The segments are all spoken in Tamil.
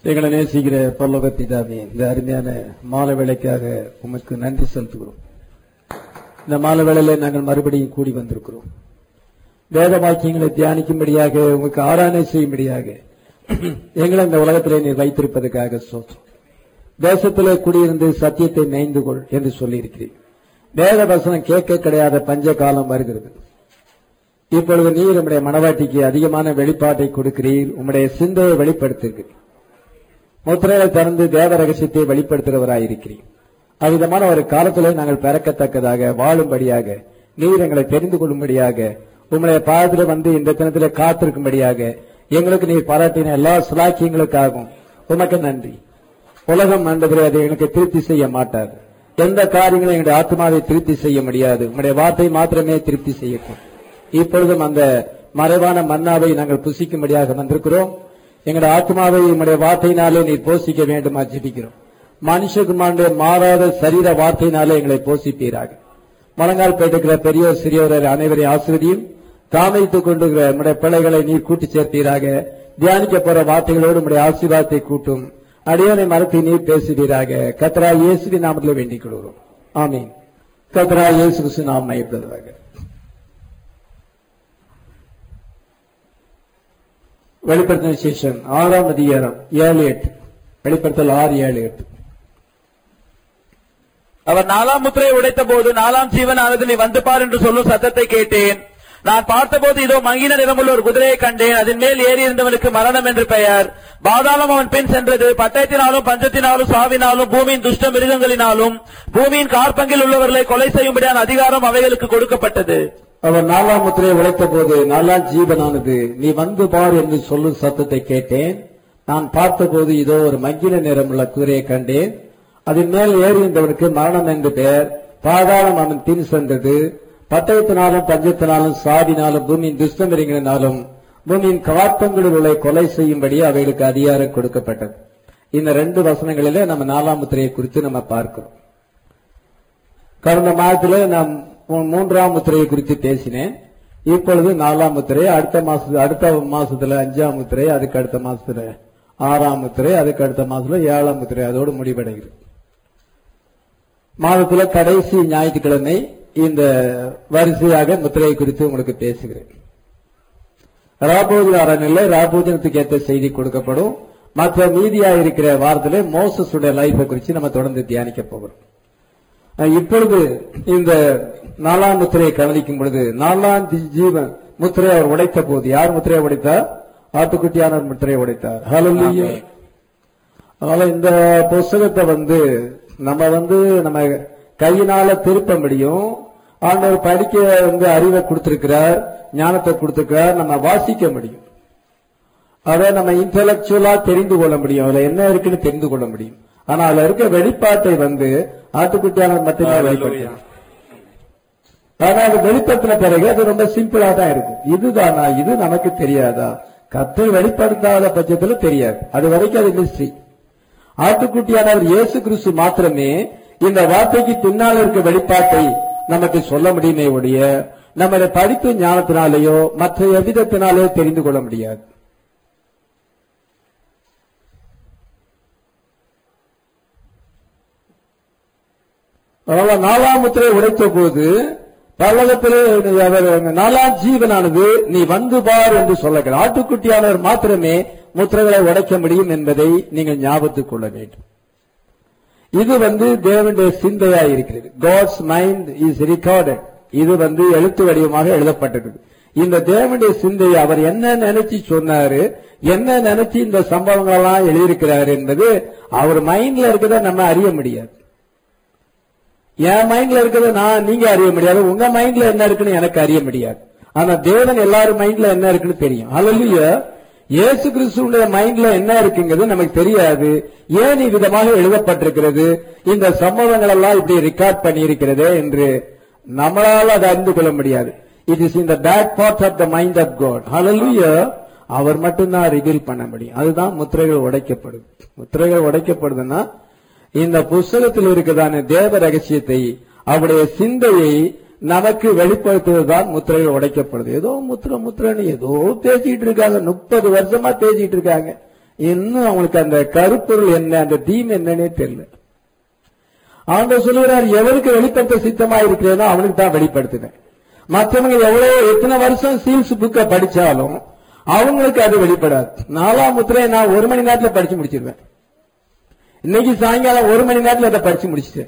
எங்களை நேசிக்கிற பல்லவ பிதாவே இந்த அருமையான மாலை வேலைக்காக உமக்கு நன்றி செலுத்துகிறோம் இந்த மாலை வேளையில நாங்கள் மறுபடியும் கூடி வந்திருக்கிறோம் வேத வாக்கியங்களை தியானிக்கும்படியாக உங்களுக்கு ஆராதனை செய்யும்படியாக எங்களை இந்த உலகத்திலே நீர் வைத்திருப்பதற்காக சோற்றம் தேசத்திலே குடியிருந்து சத்தியத்தை மேய்ந்து கொள் என்று சொல்லியிருக்கிறீர் வேத வசனம் கேட்க கிடையாத பஞ்ச காலம் வருகிறது இப்பொழுது நீர் உம்முடைய மனவாட்டிக்கு அதிகமான வெளிப்பாட்டை கொடுக்கிறீர் உம்முடைய சிந்தையை வெளிப்படுத்துகிறீர் முத்திரையை திறந்து தேவ ரகசியத்தை வெளிப்படுத்துகிறவராயிருக்கிறீர் அவ்விதமான ஒரு காலத்திலே நாங்கள் பிறக்கத்தக்கதாக வாழும்படியாக நீர் எங்களை தெரிந்து கொள்ளும்படியாக உம்முடைய பாதத்தில் வந்து இந்த தினத்திலே காத்திருக்கும்படியாக எங்களுக்கு நீர் பாராட்டின எல்லா சுலாக்கியங்களுக்காகவும் உமக்கு நன்றி உலகம் ஆண்டவரே அதை எனக்கு திருப்தி செய்ய மாட்டாது எந்த காரியங்களும் எங்களுடைய ஆத்மாவை திருப்தி செய்ய முடியாது உம்முடைய வார்த்தை மாத்திரமே திருப்தி செய்யட்டும் இப்பொழுதும் அந்த மறைவான மன்னாவை நாங்கள் புசிக்கும்படியாக வந்திருக்கிறோம் எங்களுடைய ஆத்மாவை உம்முடைய வார்த்தையினாலே நீர் போஷிக்க வேண்டும் ஜெபிக்கிறோம் மனுஷகுமாருடைய மாறாத சரீர வார்த்தையினாலே எங்களை போஷிப்பீராக முழங்கால் போயிட்டு பெரியோர் சிறியோர் அனைவரையும் ஆசிரியும் தாமைத்துக் கொண்டுகிற நம்முடைய பிள்ளைகளை நீர் கூட்டி சேர்த்தீராக தியானிக்க போற வார்த்தைகளோடு நம்முடைய ஆசீர்வாதத்தை கூட்டும் அடியோனை மரத்தை நீர் பேசுவீராக கத்ரா இயேசுவின் நாமத்தில் வேண்டிக் கொள்கிறோம் ஆமீன் கத்ரா இயேசு கிறிஸ்து நாம் மையப்படுவதாக வெளிப்படுத்தின விசேஷம் ஆறாம் அதிகாரம் ஏழு எட்டு வெளிப்படுத்தல் ஆறு ஏழு எட்டு அவர் நாலாம் முத்திரையை உடைத்த போது நாலாம் ஜீவனானது நீ வந்து பார் என்று சொல்லும் சத்தத்தை கேட்டேன் நான் பார்த்தபோது இதோ மங்கின நிறமுள்ள ஒரு குதிரையை கண்டேன் அதன் மேல் ஏறி இருந்தவனுக்கு மரணம் என்று பெயர் பாதாளம் அவன் பின் சென்றது பட்டயத்தினாலும் பஞ்சத்தினாலும் சாவினாலும் பூமியின் துஷ்ட மிருகங்களினாலும் பூமியின் கார்பங்கில் உள்ளவர்களை கொலை செய்யும்படியான அதிகாரம் அவைகளுக்கு கொடுக்கப்பட்டது அவர் நாலாம் முத்திரையை உழைத்த போது நாலாம் ஜீவனானது நீ வந்து பார் என்று சொல்லும் சத்தத்தை கேட்டேன் நான் பார்த்தபோது இதோ ஒரு மங்கின நிறமுள்ள குதிரையை கண்டேன் அதன் மேல் ஏறியிருந்தவனுக்கு மரணம் என்று பெயர் பாதாளம் அவன் பின் சென்றது பட்டயத்தினாலும் பஞ்சத்தினாலும் சாவினாலும் பூமியின் துஷ்டமிருங்கினாலும் பூமியின் காத்தங்களில் உள்ள கொலை செய்யும்படி அவைகளுக்கு அதிகாரம் கொடுக்கப்பட்டது இந்த ரெண்டு வசனங்களிலே நம்ம நாலாம் முத்திரையை குறித்து நம்ம பார்க்கிறோம் கடந்த மாதத்திலே நாம் மூ- மூன்றாம் முத்திரையை குறித்து பேசினேன் இப்பொழுது நாலாம் முத்திரை அடுத்த மாசத்து அடுத்த மாசத்துல அஞ்சாம் முத்திரை அதுக்கு அடுத்த மாசத்துல ஆறாம் முத்திரை அதுக்கு அடுத்த மாசத்துல ஏழாம் முத்திரை அதோடு முடிவடைகிறது மாதத்துல கடைசி ஞாயிற்றுக்கிழமை இந்த வரிசையாக முத்திரை குறித்து உங்களுக்கு பேசுகிறேன் ராபோஜன அரணில் ராபோஜனத்துக்கு ஏற்ற செய்தி கொடுக்கப்படும் மற்ற மீதியா இருக்கிற வாரத்திலே மோசஸுடைய லைஃபை குறித்து நம்ம தொடர்ந்து தியானிக்க போகிறோம் அஹ் இப்பொழுது இந்த நாலாம் முத்திரையை கவனிக்கும் பொழுது நாலாம் தி- ஜீவன் முத்திரை அவர் உடைத்த போது யார் முத்திரையை உடைத்தார் ஆட்டுக்குட்டியானவர் முத்திரையை உடைத்தார் ஹalleluya அதனால இந்த புஸ்தகத்தை வந்து நம்ம வந்து நம்ம கையினால திருப்ப முடியும் ஆண்டவர் படிக்க வந்து அறிவை கொடுத்திருக்கிறார் ஞானத்தை கொடுத்திருக்கிறார் நம்ம வாசிக்க முடியும் அதை நம்ம இன்டலெக்சுவலா தெரிந்து கொள்ள முடியும் அதுல என்ன இருக்குன்னு தெரிந்து கொள்ள முடியும் ஆனா அதுல இருக்க வெளிப்பாட்டை வந்து ஆட்டுக்குட்டியானவர் மட்டுமே வெளிப்படுத்தலாம் ஆனா அது வெளிப்படுத்தின பிறகு அது ரொம்ப சிம்பிளா தான் இருக்கும் இதுதானா இது நமக்கு தெரியாதா கத்தை வெளிப்படுத்தாத பட்சத்துல தெரியாது அது வரைக்கும் அது மிஸ்ட்ரி ஆட்டுக்குட்டியானவர் இயேசு கிறிஸ்து மாத்திரமே இந்த வார்த்தைக்கு பின்னால் இருக்க வெளிப்பாட்டை நமக்கு சொல்ல முடியுமே ஒழிய நம்ம இதை படிப்பு ஞானத்தினாலேயோ மற்ற எவ்விதத்தினாலேயோ தெரிந்து கொள்ள முடியாது அதனால நாலாம் முத்திரை உடைத்த போது பல்லகத்திலே அவர் நாலாம் ஜீவனானது நீ வந்து பார் என்று சொல்லுகிறார் ஆட்டுக்குட்டியானவர் மாத்திரமே முத்திரைகளை உடைக்க முடியும் என்பதை நீங்கள் ஞாபகத்துக் கொள்ள வேண்டும் இது வந்து தேவனுடைய சிந்தையா இருக்கிறது காட்ஸ் மைண்ட் இஸ் ரெக்கார்டட் இது வந்து எழுத்து வடிவமாக எழுதப்பட்டிருக்கு இந்த தேவனுடைய சிந்தையை அவர் என்ன நினைச்சு சொன்னாரு என்ன நினைச்சு இந்த சம்பவங்கள் எல்லாம் எழுதியிருக்கிறார் என்பது அவர் மைண்ட்ல இருக்கிறத நம்ம அறிய முடியாது என் மைண்ட்ல இருக்கிறத நான் நீங்க அறிய முடியாது உங்க மைண்ட்ல என்ன இருக்குன்னு எனக்கு அறிய முடியாது ஆனா தேவன் எல்லாரும் மைண்ட்ல என்ன இருக்குன்னு தெரியும் அல்ல இயேசு கிறிஸ்துடைய மைண்ட்ல என்ன இருக்குங்கிறது நமக்கு தெரியாது ஏன் இவ்விதமாக எழுதப்பட்டிருக்கிறது இந்த சம்பவங்கள் எல்லாம் இப்படி ரெக்கார்ட் பண்ணியிருக்கிறதே என்று நம்மளால அதை அறிந்து கொள்ள முடியாது இட் இஸ் இந்த back part of the mind of God hallelujah அவர் மட்டும்தான் ரிவீல் பண்ண முடியும் அதுதான் முத்திரைகள் உடைக்கப்படுது முத்திரைகள் உடைக்கப்படுதுன்னா இந்த புஸ்தகத்தில் இருக்கிறதான தேவ ரகசியத்தை அவருடைய சிந்தையை நமக்கு வெளிப்படுத்துவதுதான் முத்திரைகள் உடைக்கப்படுது ஏதோ முத்திரை முத்திரைன்னு ஏதோ பேசிட்டு இருக்காங்க முப்பது வருஷமா பேசிட்டு இருக்காங்க இன்னும் அவங்களுக்கு அந்த கருப்பொருள் என்ன அந்த தீம் என்னன்னே தெரியல ஆண்டவர் சொல்லுகிறார் எவருக்கு வெளிப்படுத்த சித்தமா இருக்கிறதோ அவனுக்கு தான் வெளிப்படுத்தினேன் மற்றவங்க எவ்வளவு எத்தனை வருஷம் சீல்ஸ் புக்க படிச்சாலும் அவங்களுக்கு அது வெளிப்படாது நாலாம் முத்திரையை நான் ஒரு மணி நேரத்துல படிச்சு முடிச்சிருவேன் இன்னைக்கு சாயங்காலம் ஒரு மணி நேரத்துல அதை படிச்சு முடிச்சிட்டேன்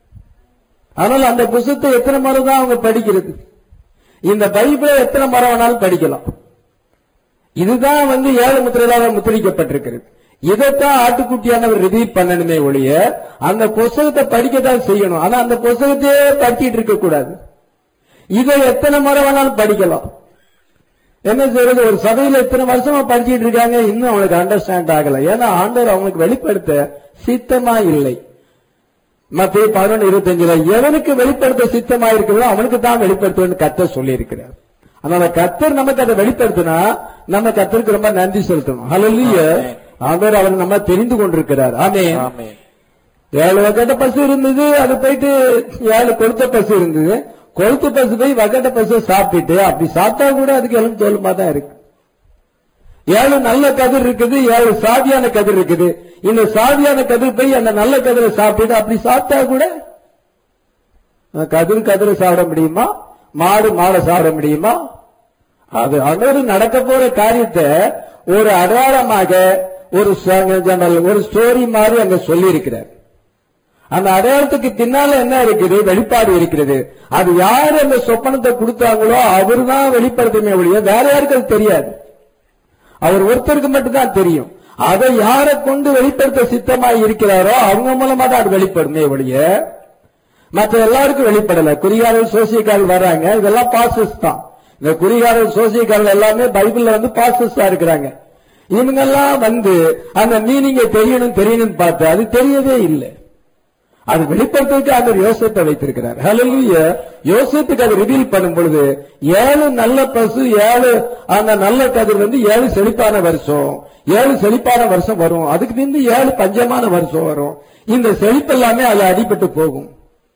அதனால அந்த புத்தகத்தை எத்தனை முறை தான் அவங்க படிக்கிறது இந்த பைபிளை எத்தனை முறை வேணாலும் படிக்கலாம் இதுதான் வந்து ஏழு முத்திரையாக முத்திரிக்கப்பட்டிருக்கிறது இதைத்தான் ஆட்டுக்குட்டியானவர் ரிவீல் பண்ணணுமே ஒழிய அந்த புஸ்தகத்தை படிக்கத்தான் செய்யணும் ஆனா அந்த புஸ்தகத்தையே படிச்சிட்டு இருக்க கூடாது இதை எத்தனை முறை வேணாலும் படிக்கலாம் என்ன செய்யறது ஒரு சபையில எத்தனை வருஷமா படிச்சிட்டு இருக்காங்க இன்னும் அவங்களுக்கு அண்டர்ஸ்டாண்ட் ஆகல ஏன்னா ஆண்டவர் அவங்களுக்கு வெளிப்படுத்த சித்தமா இல்லை மத்திய பதினொன்று இருபத்தஞ்சுல எவனுக்கு வெளிப்படுத்த சித்தமா இருக்கிறதோ அவனுக்கு தான் வெளிப்படுத்துவேன் கத்தர் சொல்லி இருக்கிறார் அதனால கத்தர் நமக்கு அதை வெளிப்படுத்தினா நம்ம கத்தருக்கு ரொம்ப நன்றி செலுத்தணும் ஹalleluya அவர் அவர் நம்ம தெரிந்து கொண்டிருக்கிறார் ஆமே ஆமென். ஏழு வகட்ட பசு இருந்தது அது போயிட்டு ஏழு கொளுத்த பசு இருந்தது கொளுத்த பசு போய் வகட்ட பசு சாப்பிட்டுட்டு அப்படி சாப்பிட்டா கூட அதுக்கு எலும் தோலுமா தான் இருக்கு ஏழு நல்ல கதிர் இருக்குது ஏழு சாதியான கதிர் இருக்குது இந்த சாதியான கதிர் போய் அந்த நல்ல கதிரை சாப்பிட்டு அப்படி சாப்பிட்டா கூட அஹ், கதிர் கதிரை சாப்பிட முடியுமா மாடு மாடை சாப்பிட முடியுமா அது அன்னொரு நடக்க போற காரியத்தை ஒரு அடையாளமாக ஒரு ச- ஜன்னல், ஒரு ஸ்டோரி மாதிரி அங்க சொல்லி இருக்கிறார் அந்த அடையாளத்துக்கு பின்னால என்ன இருக்குது வெளிப்பாடு இருக்கிறது அது யார் அந்த சொப்பனத்தை கொடுத்தாங்களோ அவர் தான் வெளிப்படுத்துமே ஒழிய வேற யாருக்கு அது தெரியாது அவர் ஒருத்தருக்கு மட்டும்தான் தெரியும் அதை யாரை கொண்டு வெளிப்படுத்த சித்தமாய் இருக்கிறாரோ அவங்க மூலமா தான் அது வெளிப்படுமே ஒழிய மற்ற எல்லாருக்கும் வெளிப்படல குறிகாரர் சோசியக்காரர் வர்றாங்க இதெல்லாம் பாசஸ் தான் இந்த குறிகாரர் சோசியக்காரர் எல்லாமே பைபிள்ல வந்து பாசஸா இருக்கிறாங்க இவங்க எல்லாம் வந்து அந்த மீனிங்க தெரியணும் தெரியணும்னு பார்த்து அது தெரியவே இல்லை அது வெளிப்படுத்துறதுக்கு அவர் யோசத்தை வைத்திருக்கிறார் ஹalleluya யோசத்துக்கு அது ரிவீல் பண்ணும் பொழுது ஏழு நல்ல பசு ஏழு அந்த நல்ல கதிர் வந்து ஏழு செழிப்பான வருஷம் ஏழு செழிப்பான வருஷம் வரும் அதுக்கு பின்பு ஏழு பஞ்சமான வருஷம் வரும் இந்த செழிப்பு எல்லாமே அது அடிபட்டு போகும்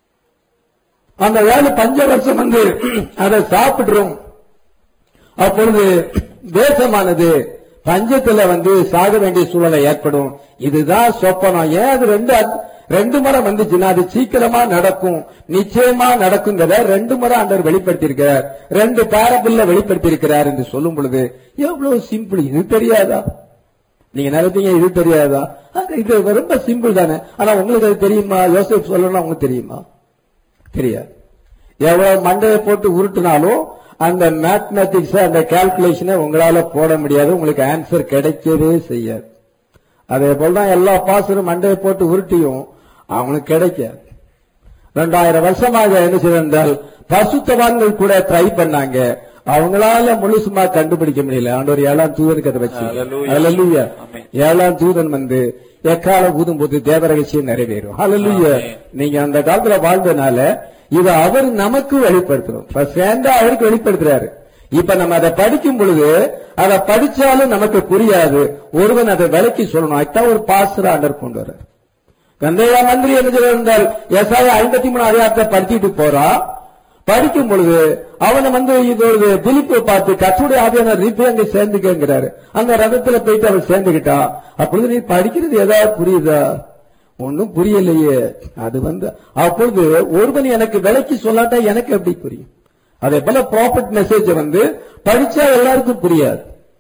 அந்த ஏழு பஞ்ச வருஷம் வந்து அதை சாப்பிடுறோம் அப்பொழுது தேசமானது பஞ்சத்துல வந்து சாக வேண்டிய சூழலை ஏற்படும் இதுதான் சொப்பனம் ஏன் அது ரெண்டு அத்- ரெண்டு முறை வந்துச்சுன்னா அது சீக்கிரமா நடக்கும் நிச்சயமா நடக்குங்கிறத ரெண்டு முறை ஆண்டவர் வெளிப்படுத்தியிருக்கிறார் ரெண்டு பேரபிள்ல வெளிப்படுத்தியிருக்கிறார் என்று சொல்லும் பொழுது எவ்வளவு சிம்பிள் இது தெரியாதா நீங்க நினைப்பீங்க இது தெரியாதா ஆனா, இது ரொம்ப சிம்பிள் தானே ஆனா உங்களுக்கு அது தெரியுமா யோசப் சொல்லணும் உங்களுக்கு தெரியுமா தெரியாது எவ்வளவு மண்டையை போட்டு உருட்டினாலும் அந்த மேத்மேட்டிக்ஸ் அந்த கால்குலேஷனை உங்களால போட முடியாது உங்களுக்கு ஆன்சர் கிடைக்கவே செய்யாது அதே போலதான் எல்லா பாசரும் மண்டையை போட்டு உருட்டியும் அவங்களுக்கு கிடைக்காது ரெண்டாயிரம் வருஷமாக என்ன செய்தால் பசுத்தவான்கள் கூட ட்ரை பண்ணாங்க அவங்களால முழுசுமா கண்டுபிடிக்க முடியல ஆண்டவர் ஏழாம் தூதனுக்கு அதை வச்சு Hallelujah. Hallelujah. Amen. ஏழாம் தூதன் வந்து எக்கால ஊதும் போது தேவ ரகசியம் நிறைவேறும் Hallelujah. Amen. நீங்க அந்த காலத்துல வாழ்ந்தனால இதை அவர் நமக்கு வெளிப்படுத்துறோம் First hand ஆ அவருக்கு வெளிப்படுத்துறாரு இப்ப நம்ம அதை படிக்கும் பொழுது அதை படிச்சாலும் நமக்கு புரியாது ஒருவன் அதை விலைக்கு சொல்லணும் அதுதான் ஒரு பாஸ்டர் ஆண்டர் கொண்டு வர்றார் கந்தையா மந்திரி என்ன சொல்லியிருந்தால் எஸ்ஐ ஐம்பத்தி மூணு அதிகாரத்தை படிச்சுட்டு போறா படிக்கும் பொழுது அவனை வந்து இது ஒரு பிலிப்பை பார்த்து கற்றுடைய ஆவியான ரீப்பே அங்க சேர்ந்துக்கங்கிறாரு அந்த ரதத்துல போயிட்டு அவன் சேர்ந்துக்கிட்டா அப்பொழுது நீ படிக்கிறது ஏதாவது புரியுதா ஒன்னும் புரியலையே அது வந்து அப்பொழுது ஒருவன் எனக்கு விலைக்கு சொல்லாட்டா எனக்கு எப்படி புரியும் அதே போல ப்ராஃபிட் மெசேஜ் வந்து படிச்சா எல்லாருக்கும் புரியாது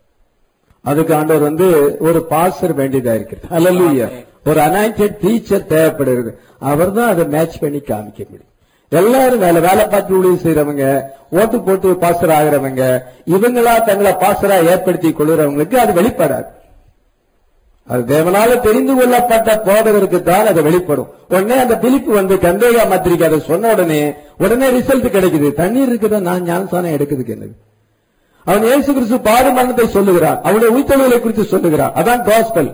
அதுக்கு ஆண்டவர் வந்து ஒரு பாஸ்டர் வேண்டியதா இருக்கிறது அல்லூயா ஒரு அனாயிண்டட் டீச்சர் தேவைப்படுகிறது அவர் தான் அதை மேட்ச் பண்ணி காமிக்க முடியும் எல்லாரும் வேலை வேலை பார்த்து ஊழியம் செய்யறவங்க ஓட்டு போட்டு பாஸ்டர் ஆகிறவங்க இவங்களா தங்களை பாஸ்டரா ஏற்படுத்தி கொள்கிறவங்களுக்கு அது வெளிப்படாது அது தேவனால தெரிந்து கொள்ளப்பட்ட போதகருக்கு தான் அது வெளிப்படும் உடனே அந்த பிலிப்பு வந்து கந்தேகா மாத்திரிக்கை அதை சொன்ன உடனே உடனே ரிசல்ட் கிடைக்குது தண்ணீர் இருக்குதா நான் ஞானசானம் எடுக்குதுக்கு என்னது அவன் இயேசு கிறிஸ்து பாடு மரணத்தை சொல்லுகிறான் அவனுடைய உயிர்த்தெழுதலை குறித்து சொல்லுகிறான் அதான் காஸ்பல்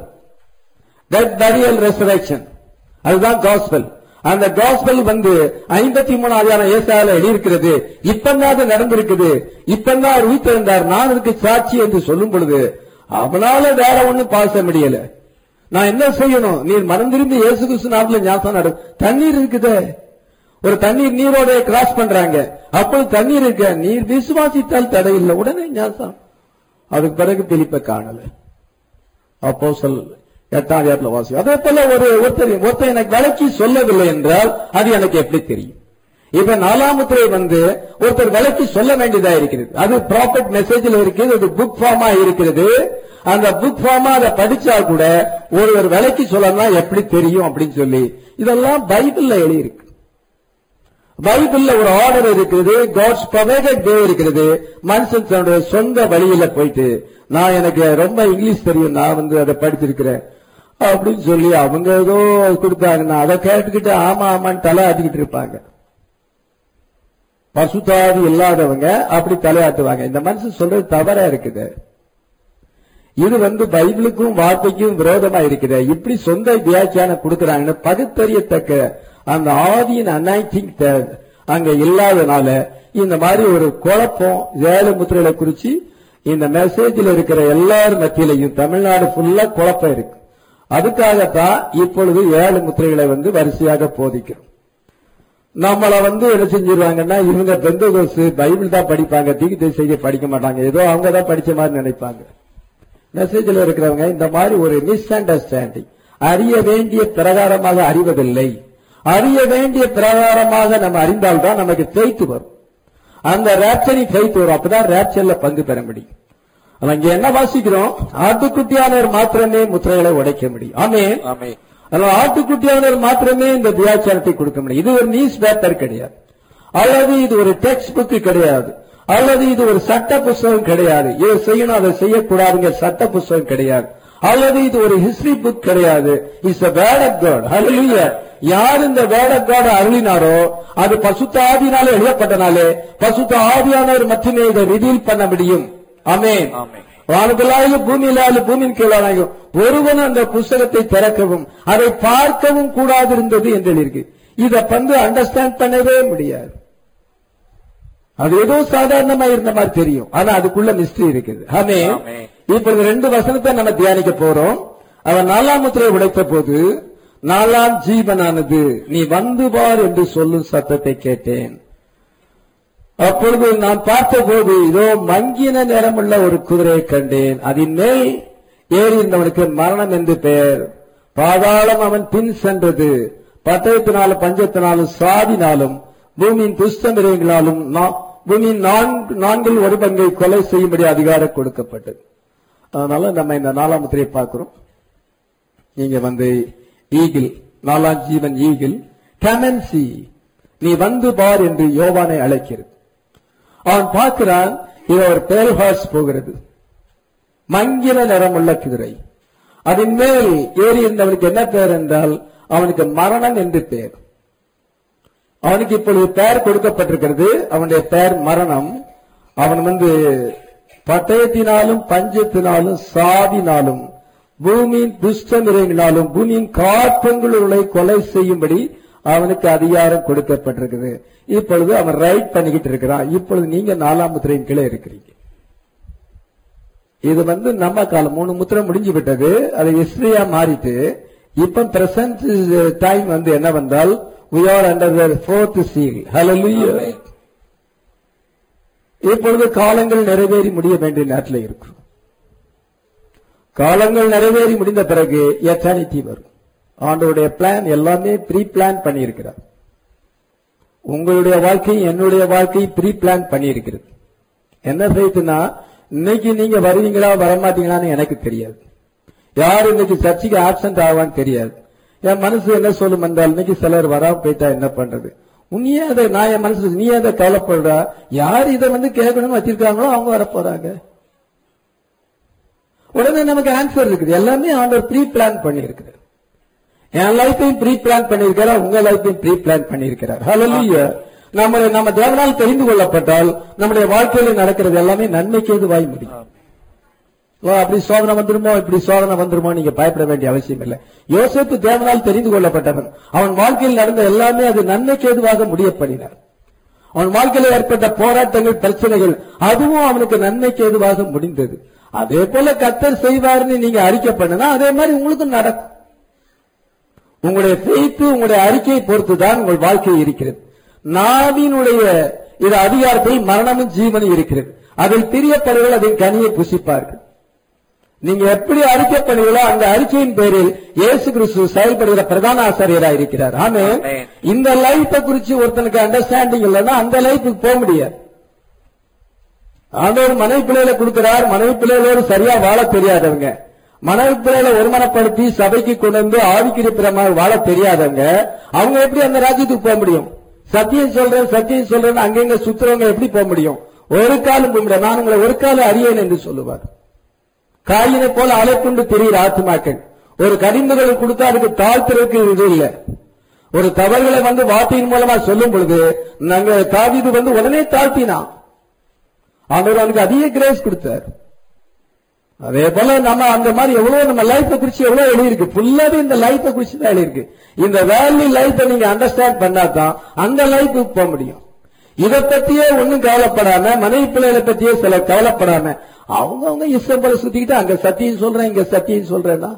டெத் பரியல் ரெசரக்ஷன் அதுதான் காஸ்பல் அந்த காஸ்பல் வந்து ஐம்பத்தி மூணாவது ஏசால எழுதியிருக்கிறது இப்பந்தான் அது நடந்திருக்குது இப்பந்தான் அவர் உயிர்த்தெழுந்தார் நான் அதுக்கு சாட்சி என்று சொல்லும் பொழுது அவனால வேற ஒண்ணும் பாச முடியல நான் என்ன செய்யணும் நீர் மனம் திரும்பி இயேசு கிறிஸ்து நாட்டுல ஞாபகம் நடு தண்ணீர் இருக்குதே ஒரு தண்ணீர் நீரோட கிராஸ் பண்றாங்க அப்போ தண்ணீர் இருக்க நீர் விசுவாசித்தால் தடையில்லை உடனே ஞாபகம் அதுக்கு பிறகு பிலிப்பை காணல அப்போஸ்தல் எட்டாம் அதிகாரத்துல வாசி அதே போல ஒரு ஒருத்தர் ஒருத்தர் எனக்கு விளக்கி சொல்லவில்லை என்றால் அது எனக்கு எப்படி தெரியும் இப்ப நாலாமத்துறை வந்து ஒருத்தர் விளக்கி சொல்ல வேண்டியதா இருக்கிறது அது ப்ராப்பர்ட் மெசேஜ்ல இருக்குது அது புக் ஃபார்மா இருக்கிறது அந்த புக் ஃபார்மா அதை படிச்சா கூட ஒருவர் விளக்கி சொல்லலாம் எப்படி தெரியும் அப்படின்னு சொல்லி இதெல்லாம் பைபிள்ல எழுதியிருக்கு பைபிள்ல ஒரு ஆர்டர் இருக்குது காட்ஸ் ப்ரொவைடட் வே இருக்குது மனுஷன் தன்னுடைய சொந்த வழியில போயிட்டு நான் எனக்கு ரொம்ப இங்கிலீஷ் தெரியும் நான் வந்து அதை படிச்சிருக்கிறேன் அப்படின்னு சொல்லி அவங்க ஏதோ கொடுத்தாங்கன்னா அதை கேட்டுக்கிட்டு ஆமா ஆமான்னு தலை ஆட்டிக்கிட்டு இருப்பாங்க பசுதாதி இல்லாதவங்க அப்படி தலையாட்டுவாங்க இந்த மனுஷன் சொல்றது தவறா இருக்குது இது வந்து பைபிளுக்கும் வார்த்தைக்கும் விரோதமா இருக்குது இப்படி சொந்த வியாக்கியானம் கொடுக்கறாங்கன்னு பகுத்தறியத்தக்க அந்த ஆதியின் அனாய்டிங் அங்க இல்லாதனால இந்த மாதிரி ஒரு குழப்பம் ஏழு முத்திரைகளை குறிச்சு இந்த மெசேஜில் இருக்கிற எல்லார் மத்தியிலையும் தமிழ்நாடு ஃபுல்லா குழப்பம் இருக்கு அதுக்காகத்தான் இப்பொழுது ஏழு முத்திரைகளை வந்து வரிசையாக போதிக்கிறோம் நம்மள வந்து என்ன செஞ்சிருவாங்கன்னா இவங்க பெந்தகோசு பைபிள் தான் படிப்பாங்க தீக்கு செய்ய படிக்க மாட்டாங்க ஏதோ அவங்க தான் படிச்ச மாதிரி நினைப்பாங்க மெசேஜில் இருக்கிறவங்க இந்த மாதிரி ஒரு மிஸ் அண்டர்ஸ்டாண்டிங் அறிய வேண்டிய பிரகாரமாக அறிவதில்லை அறிய வேண்டிய பிரகாரமாக நம்ம அறிந்தால்தான் நமக்கு ஃபெய்த் வரும் அந்த ரேப்சரிங் ஃபெய்த் வரும் அப்பதான் ரேப்சர்ல பங்கு பெற முடியும் ஆனா இங்க என்ன வாசிக்கிறோம் ஆட்டுக்குட்டியானவர் மாத்திரமே முத்திரைகளை உடைக்க முடியும் ஆமே ஆமே அதனால ஆட்டுக்குட்டியானவர் மாத்திரமே இந்த வியாச்சாரத்தை கொடுக்க முடியும் இது ஒரு நியூஸ் பேப்பர் கிடையாது அல்லது இது ஒரு டெக்ஸ்ட் புக் கிடையாது அல்லது இது ஒரு சட்ட புஸ்தகம் கிடையாது இதை செய்யணும் அதை செய்யக்கூடாதுங்க சட்ட புஸ்தகம் கிடையாது அல்லது இது ஒரு ஹிஸ்டரி புக் கிடையாது it's a word of God hallelujah யார் இந்த வேர்ட் ஆஃப் காட் அருளினாரோ அது பசுத்த ஆவியினாலே எழுதப்பட்டனாலே பசுத்த ஆவியானவர் மட்டுமே இதை ரிவீல் பண்ண முடியும் ஆமென் ஆமென். வானத்திலாயும் பூமியிலாலும் பூமியின் கீழாயும் ஒருவன் அந்த புஸ்தகத்தை திறக்கவும் அதை பார்க்கவும் கூடாது இருந்தது என்று இருக்கு இத வந்து அண்டர்ஸ்டாண்ட் பண்ணவே முடியாது அது ஏதோ சாதாரணமா இருந்த மாதிரி தெரியும் ஆனா அதுக்குள்ள மிஸ்ட்ரி இருக்குது ஆமே ஆமென். இப்பொழுது ரெண்டு வசனத்தை நம்ம தியானிக்க போறோம் அவன் நாலாம் முத்திரை உடைத்த போது நாலாம் ஜீவனானது நீ வந்து பார் என்று சொல்லும் சத்தத்தை கேட்டேன் அப்பொழுது நான் பார்த்தபோது இதோ மங்கின நிறமுள்ள ஒரு குதிரையை கண்டேன் அதன் மேல் ஏறி இருந்தவனுக்கு மரணம் என்று பெயர் பாதாளம் அவன் பின் சென்றது பட்டயத்தினாலும் பஞ்சத்தினாலும் சாதினாலும் பூமியின் துஷ்டமிரங்களாலும் நா- பூமியின் நான்கு நான்கில் ஒரு பங்கை கொலை செய்யும்படி அதிகாரம் கொடுக்கப்பட்டது அதனால நம்ம இந்த நாலாம் முத்திரையை பார்க்கிறோம் நீங்க வந்து ஈகிள் நாலாம் ஜீவன் ஈகிள் கமன்சி நீ வந்து பார் என்று யோவானை அழைக்கிறது அவன் பார்க்கிறான் இது ஒரு பேல் ஹார்ஸ் போகிறது மங்கின நிறமுள்ள குதிரை அதன் மேல் ஏறி இருந்தவனுக்கு என்ன பெயர் என்றால் அவனுக்கு மரணம் என்று பெயர் அவனுக்கு இப்பொழுது பெயர் கொடுக்கப்பட்டிருக்கிறது அவனுடைய பெயர் மரணம் அவன் வந்து பட்டயத்தினாலும் பஞ்சத்தினாலும் சாதினாலும் பூமியின் துஷ்டமிரங்களாலும் பூமியின் காப்பங்களுடைய கொலை செய்யும்படி அவனுக்கு அதிகாரம் கொடுக்கப்பட்டிருக்குது இப்பொழுது அவன் ரைட் பண்ணிக்கிட்டு இருக்கிறான் இப்பொழுது நீங்க நாலாம் முத்திரையின் கீழே இருக்கிறீங்க இது வந்து நம்ம காலம் மூணு முத்திரை முடிஞ்சு விட்டது அது ஹிஸ்டரியா மாறிட்டு இப்ப பிரசன்ட் டைம் வந்து என்ன வந்தால் we are under the fourth seal hallelujah இப்பொழுது காலங்கள் நிறைவேறி முடிய வேண்டிய நேரத்தில் இருக்கும் காலங்கள் நிறைவேறி முடிந்த பிறகு எட்டர்னிட்டி வரும் ஆண்டவருடைய பிளான் எல்லாமே ப்ரீ பிளான் பண்ணியிருக்கிறார் உங்களுடைய வாழ்க்கை என்னுடைய வாழ்க்கை ப்ரீ பிளான் பண்ணியிருக்கிறது என்ன செய்யுதுன்னா இன்னைக்கு நீங்க வருவீங்களா வரமாட்டீங்களான்னு எனக்கு தெரியாது யார் இன்னைக்கு சர்ச்சுக்கு ஆப்சென்ட் ஆவான்னு தெரியாது என் மனசு என்ன சொல்லும் என்றால் இன்னைக்கு சிலர் வராம போயிட்டா என்ன பண்றது நீ அதை நான் என் மனசு நீ அதை கவலைப்படுறா யார் இதை வந்து கேட்கணும்னு வச்சிருக்காங்களோ அவங்க வர போறாங்க உடனே நமக்கு ஆன்சர் இருக்குது எல்லாமே ஆண்டவர் ப்ரீ பிளான் பண்ணியிருக்கிறார் என் லைஃபையும் ப்ரீ பிளான் பண்ணியிருக்கிறார் உங்க லைஃபையும் ப்ரீ பிளான் பண்ணியிருக்கிறார் ஹalleluya நம்ம நம்ம தேவனால் தெரிந்து கொள்ளப்பட்டால் நம்முடைய வாழ்க்கையில நடக்கிறது எல்லாமே நன்மைக்கு எதுவாய் முடியும் ஓ, அப்படி சோதனை வந்துருமோ இப்படி சோதனை வந்துருமோ நீங்க பயப்பட வேண்டிய அவசியம் இல்லை யோசேப்பு தேவனால் தெரிந்து கொள்ளப்பட்டவன் அவன் வாழ்க்கையில் நடந்த எல்லாமே அது நன்மைக்கு எதுவாக முடிய பண்ணினார் அவன் வாழ்க்கையில் ஏற்பட்ட போராட்டங்கள் பிரச்சனைகள் அதுவும் அவனுக்கு நன்மைக்கு எதுவாக முடிந்தது அதே போல கத்தர் செய்வார்னு நீங்க அறிக்கை பண்ணுனா அதே மாதிரி உங்களுக்கும் நடக்கும் உங்களுடைய faith உங்களுடைய அறிக்கையை பொறுத்துதான் உங்கள் வாழ்க்கை இருக்கிறது நாவினுடைய இது அதிகாரத்தில் மரணமும் ஜீவனும் இருக்கிறது அதில் பிரியப்படுவர்கள் அதன் கனியை புசிப்பார்கள் நீங்க எப்படி அறிக்கை பண்ணீங்களோ அந்த அறிக்கையின் பேரில் இயேசு கிறிஸ்து செயல்படுகிற பிரதான ஆசிரியரா இருக்கிறார் ஆமே Amen. இந்த லைஃபை குறிச்சு ஒருத்தனுக்கு அண்டர்ஸ்டாண்டிங் இல்லைன்னா அந்த லைஃபுக்கு போக முடியாது ஆண்டவர் மனைவி பிள்ளைகளை கொடுக்கிறார் மனைவி பிள்ளைகளோடு சரியா வாழ தெரியாதவங்க மனைவி பிள்ளைகளை ஒருமனப்படுத்தி சபைக்கு கொண்டு வந்து ஆவிக்கிற பிரமாக வாழ தெரியாதவங்க அவங்க எப்படி அந்த ராஜ்யத்துக்கு போக முடியும் சத்தியம் சொல்றேன் சத்தியம் சொல்றேன் அங்கங்க சுத்துறவங்க எப்படி போக முடியும் ஒரு காலம் போக முடியாது நான் உங்களை ஒரு காலம் அறியேன் என்று சொல்லுவார் காயினை போல அலைக்குண்டு தெரிகிற ஆத்துமாக்கள் ஒரு கரிந்துகளை கொடுத்தா அதுக்கு தாழ்த்துறதுக்கு இது இல்ல ஒரு தவறுகளை வந்து வார்த்தையின் மூலமா சொல்லும் பொழுது நாங்க தாவீது வந்து உடனே தாழ்த்தினான் ஆண்டவர் அவனுக்கு அதிக கிரேஸ் கொடுத்தார் அதே போல நம்ம அந்த மாதிரி எவ்வளவு நம்ம லைஃப குறிச்சு எவ்வளவு எழுதியிருக்கு ஃபுல்லாவே இந்த லைஃப குறிச்சு தான் எழுதியிருக்கு இந்த வேல்யூ லைஃப நீங்க அண்டர்ஸ்டாண்ட் பண்ணாதான் அந்த லைஃபுக்கு போக முடியும் இதை பத்தியே ஒண்ணும் கவலைப்படாம மனைவி பிள்ளைகளை பத்தியே சில கவலைப்படாம அவங்க அவங்க இஷ்டம் போல சுத்திக்கிட்டு அங்க சத்தியம் சொல்றேன் இங்க சத்தியம் சொல்றேன்னா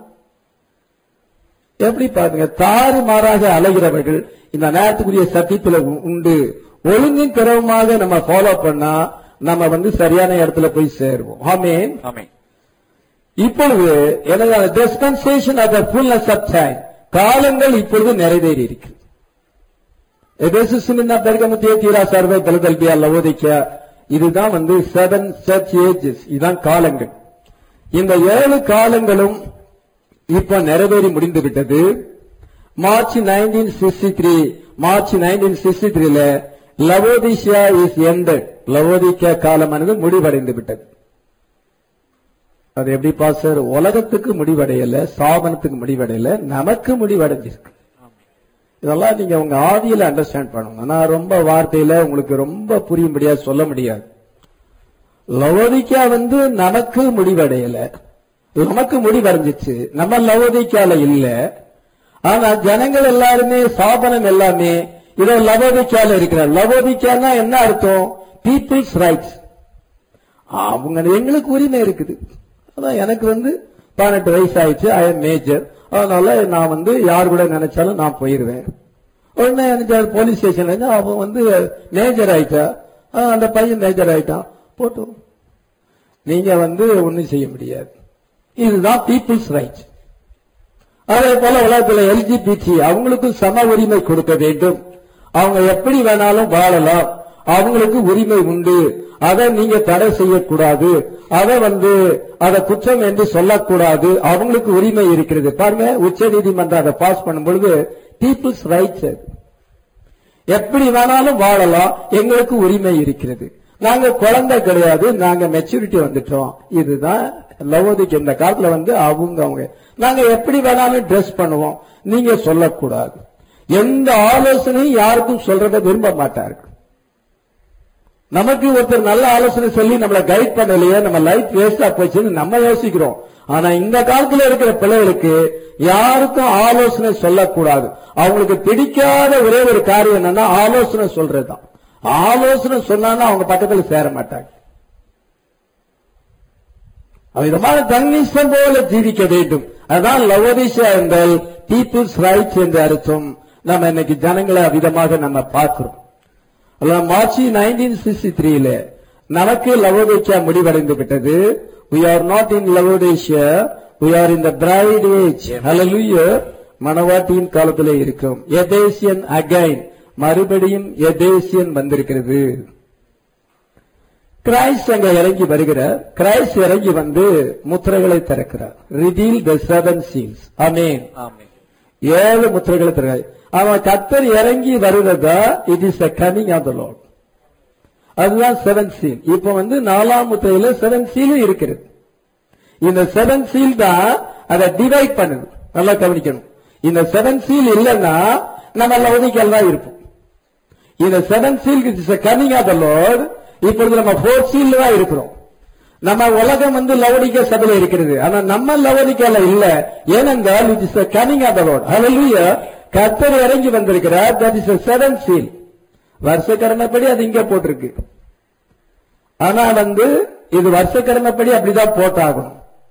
எப்படி பாருங்க தாறு மாறாக அலைகிறவர்கள் இந்த நேரத்துக்குரிய சத்தியத்துல உ- உண்டு ஒழுங்கும் கிரமமாக நம்ம ஃபாலோ பண்ணா நம்ம வந்து சரியான இடத்துல போய் சேருவோம் ஆமென் ஆமென் இப்பொழுது எனது dispensation of the fullness of time காலங்கள் இப்பொழுது நிறைவேறி இருக்கு எபேசுசின் பெருகமத்திய தீரா சர்வை பலதல்பியா லவோதிக்கா இதுதான் வந்து செவன் சர்ச் ஏஜஸ் இதுதான் காலங்கள் இந்த ஏழு காலங்களும் இப்ப நிறைவேறி முடிந்து விட்டது March nineteen sixty three March nineteen sixty த்ரீல லவோதிஷியா இஸ் எண்டட் லவோதிக்கா காலமானது முடிவடைந்து விட்டது அது எப்படி பாசர் உலகத்துக்கு முடிவடையல சாபனத்துக்கு முடிவடையல நமக்கு முடிவடைஞ்சிருக்கு இதெல்லாம் நீங்க உங்க ஆதியில அண்டர்ஸ்டாண்ட் பண்ணணும் நான் ரொம்ப வார்த்தையில உங்களுக்கு ரொம்ப புரியும்படியா சொல்ல முடியாது லவோதிக்கா வந்து நமக்கு முடிவடையல நமக்கு முடிவடைஞ்சிச்சு நம்ம லவோதிக்கால இல்ல ஆனா ஜனங்கள் எல்லாருமே சாபனம் எல்லாமே இதோ லவோதிக்கால இருக்கிறார் லவோதிக்கானா என்ன அர்த்தம் பீப்புள்ஸ் ரைட்ஸ் அவங்க எங்களுக்கு உரிமை இருக்குது அதான் எனக்கு வந்து பதினெட்டு வயசு ஆயிடுச்சு ஐ எம் மேஜர் அதனால நான் வந்து யார் கூட நினைச்சாலும் நான் போயிருவேன் உடனே எனக்கு போலீஸ் ஸ்டேஷன்ல இருந்து அவன் வந்து மேஜர் ஆயிட்டா ஆ, அந்த பையன் மேஜர் ஆயிட்டான் போட்டோம் நீங்க வந்து ஒண்ணும் செய்ய முடியாது இதுதான் பீப்புள்ஸ் ரைட்ஸ் அதே போல உலகத்துல எல்ஜிபிடி அவங்களுக்கும் சம உரிமை கொடுக்க வேண்டும் அவங்க எப்படி வேணாலும் வாழலாம் அவங்களுக்கு உரிமை உண்டு அதை நீங்க தடை செய்யக்கூடாது அதை வந்து அதை குற்றம் என்று சொல்லக்கூடாது அவங்களுக்கு உரிமை இருக்கிறது பாருங்க உச்ச நீதிமன்றம் அதை பாஸ் பண்ணும் பொழுது பீப்புள்ஸ் ரைட்ஸ் எப்படி வேணாலும் வாழலாம் எங்களுக்கு உரிமை இருக்கிறது நாங்க குழந்தை கிடையாது நாங்க மெச்சூரிட்டி வந்துட்டோம் இதுதான் லவோதிக்கு இந்த காலத்துல வந்து அவங்க அவங்க நாங்க எப்படி வேணாலும் ட்ரெஸ் பண்ணுவோம் நீங்க சொல்லக்கூடாது எந்த ஆலோசனையும் யாருக்கும் சொல்றத விரும்ப மாட்டார்கள் நமக்கு ஒருத்தர் நல்ல ஆலோசனை சொல்லி நம்மளை கைட் பண்ணலையே நம்ம லைஃப் வேஸ்டா போச்சுன்னு நம்ம யோசிக்கிறோம் ஆனா இந்த காலத்துல இருக்கிற பிள்ளைகளுக்கு யாருக்கும் ஆலோசனை சொல்லக்கூடாது அவங்களுக்கு பிடிக்காத ஒரே ஒரு காரியம் என்னன்னா ஆலோசனை சொல்றதுதான் ஆலோசனை சொன்னான்னா அவங்க பக்கத்துல சேர மாட்டாங்க விதமான தன்னிஷ்டம் போல ஜீவிக்க வேண்டும் அதான் லவோதிஷா என்றால் பீப்புள்ஸ் ரைட்ஸ் என்று அர்த்தம் நம்ம இன்னைக்கு ஜனங்களை விதமாக நம்ம பார்க்கிறோம் அதான் மார்ச் நைன்டீன் சிக்ஸ்டி த்ரீல நமக்கு லவோதேஷியா முடிவடைந்து விட்டது we are not in லவோதேஷியா we are in the bride age hallelujah மணவாட்டியின் காலத்திலே இருக்கும் எதேசியன் அகைன் மறுபடியும் எதேசியன் வந்திருக்கிறது கிரைஸ்ட் அங்க இறங்கி வருகிறார் கிரைஸ்ட் இறங்கி வந்து முத்திரைகளை திறக்கிறார் reveal the seven seals amen amen ஏழு முத்திரைகளை திறக்கிறார் அவன் கத்தர் இறங்கி வருவதா it is a coming of the Lord அதுதான் செவன் சீல் இப்ப வந்து நாலாம் முத்திரையில செவன் சீலும் இருக்கிறது இந்த செவன் சீல் தான் அதை டிவைட் பண்ணுது நல்லா கவனிக்கணும் இந்த செவன் சீல் இல்லைன்னா நம்ம லவதிக்கல் தான் இருப்போம் இந்த seven seal is coming of the Lord இப்பொழுது நம்ம ஃபோர் சீல் தான் இருக்கிறோம் நம்ம உலகம் வந்து லவடிக்க சபையில இருக்கிறது ஆனா நம்ம லவடிக்கல இல்ல ஏனென்றால் it is coming of the Lord hallelujah கர்த்தர் இறங்கி வந்திருக்கிறார் தட் இஸ் செவன் சீல் வருஷக்கரணப்படி அது இங்க போட்டிருக்கு ஆனா வந்து இது வருஷக்கரணப்படி அப்படிதான் போட்டாகணும்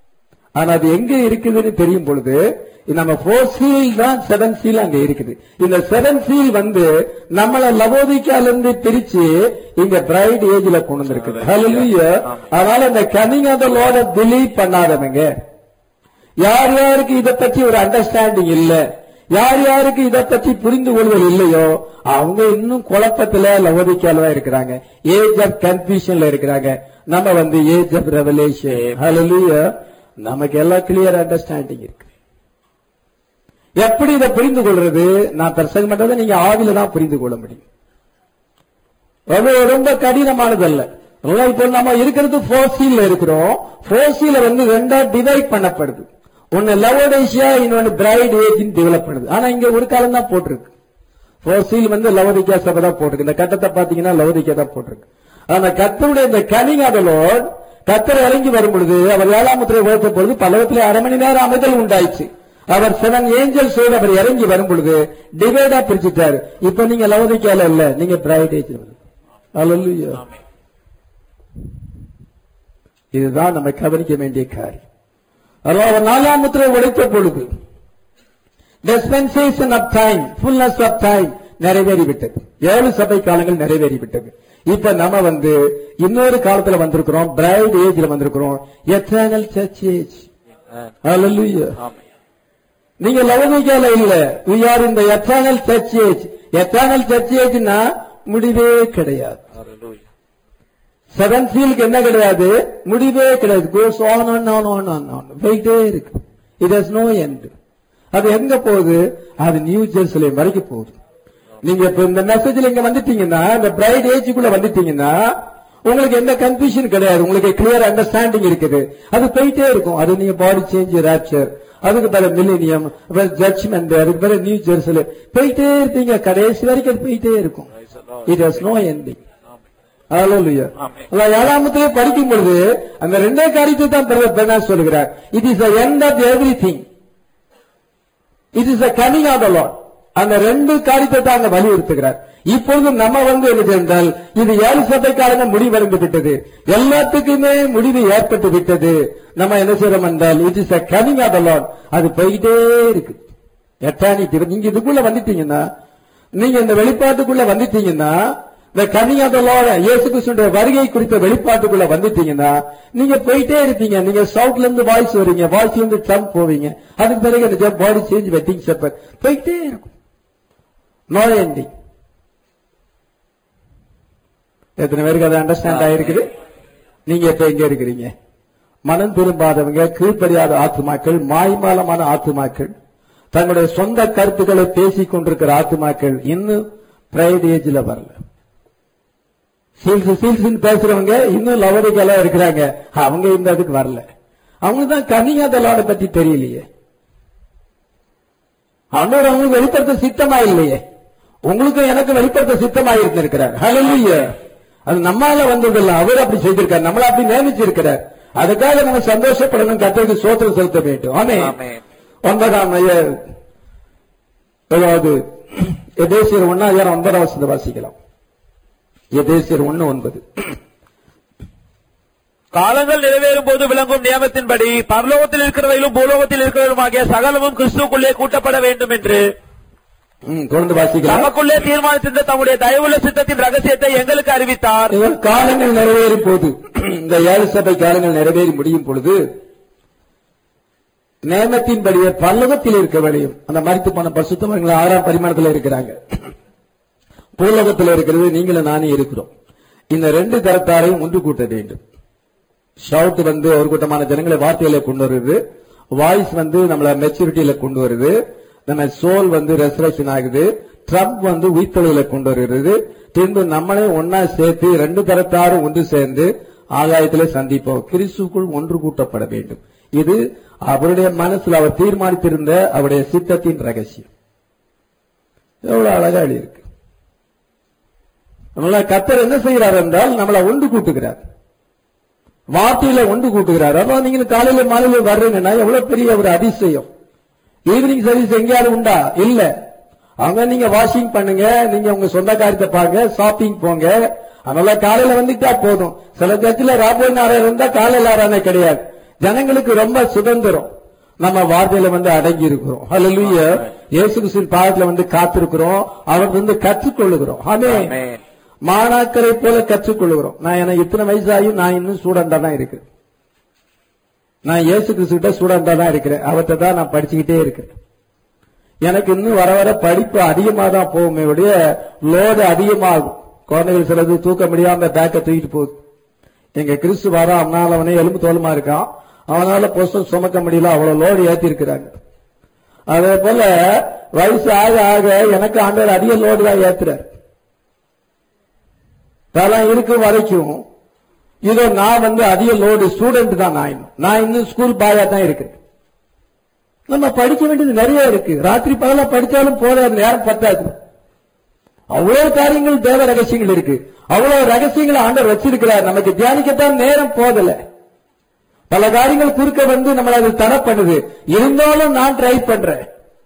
ஆனா அது எங்க இருக்குதுன்னு தெரியும் பொழுது நம்ம ஃபோர் சீல் தான் செவன் சீல் அங்க இருக்குது இந்த செவன் சீல் வந்து நம்மள லவோதிக்கால இருந்து பிரிச்சு இங்க பிரைட் ஏஜ்ல கொண்டு வந்திருக்குது Hallelujah. அதனால இந்த coming of the Lord believe பண்ணாதவங்க யார் யாருக்கு இதை பற்றி ஒரு அண்டர்ஸ்டாண்டிங் இல்ல யார் யாருக்கு இதை பற்றி புரிந்து கொள்வது இல்லையோ அவங்க இன்னும் குழப்பத்துல லவோதிக்கால தான் இருக்கிறாங்க ஏஜ் ஆஃப் கன்ஃபியூஷன்ல இருக்கிறாங்க நம்ம வந்து ஏஜ் ஆஃப் ரெவலேஷன் ஹalleluya நமக்கு எல்லாம் கிளியர் அண்டர்ஸ்டாண்டிங் இருக்கு எப்படி இதை புரிந்து கொள்றது நான் பிரசங்கம் பண்றதை நீங்க ஆவில தான் புரிந்து கொள்ள முடியும் அது ரொம்ப கடினமானது அல்ல அதனால இப்போ நம்ம இருக்கிறது ஃபோர்சில இருக்கிறோம் ஃபோர்சில வந்து ரெண்டா டிவைட் பண்ணப்படுது ஒன்னு லவோடேஷியா இன்னொன்னு பிரைட் ஏஜ் டெவலப் பண்ணுது ஆனா இங்க ஒரு காலம் தான் போட்டிருக்கு ஃபோர்சில் வந்து லவோதிக்கா சபை தான் போட்டிருக்கு இந்த கட்டத்தை பாத்தீங்கன்னா லவோதிக்கா தான் போட்டிருக்கு அந்த கத்தருடைய இந்த கனிங் ஆஃப் லோட் கத்தர் இறங்கி வரும் பொழுது அவர் ஏழாம் முத்திரை ஓட்ட பொழுது பல்லவத்திலே அரை மணி நேரம் அமைதல் உண்டாயிடுச்சு அவர் செவன் ஏஞ்சல்ஸோடு அவர் இறங்கி வரும் பொழுது டிவைடா பிரிச்சுட்டாரு இப்ப நீங்க லவோதிக்கால இல்ல நீங்க பிரைட் ஏஜ் அல்ல இதுதான் நம்ம கவனிக்க வேண்டிய காரியம் அதனால அவர் நாலாம் முத்திரை உடைத்த பொழுது dispensation of time fullness of time நிறைவேறிவிட்டது ஏழு சபை காலங்கள் நிறைவேறிவிட்டது இப்ப நம்ம வந்து இன்னொரு காலத்துல வந்திருக்கிறோம் பிரைட் ஏஜ்ல வந்திருக்கிறோம் எத்தர்னல் சர்ச் ஏஜ் Hallelujah. நீங்க லவனிக்கால இல்ல we are in the eternal church age eternal church ageனா முடிவே கிடையாது செவன் சீலுக்கு என்ன கிடையாது முடிவே கிடையாது goes on on on on on on போயிட்டே இருக்கு இட் ஹஸ் நோ எண்ட் அது எங்க போகுது அது நியூ ஜெருசலேம் வரைக்கும் போகுது நீங்க இப்ப இந்த மெசேஜ்ல இங்க வந்துட்டீங்கன்னா இந்த பிரைட் ஏஜுக்குள்ள வந்துட்டீங்கன்னா உங்களுக்கு எந்த கன்ஃபியூஷன் கிடையாது உங்களுக்கு கிளியர் அண்டர்ஸ்டாண்டிங் இருக்குது அது போயிட்டே இருக்கும் அது நீங்க பாடி சேஞ்ச் ராப்சர் அதுக்கு பிற மில்லினியம் ஜட்ஜ்மெண்ட் அதுக்கு பிற நியூ ஜெருசலேம் போயிட்டே இருப்பீங்க கடைசி வரைக்கும் அது போயிட்டே இருக்கும் it has no ending Hallelujah. Amen. அதான் ஏழாமத்திலே படிக்கும் பொழுது அந்த ரெண்டே காரியத்தை தான் பிரதர் பெர்னாஸ் சொல்லுகிறார் it is the end of எவ்ரி திங் it is the coming of the Lord அந்த ரெண்டு காரியத்தை தான் அங்க வலியுறுத்துகிறார் இப்பொழுது நம்ம வந்து என்ன என்றால் இது ஏழு சபைக்காரங்க முடிவடைந்து விட்டது எல்லாத்துக்குமே முடிவு ஏற்பட்டு விட்டது நம்ம என்ன செய்யறோம் என்றால் it is the coming of the Lord அது போயிட்டே இருக்கு எட்டானிட்டி நீங்க இதுக்குள்ள வந்துட்டீங்கன்னா நீங்க இந்த வெளிப்பாட்டுக்குள்ள வந்துட்டீங்கன்னா இந்த கமிங் ஆஃப் த லார்ட் இயேசு கிறிஸ்துடைய வருகை குறித்த வெளிப்பாட்டுக்குள்ள வந்துட்டீங்கன்னா நீங்க போயிட்டே இருப்பீங்க நீங்க சவுட்ல இருந்து வாய்ஸ் வருவீங்க வாய்ஸ்ல இருந்து ட்ரம்ப் போவீங்க அதுக்கு பிறகு எனக்கு பாடி சேஞ்ச் வெட்டிங் செப்பர் போயிட்டே இருக்கும் நோ எண்டிங் எத்தனை பேருக்கு அது அண்டர்ஸ்டாண்ட் ஆயிருக்குது நீங்க இப்ப எங்க இருக்கிறீங்க மனம் திரும்பாதவங்க கீழ்ப்படியாத ஆத்துமாக்கள் மாய்மாலமான ஆத்துமாக்கள் தங்களுடைய சொந்த கருத்துக்களை பேசிக் கொண்டிருக்கிற ஆத்துமாக்கள் இன்னும் பிரைட் ஏஜ்ல வரல சீல்ஸ் சீல்ஸ் பேசுறவங்க இன்னும் லவரிக்கலா இருக்கிறாங்க அவங்க இந்த இதுக்கு வரல அவங்க தான் கனியாதலாட பத்தி தெரியலையே ஆண்டவர் அவங்களுக்கு வெளிப்படுத்த சித்தமா இல்லையே உங்களுக்கும் எனக்கு வெளிப்படுத்த சித்தமா இருந்திருக்கிறார் ஹalleluya அது நம்மால வந்ததில்ல அவர் அப்படி செய்திருக்கார் நம்மள அப்படி நியமிச்சிருக்கிறார் அதுக்காக நம்ம சந்தோஷப்படணும் கத்தருக்கு சோத்திரம் செலுத்த வேண்டும் ஆமே ஆமென். ஒன்பதாம் ஐய- அதாவது எதேசியர் ஒன்னாயிரம் ஒன்பதாம் வசனத்தை வாசிக்கலாம் எதேசியர் ஒன்னு ஒன்பது காலங்கள் நிறைவேறும் போது விளங்கும் நியமத்தின்படி பரலோகத்தில் இருக்கிறவையிலும் பூலோகத்தில் இருக்கிறவருமாகிய சகலமும் கிறிஸ்துக்குள்ளே கூட்டப்பட வேண்டும் என்று ம், தொடர்ந்து வாசிக்கலாம் நமக்குள்ளே தீர்மானித்திருந்த தம்முடைய தயவுள்ள சித்தத்தின் ரகசியத்தை எங்களுக்கு அறிவித்தார் இவர் காலங்கள் நிறைவேறும் போது இந்த ஏழு சபை காலங்கள் நிறைவேறி முடியும் பொழுது நேமத்தின்படியே பல்லவத்தில் இருக்க வேலையும் அந்த மறித்து போன பசுத்தவர்கள் ஆறாம் பரிமாணத்தில் இருக்கிறாங்க பூலோகத்தில் இருக்கிறது நீங்களும் நானே இருக்கிறோம் இந்த ரெண்டு தரத்தாரையும் ஒன்று கூட்ட வேண்டும் ஷவுட் வந்து ஒரு கூட்டமான ஜனங்களை வார்த்தையில கொண்டு வருது வாய்ஸ் வந்து நம்மள மெச்சூரிட்டியில கொண்டு வருது நம்ம சோல் வந்து ரெசரேஷன் ஆகுது ட்ரம்ப் வந்து உயிர்த்தொழில கொண்டு வருகிறது பின்பு நம்மளே ஒன்னா சேர்த்து ரெண்டு தரத்தாரும் ஒன்று சேர்ந்து ஆகாயத்திலே சந்திப்போம் கிறிஸ்துக்குள் ஒன்று கூட்டப்பட வேண்டும் இது அவருடைய மனசுல அவர் தீர்மானித்திருந்த அவருடைய சித்தத்தின் ரகசியம் எவ்வளவு அழகா இருக்கு நம்மள கத்தர் என்ன செய்கிறார் என்றால் நம்மளை ஒன்று கூட்டுகிறார் வார்த்தையில ஒன்று கூட்டுகிறார் அதான் நீங்க காலையில மாலையில வர்றீங்கன்னா எவ்வளவு பெரிய ஒரு அதிசயம் ஈவினிங் சர்வீஸ் எங்கேயாவது உண்டா இல்ல அங்க நீங்க வாஷிங் பண்ணுங்க நீங்க உங்க சொந்த காரியத்தை பாருங்க ஷாப்பிங் போங்க அதனால காலையில வந்துட்டா போதும் சில சர்ச்சில் ராபோய் நாராயணம் இருந்தா காலையில ஆறானே கிடையாது ஜனங்களுக்கு ரொம்ப சுதந்திரம் நம்ம வார்த்தையில வந்து அடங்கி இருக்கிறோம் ஹalleluya இயேசு கிறிஸ்துவின் பாதத்துல வந்து காத்திருக்கிறோம் அவர் வந்து கற்றுக்கொள்ளுகிறோம் ஆமென் ஆமென். மாணாக்கரை போல கற்றுக்கொள்ளுகிறோம் நான் எனக்கு இத்தனை வயசாயும் நான் இன்னும் ஸ்டூடெண்டா தான் இருக்கிறேன் நான் இயேசு கிறிஸ்து கிட்ட ஸ்டூடெண்டா தான் இருக்கிறேன் அவர்கிட்ட தான் நான் படிச்சுக்கிட்டே இருக்கிறேன் எனக்கு இன்னும் வர வர படிப்பு அதிகமா தான் போகுமே ஒழிய லோடு அதிகமாகும் குழந்தைகள் சிலது தூக்க முடியாம பேக்கை தூக்கிட்டு போகுது எங்க கிறிஸ்து வர அவனால அவனே எலும்பு தோலுமா இருக்கான் அவனால புஸ்தம் சுமக்க முடியல அவ்வளவு லோடு ஏத்தி இருக்கிறாங்க அதே போல வயசு ஆக ஆக எனக்கு ஆண்டவர் அதிக லோடு தான் ஏத்துறாரு அதெல்லாம் இருக்கும் வரைக்கும் இதோ நான் வந்து அதிக லோடு ஸ்டூடெண்ட் தான் நான் இன்னும். நான் இன்னும் ஸ்கூல் பாயா தான் இருக்கிறேன் நம்ம படிக்க வேண்டியது நிறைய இருக்கு ராத்திரி பகலா படிச்சாலும் போற நேரம் பத்தாது அவ்வளவு காரியங்கள் தேவ ரகசியங்கள் இருக்கு அவ்வளவு ரகசியங்களை ஆண்டவர் வச்சிருக்கிறார் நமக்கு தியானிக்கத்தான் நேரம் போதல பல காரியங்கள் குறுக்க வந்து நம்மள அது தடை பண்ணுது இருந்தாலும் நான் ட்ரை பண்றேன்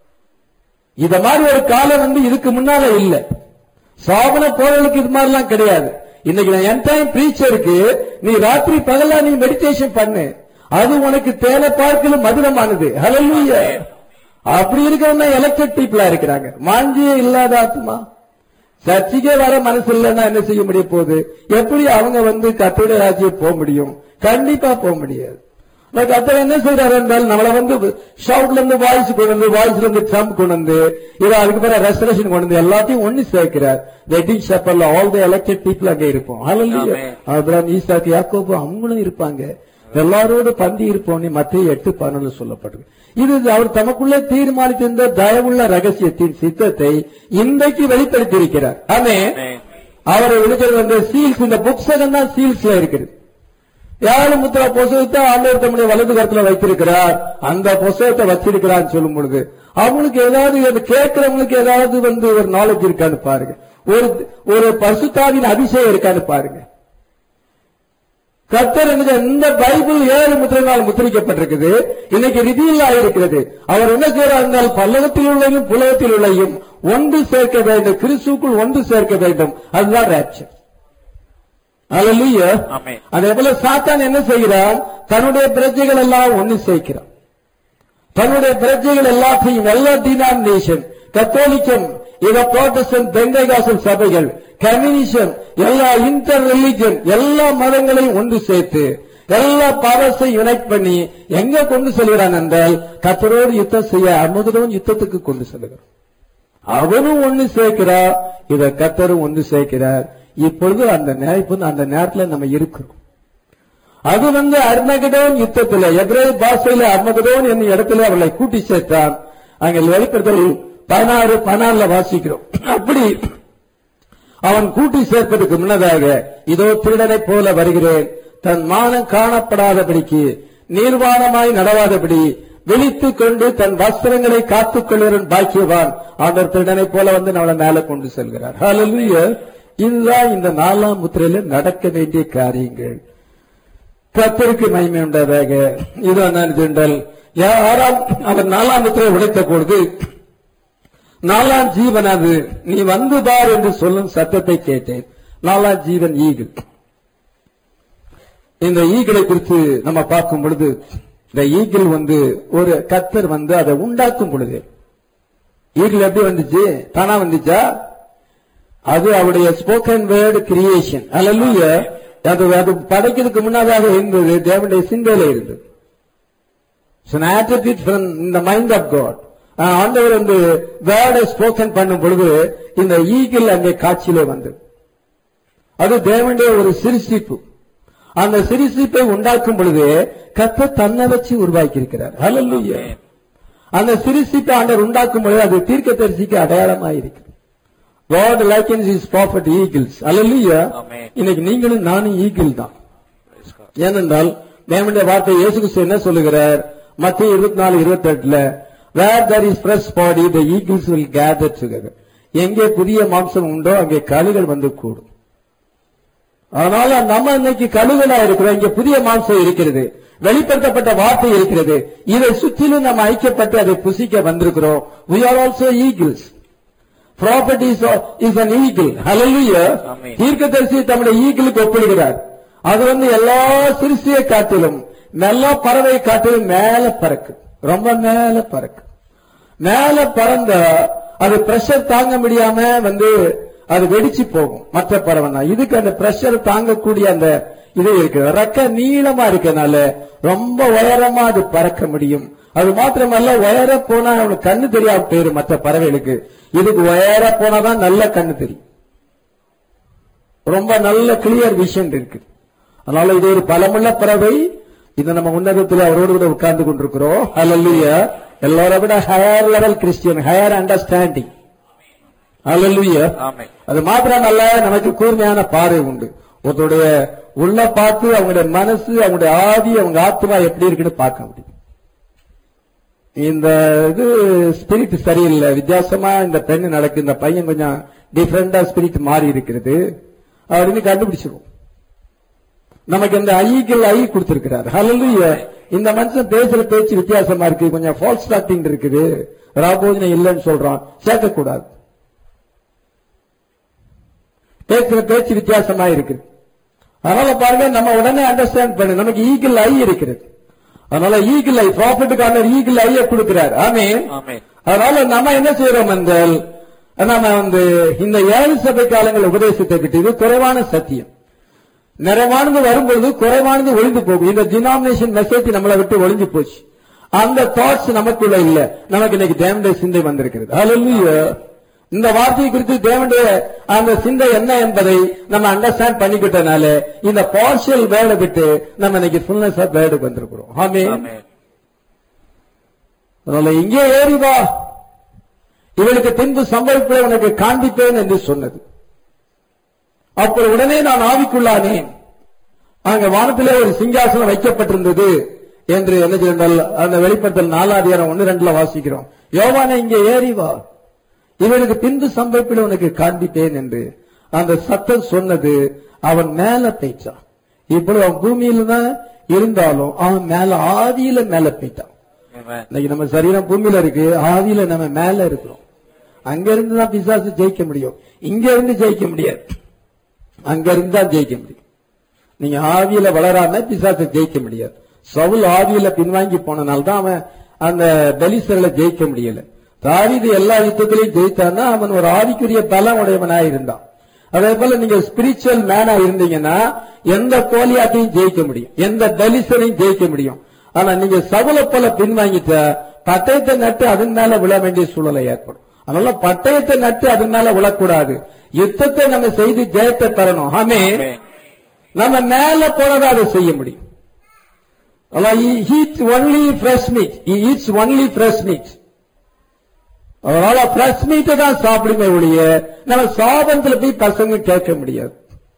இத மாதிரி ஒரு காலம் வந்து இதுக்கு முன்னால இல்ல சாபன போறவர்களுக்கு இது மாதிரிலாம் கிடையாது இன்னைக்கு நான் என் டைம் பிரீச்சருக்கு நீ ராத்திரி பகலா நீ மெடிடேஷன் பண்ணு அது உனக்கு தேவை பார்க்கலும் மதுரமானது ஹalleluya அப்படி இருக்கிறவங்க எலக்டட் பீப்புளா இருக்கிறாங்க மாஞ்சியே இல்லாத ஆத்மா சர்ச்சைக்கே வர மனசு இல்லைன்னா என்ன செய்ய முடிய போகுது எப்படி அவங்க வந்து கத்தோட ராஜ்யம் போக முடியும் கண்டிப்பா போக முடியாது ஆனா கத்தர் என்ன செய்யறாரு என்றால் நம்மள வந்து ஷவுட்ல இருந்து வாய்ஸ் கொண்டு வந்து வாய்ஸ்ல இருந்து ட்ரம்ப் கொண்டு வந்து இதை அதுக்கு பிறகு ரெஸ்டரேஷன் கொண்டு வந்து எல்லாத்தையும் ஒண்ணு சேர்க்கிறார் வெட்டிங் ஷப்பர்ல ஆல் த எலெக்டட் பீப்புள் அங்கே இருப்போம் ஹalleluya Amen. அப்புறம் ஈசாக்கு யாக்கோபு அவங்களும் இருப்பாங்க எல்லாரோடு பந்தி இருப்போம் மத்திய எட்டு பதினொன்று சொல்லப்பட்டது இது அவர் தமக்குள்ளே தீர்மானித்திருந்த தயவுள்ள ரகசியத்தின் சித்தத்தை இன்றைக்கு வெளிப்படுத்தியிருக்கிறார் ஆமே Amen. அவர் இருக்கிறது வந்து சீல்ஸ் இந்த புக்ஸகம் தான் சீல்ஸ்ல இருக்குது யாரும் முத்திரா புஸ்தகத்தை ஆண்டவர் தம்முடைய வலது கரத்துல வைத்திருக்கிறார் அந்த புஸ்தகத்தை வச்சிருக்கிறான்னு சொல்லும் பொழுது அவங்களுக்கு ஏதாவது அது கேட்கிறவங்களுக்கு ஏதாவது வந்து ஒரு நாலேஜ் இருக்கான்னு பாருங்க ஒரு ஒரு பசுத்தாவின் அபிஷேகம் இருக்கான்னு பாருங்க கர்த்தர் என்கிற இந்த பைபிள் ஏழு முத்திரையினால் முத்திரிக்கப்பட்டிருக்குது இன்னைக்கு ரிவீல் ஆயிருக்கிறது அவர் என்ன செய்யறார் என்றால் பல்லவத்தில் உள்ளையும் புலகத்தில் உள்ளையும் ஒன்று சேர்க்க வேண்டும் கிறிஸ்துக்குள் ஒன்று சேர்க்க வேண்டும் அதுதான் ரேப்சர் அல்ல ஆமென். அதே போல சாத்தான் என்ன செய்கிறான் தன்னுடைய பிரஜைகள் எல்லாம் ஒன்று சேர்க்கிறான் தன்னுடைய பிரஜைகள் எல்லாத்தையும் எல்லா டினாமினேஷன் கத்தோலிக்கம் இத புரோட்டஸ்டன்ட் பெந்தைகாசல் சபைகள் கம்யூனிசம் எல்லா இன்டர் ரிலிஜன் எல்லா மதங்களையும் ஒன்று சேர்த்து எல்லா பவர்ஸை யுனைட் பண்ணி எங்க கொண்டு செல்கிறான் என்றால் கத்தரோடு யுத்தம் செய்ய அமுதனும் யுத்தத்துக்கு கொண்டு செல்கிறான் அவரும் ஒண்ணு சேர்க்கிறார் இத கத்தரும் ஒன்று சேர்க்கிறார் இப்பொழுது அந்த நே- இப்ப அந்த நேரத்துல நம்ம இருக்கிறோம் அது வந்து அர்மகடோன் யுத்தத்துல எதிரே பாஷையில அர்மகடோன் என்னும் இடத்துல அவளை கூட்டி சேர்த்தான் அங்க வெளிப்படுத்தல் பதினாறு பதினாறுல வாசிக்கிறோம் அப்படி அவன் கூட்டி சேர்ப்பதற்கு முன்னதாக இதோ திருடனை போல வருகிறேன் தன் மானம் காணப்படாதபடிக்கு நீர்வாணமாய் நடவாதபடி விழித்துக் கொண்டு தன் வஸ்திரங்களை காத்துக் கொள்கிறன் பாக்கியவான் அவர் திருடனை போல வந்து நம்மளை மேல கொண்டு செல்கிறார் ஹalleluya இதுதான் இந்த நாலாம் முத்திரையில நடக்க வேண்டிய காரியங்கள் கத்தருக்கு மகிமை உண்டதாக இது என்னென்றால் யாரால் அவர் நாலாம் முத்திரை உடைத்த பொழுது நாலாம் ஜீவன் அது நீ வந்து பார் என்று சொல்லும் சத்தத்தை கேட்டேன் நாலாம் ஜீவன் ஈகிள் இந்த ஈகிளை குறித்து நம்ம பார்க்கும் பொழுது இந்த ஈகிள் வந்து ஒரு கத்தர் வந்து அதை உண்டாக்கும் பொழுது ஈகிள் எப்படி வந்துச்சு தானா வந்துச்சா அது அவருடைய ஸ்போக்கன் வேர்டு கிரியேஷன் அல்ல அது அது படைக்கிறதுக்கு முன்னதாக இருந்தது தேவனுடைய சிந்தையில இருந்தது So, an attitude from the mind of God. ஆஹ் ஆண்டவர் வந்து வேர்டை ஸ்போக்கன் பண்ணும் பொழுது இந்த ஈகிள் அங்கே காட்சியிலே வந்தது அது தேவனுடைய ஒரு சிறுசிப்பு அந்த சிறுசிப்பை உண்டாக்கும் பொழுது கத்த தன்னை வச்சு உருவாக்கி இருக்கிறார் ஹalleluya அந்த சிறுசிப்பை ஆண்டவர் உண்டாக்கும் பொழுது அது தீர்க்கதரிசிக்கு அடையாளமாக இருக்கிறது God likens his prophet eagles. Hallelujah. Amen. இன்னைக்கு நீங்களும் நானும் ஈகிள் தான் Praise God. ஏனென்றால் தேவனுடைய வார்த்தை இயேசு கிறிஸ்து என்ன சொல்லுகிறார் மத்திய இருபத்தி நாலு இருபத்தி எட்டுல where there is fresh body the eagles will gather together எங்கே புதிய மாம்சம் உண்டோ அங்கே கழுகள் வந்து கூடும் அதனால நம்ம இன்னைக்கு கழுகளா இருக்கிறோம் இங்க புதிய மாம்சம் இருக்கிறது வெளிப்படுத்தப்பட்ட வார்த்தை இருக்கிறது இதை சுற்றிலும் நம்ம ஐக்கியப்பட்டு அதை புசிக்க வந்திருக்கிறோம் we are also eagles prophet is, is an eagle hallelujah Amen. தீர்க்கதரிசி தம்முடைய ஈகிளுக்கு ஒப்பிடுகிறார் அது வந்து எல்லா சிறுசியை காட்டிலும் நல்ல பறவை காட்டு மேல பறக்கு ரொம்ப மேல பறக்கு மேல பறந்த அது பிரஷர் தாங்க முடியாம வந்து அது வெடிச்சு போகும் மற்ற பறவைனா இதுக்கு அந்த பிரஷர் தாங்கக்கூடிய அந்த இது இருக்கு ரெக்க நீளமா இருக்கனால ரொம்ப உயரமா அது பறக்க முடியும் அது மாத்திரமல்ல உயர போனா அவனுக்கு கண்ணு தெரியாம போயிரும் மற்ற பறவைகளுக்கு இதுக்கு உயர போனாதான் நல்ல கண்ணு தெரியும் ரொம்ப நல்ல கிளியர் விஷன் இருக்கு அதனால இது ஒரு பலமுள்ள பறவை இது நம்ம உன்னதத்தில் அவரோடு கூட உட்கார்ந்து கொண்டிருக்கிறோம் அல்லல்லுயா எல்லாரை விட higher level Christian higher understanding hallelujah amen அது மாத்திரமல்ல நமக்கு கூர்மையான பார்வை உண்டு ஒருத்தருடைய உள்ள பார்த்து அவங்களுடைய மனசு அவங்களுடைய ஆதி அவங்க ஆத்மா எப்படி இருக்குன்னு பார்க்க முடியும் இந்த இது ஸ்பிரிட் சரியில்லை வித்தியாசமா இந்த பெண் நடக்கு இந்த பையன் கொஞ்சம் டிஃபரெண்டா ஸ்பிரிட் மாறி இருக்கிறது அப்படின்னு கண்டுபிடிச்சிருவோம் நமக்கு இந்த ஐகள் ஐ கொடுத்திருக்கிறார் ஹalleluya இந்த மனுஷன் பேசுற பேச்சு வித்தியாசமா இருக்கு கொஞ்சம் ஃபால்ஸ் ஸ்டார்டிங் இருக்குது ராபோஜனை இல்லைன்னு சொல்றான் சேர்க்கக்கூடாது பேசுற பேச்சு வித்தியாசமா இருக்கு அதனால பாருங்க நம்ம உடனே அண்டர்ஸ்டாண்ட் பண்ணு நமக்கு ஈகிள் ஐ இருக்கிறது அதனால ஈகிள் ஐ ப்ராஃபிட்டுக்கான ஈகிள் ஐய கொடுக்கிறார் ஆமே ஆமென் அதனால நம்ம என்ன செய்யறோம் என்றால் நம்ம வந்து இந்த ஏழு சபை காலங்கள் உபதேசத்தை விட்டு இது குறைவான சத்தியம் நிறைவானது வரும்பொழுது குறைவானது ஒளிந்து போகும் இந்த டினாமினேஷன் மெசேஜ் நம்மளை விட்டு ஒளிஞ்சு போச்சு அந்த தாட்ஸ் நமக்குள்ள இல்ல நமக்கு இன்னைக்கு தேவனுடைய சிந்தை வந்திருக்கிறது Hallelujah. இந்த வார்த்தையை குறித்து தேவனுடைய அந்த சிந்தை என்ன என்பதை நம்ம அண்டர்ஸ்டாண்ட் பண்ணிக்கிட்டனால இந்த பார்ஷியல் வேர்டை விட்டு நம்ம இன்னைக்கு ஃபுல்னஸ் ஆஃப் வேர்டுக்கு வந்திருக்கிறோம் ஆமே ஆமென் அதனால இங்கே ஏறி வா இவளுக்கு பின்பு சம்பவிப்பதை உனக்கு காண்பிப்பேன் என்று சொன்னது அப்போ உடனே நான் ஆவிக்குள்ளானேன் அங்க வானத்திலே ஒரு சிங்காசனம் வைக்கப்பட்டிருந்தது என்று என்ன செய்தால் அந்த வெளிப்படுத்தல் நாலாதிகாரம் ஒன்னு ரெண்டுல வாசிக்கிறோம் யோவானை இங்கே ஏறி வா இவனுக்கு பின்பு சம்பவிப்பில் உனக்கு காண்பிப்பேன் என்று அந்த சத்தம் சொன்னது அவன் மேல போயிட்டான் இப்பொழுது அவன் பூமியில தான் இருந்தாலும் அவன் மேல ஆதியில மேல போயிட்டான் ஆமென் இன்னைக்கு நம்ம சரீரம் பூமியில இருக்கு ஆதியில நம்ம மேல இருக்கிறோம் அங்க இருந்து தான் பிசாசு ஜெயிக்க முடியும் இங்க இருந்து ஜெயிக்க முடியாது அங்க இருந்து தான் ஜெயிக்க முடியும் நீங்க ஆவியில வளராம பிசாசை ஜெயிக்க முடியாது சவுல் ஆவியில பின்வாங்கி போனனால தான் அவன் அந்த பெலிசர்ல ஜெயிக்க முடியல தாவீது எல்லா யுத்தத்திலையும் ஜெயித்தான்னா அவன் ஒரு ஆவிக்குரிய பலம் உடையவனா இருந்தான் அதே போல நீங்க ஸ்பிரிச்சுவல் மேனா இருந்தீங்கன்னா எந்த கோலியாட்டையும் ஜெயிக்க முடியும் எந்த பெலிசரையும் ஜெயிக்க முடியும் ஆனா நீங்க சவுல போல பின்வாங்கிட்ட பட்டயத்தை நட்டு அதன் மேல விழ வேண்டிய சூழலை ஏற்படும் அதனால பட்டயத்தை நட்டு அதன் மேல விழக்கூடாது யுத்தத்தை நம்ம செய்து ஜெயத்தை பெறணும் ஆமே ஆமென் நம்ம மேல போனதை அதை செய்ய முடியும் only fresh meat eats only fresh meat அதனால ஃப்ரெஷ் மீட்டை தான் சாப்பிடுமே ஒழிய நம்ம சாபத்துல போய் பசங்க கேட்க முடியாது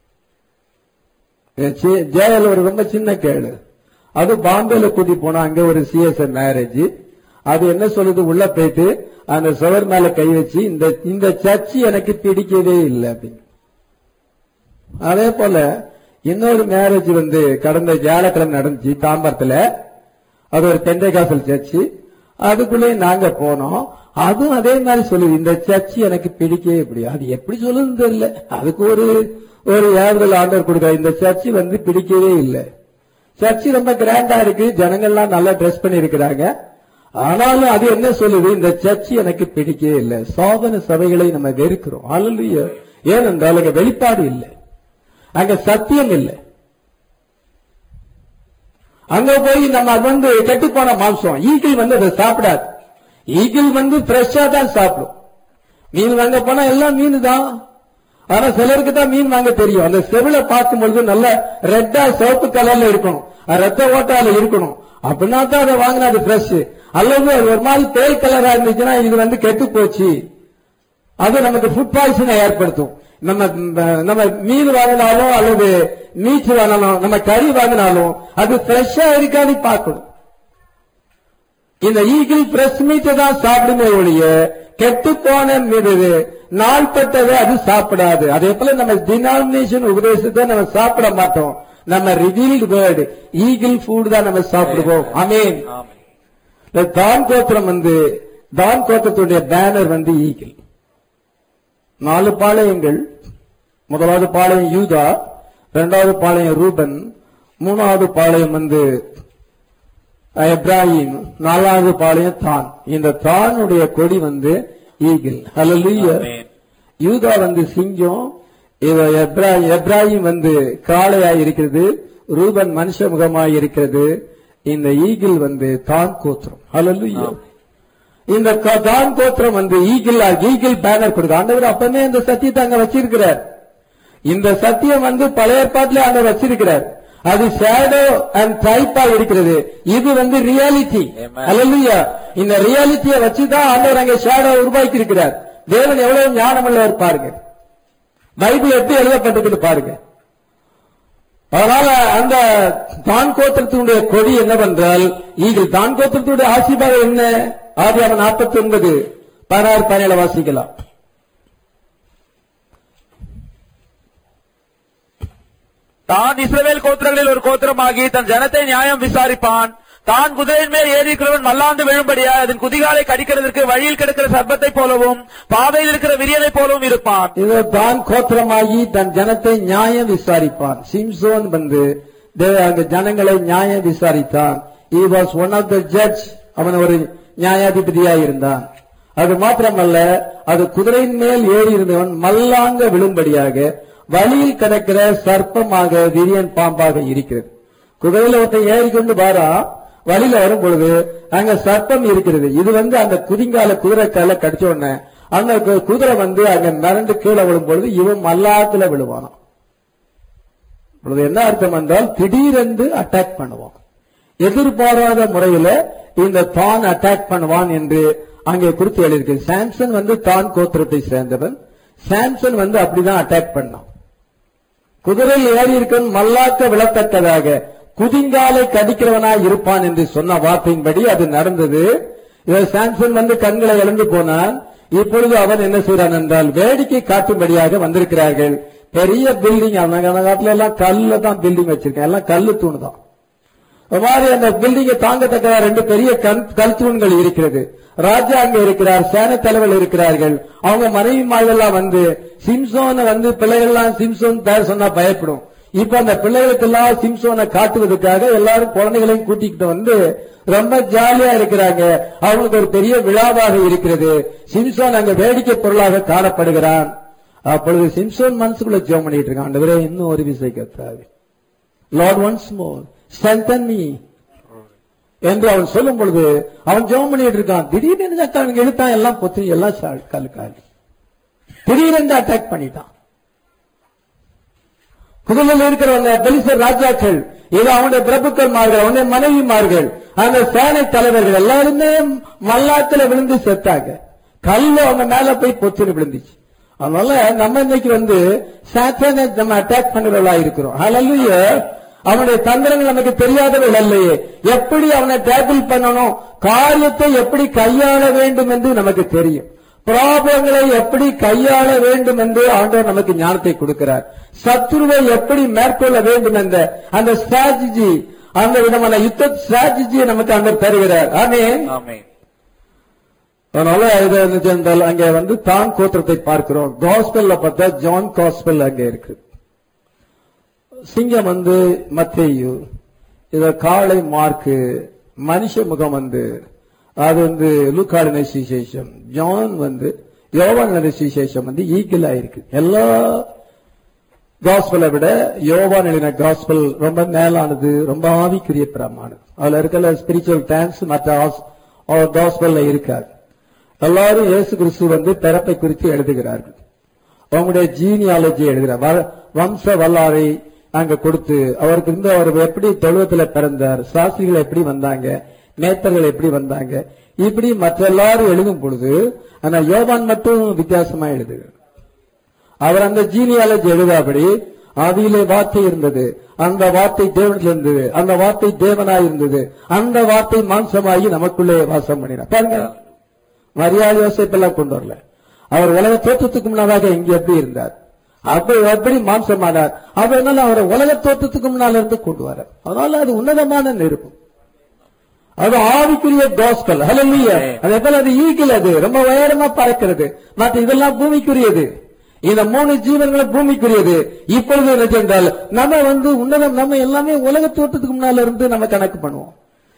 ஜெயல் ஒரு ரொம்ப சின்ன கேளு அது பாம்பேல கூட்டி போனா அங்க ஒரு சிஎஸ்ஐ மேரேஜ் அது என்ன சொல்லுது உள்ள போயிட்டு அந்த சுவர் மேல கை வச்சு இந்த இந்த சர்ச்சு எனக்கு பிடிக்கவே இல்லை அப்படின்னு அதே போல இன்னொரு மேரேஜ் வந்து கடந்த வியாழக்கிழமை நடந்துச்சு தாம்பரத்துல அது ஒரு பெண்டகாசல் சர்ச்சு அதுக்குள்ளே நாங்க போனோம் அதுவும் அதே மாதிரி சொல்லுது இந்த சர்ச்சு எனக்கு பிடிக்கவே முடியாது அது எப்படி சொல்லுதுன்னு தெரியல அதுக்கு ஒரு ஒரு ஏவுதல் ஆர்டர் கொடுக்க இந்த சர்ச்சு வந்து பிடிக்கவே இல்லை சர்ச்சு ரொம்ப கிராண்டா இருக்கு ஜனங்கள்லாம் நல்லா ட்ரெஸ் பண்ணி இருக்கிறாங்க ஆனாலும் அது என்ன சொல்லுது இந்த சர்ச்சு எனக்கு பிடிக்கவே இல்லை சோதன சபைகளை நம்ம வெறுக்கிறோம் அல்ல ஏனென்றால் அங்க வெளிப்பாடு இல்லை அங்க சத்தியம் இல்லை அங்க போய் நம்ம அது வந்து கெட்டுப்போன மாம்சம் ஈகிள் வந்து அதை சாப்பிடாது ஈகிள் வந்து ஃப்ரெஷ்ஷா தான் சாப்பிடும் மீன் வாங்க போனா எல்லாம் மீன் தான் ஆனா சிலருக்கு தான் மீன் வாங்க தெரியும் அந்த செவில பார்க்கும் பொழுது நல்ல ரெட்டா சிவப்பு கலர்ல இருக்கணும் அது ரத்த ஓட்டால இருக்கணும் அப்படின்னா தான் அதை வாங்கினா அது ஃப்ரெஷ் அல்லது அது ஒரு மாதிரி தேல் கலரா இருந்துச்சுன்னா இது வந்து கெட்டு போச்சு அது நமக்கு ஃபுட் பாய்சனை ஏற்படுத்தும் நம்ம நம்ம மீன் வாங்கினாலும் அல்லது மீட் வாங்கினாலும் நம்ம கறி வாங்கினாலும் அது ஃப்ரெஷ்ஷா இருக்காது பார்க்கணும் இந்த ஈகிள் ஃப்ரெஷ் மீட்டை தான் சாப்பிடுமே ஒழிய கெட்டு போன மீது நாள்பட்டதை அது சாப்பிடாது அதே போல நம்ம டினாமினேஷன் உபதேசத்தை நம்ம சாப்பிட மாட்டோம் நம்ம ரிவீல்டு வேர்டு ஈகிள் ஃபுட் தான் நம்ம சாப்பிடுவோம் அமேன் ஆமென் இந்த தான் கோத்திரம் வந்து தான் கோத்திரத்துடைய பேனர் வந்து ஈகிள் நாலு பாளையங்கள் முதலாவது பாளையம் யூதா இரண்டாவது பாளையம் ரூபன் மூணாவது பாளையம் வந்து எப்ராஹிம் நாலாவது பாளையம் தான் இந்த தானுடைய கொடி வந்து ஈகிள் ஹalleluya ஆமென். யூதா வந்து சிங்கம் இவ எப்ராஹிம் எப்ராஹிம் வந்து காளையாய் இருக்கிறது ரூபன் மனுஷ முகமாய் இருக்கிறது இந்த ஈகிள் வந்து தான் கோத்திரம் ஹalleluya இந்த க- தான் கோத்திரம் வந்து ஈகிள் ஈகிள் பேனர் கொடுக்க ஆண்டவர் அப்பவே இந்த சத்தியத்தை அங்க வச்சிருக்கிறார் இந்த சத்தியம் வந்து பழைய ஏற்பாட்டிலே ஆண்டவர் வச்சிருக்கிறார் அது ஷேடோ அண்ட் டைப்பா இருக்கிறது இது வந்து ரியாலிட்டி Amen. அல்லையா இந்த ரியாலிட்டியை வச்சுதான் ஆண்டவர் அங்க ஷேடோ உருவாக்கி இருக்கிறார் தேவன் எவ்வளவு ஞானம் உள்ளவர் பாருங்க பைபிள் எப்படி எழுதப்பட்டிருக்குது பாருங்க அதனால அந்த தான் கோத்திரத்தினுடைய கொடி என்னவென்றால் ஈகிள் தான் கோத்திரத்தினுடைய ஆசீர்வாதம் என்ன ஆதி அவன் நாற்பத்தி ஒன்பது பதினாறு பதினேழு வாசிக்கலாம் தான் இஸ்ரவேல் கோத்திரங்களில் ஒரு கோத்திரமாகி தன் ஜனத்தை நியாயம் விசாரிப்பான் தான் குதிரையின் மேல் ஏறிக்கிறவன் மல்லாந்து விழும்படியா அதன் குதிகாலை கடிக்கிறதற்கு வழியில் கிடக்கிற சர்ப்பத்தை போலவும் பாதையில் இருக்கிற விரியனை போலவும் இருப்பான் இதோ தான் கோத்திரமாகி தன் ஜனத்தை நியாயம் விசாரிப்பான் சிம்சோன் வந்து தே- அந்த ஜனங்களை நியாயம் விசாரித்தான் he was one of the judge அவன் ஒரு நியாயாதிபதியாய் இருந்தான் அது மாத்திரமல்ல அது குதிரையின் மேல் ஏறி இருந்தவன் மல்லாங்க விழும்படியாக வழியில் கிடக்கிற சர்ப்பமாக விரியன் பாம்பாக இருக்கிறது குதிரையில ஒருத்தன் ஏறிக்கொண்டு வாரா வழியில வரும் பொழுது அங்க சர்ப்பம் இருக்கிறது இது வந்து அந்த குதிங்கால குதிரை கால கடிச்ச உடனே அந்த கு- குதிரை வந்து அங்க மிரண்டு கீழே விழும் பொழுது இவன் மல்லாத்துல விழுவானாம் இப்பொழுது என்ன அர்த்தம் என்றால் திடீரென்று அட்டாக் பண்ணுவான் எதிர்பாராத முறையில இந்த தான் அட்டாக் பண்ணுவான் என்று அங்கே குறித்து எழுதியிருக்கு சாம்சன் வந்து தான் கோத்திரத்தை சேர்ந்தவன் சாம்சன் வந்து அப்படிதான் அட்டாக் பண்ணான் குதிரை ஏறி இருக்கும் மல்லாக்க விழத்தக்கதாக குதிங்காலை கடிக்கிறவனாய் இருப்பான் என்று சொன்ன வார்த்தையின்படி அது நடந்தது இவர் சாம்சன் வந்து கண்களை இழந்து போனான் இப்பொழுது அவன் என்ன செய்றான் என்றால் வேடிக்கை காட்டும்படியாக வந்திருக்கிறார்கள் பெரிய பில்டிங் அந்த காலத்துல எல்லாம் கல்ல தான் பில்டிங் வச்சிருக்கேன் எல்லாம் கல்லு தூண் தான் அது மாதிரி அந்த பில்டிங்கை தாங்கத்தக்க ரெண்டு பெரிய கல்- கல் தூண்கள் இருக்கிறது ராஜா அங்க இருக்கிறார் சேன தலைவர் இருக்கிறார்கள் அவங்க மனைவி எல்லாம் வந்து சிம்சோனை வந்து பிள்ளைகள்லாம் சிம்சோன் பேர் சொன்னா பயப்படும் இப்ப அந்த பிள்ளைகளுக்கெல்லாம் சிம்சோனை காட்டுவதற்காக எல்லாரும் குழந்தைகளையும் கூட்டிக்கிட்டு வந்து ரொம்ப ஜாலியா இருக்கிறாங்க அவங்களுக்கு ஒரு பெரிய விழாவாக இருக்கிறது சிம்சோன் அங்க வேடிக்கை பொருளாக காணப்படுகிறான் அப்பொழுது சிம்சோன் மனசுக்குள்ள ஜோம் பண்ணிட்டு இருக்கான் ஆண்டவரே இன்னும் ஒரு விசை கத்தாவே Lord once more strengthen me என்று அவன் சொல்லும் பொழுது அவன் ஜெபம் பண்ணிட்டு இருக்கான் திடீர்னு அவன் எழுத்தான் எல்லாம் பொத்தி எல்லாம் சா- கல்லு காலி திடீரென்று அட்டாக் பண்ணிட்டான் புகழில் இருக்கிறவங்க பெலிசர் ராஜாக்கள் இது அவனுடைய பிரபுக்கள்மார்கள் அவனுடைய மனைவிமார்கள் அந்த சேனை தலைவர்கள் எல்லாருமே மல்லாத்துல விழுந்து செத்தாங்க கல்லு அவங்க மேல போய் பொத்துன்னு விழுந்துச்சு அதனால நம்ம இன்னைக்கு வந்து சாத்தானை நம்ம அட்டாக் பண்ணுறவளா இருக்கிறோம் ஹalleluya அவனுடைய தந்திரங்கள் நமக்கு தெரியாதவர்கள் அல்லையே எப்படி அவனை டேக்கிள் பண்ணணும் காரியத்தை எப்படி கையாள வேண்டும் என்று நமக்கு தெரியும் ப்ராப்ளங்களை எப்படி கையாள வேண்டும் என்று ஆண்டவர் நமக்கு ஞானத்தை கொடுக்கிறார் சத்துருவை எப்படி மேற்கொள்ள வேண்டும் என்ற அந்த ஸ்ட்ராட்டஜி அந்த விதமான யுத்த ஸ்ட்ராட்டஜியை நமக்கு அங்க தருகிறார் ஆமென் ஆமென் அதனால இது என்ன சென்றால் அங்கே வந்து தான் கோத்திரத்தை பார்க்கிறோம் காஸ்பல்ல பார்த்தா ஜான் காஸ்பல் அங்கே இருக்கு சிங்கம் வந்து மத்தேயு இத காளை மார்க்கு மனுஷ முகம் வந்து அது வந்து லூக்காடின சுவிசேஷம் ஜான் வந்து யோவான் சுவிசேஷம் வந்து ஈக்கிளா இருக்கு எல்லா காஸ்பலை விட யோவான் எழுதின காஸ்பல் ரொம்ப மேலானது ரொம்ப ஆவிக்குரிய பிரமானது அதுல இருக்கிற ஸ்பிரிச்சுவல் டான்ஸ் மற்ற காஸ்பல்ல இருக்காது எல்லாரும் இயேசு கிறிஸ்து வந்து பிறப்பை குறித்து எழுதுகிறார்கள் அவங்களுடைய ஜீனியாலஜி எழுதுகிறார் வ- வம்ச வரலாறை அங்க கொடுத்து அவருக்கு இருந்து அவர் எப்படி தொழுவத்துல பிறந்தார் சாஸ்திரிகள் எப்படி வந்தாங்க நேத்தர்கள் எப்படி வந்தாங்க இப்படி மற்ற எல்லாரும் எழுதும் பொழுது ஆனா யோவான் மட்டும் வித்தியாசமா எழுதுகிறார் அவர் அந்த ஜீனியாலஜி எழுதாபடி ஆதியிலே வார்த்தை இருந்தது அந்த வார்த்தை தேவனில் இருந்தது அந்த வார்த்தை தேவனாய் இருந்தது அந்த வார்த்தை மாம்சமாகி நமக்குள்ளே வாசம் பண்ணினார் பாருங்க மரியாதை யோசிப்பெல்லாம் கொண்டு வரல அவர் உலக தோற்றத்துக்கு முன்னதாக இங்க எப்படி இருந்தார் அப்ப எப்படி மாம்சமானார் அதனால அவரை உலக தோற்றத்துக்கு முன்னால இருந்து கொண்டு வர அதனால அது உன்னதமான நெருப்பு அது ஆவிக்குரிய கோஸ்பல் ஹalleluya அதே போல அது ஈகிள் அது ரொம்ப உயரமா பறக்கிறது மற்ற இதெல்லாம் பூமிக்குரியது இந்த மூணு ஜீவன்களும் பூமிக்குரியது இப்பொழுது என்ன சென்றால் நம்ம வந்து உன்னதம் நம்ம எல்லாமே உலக தோட்டத்துக்கு முன்னால இருந்து நம்ம கணக்கு பண்ணுவோம்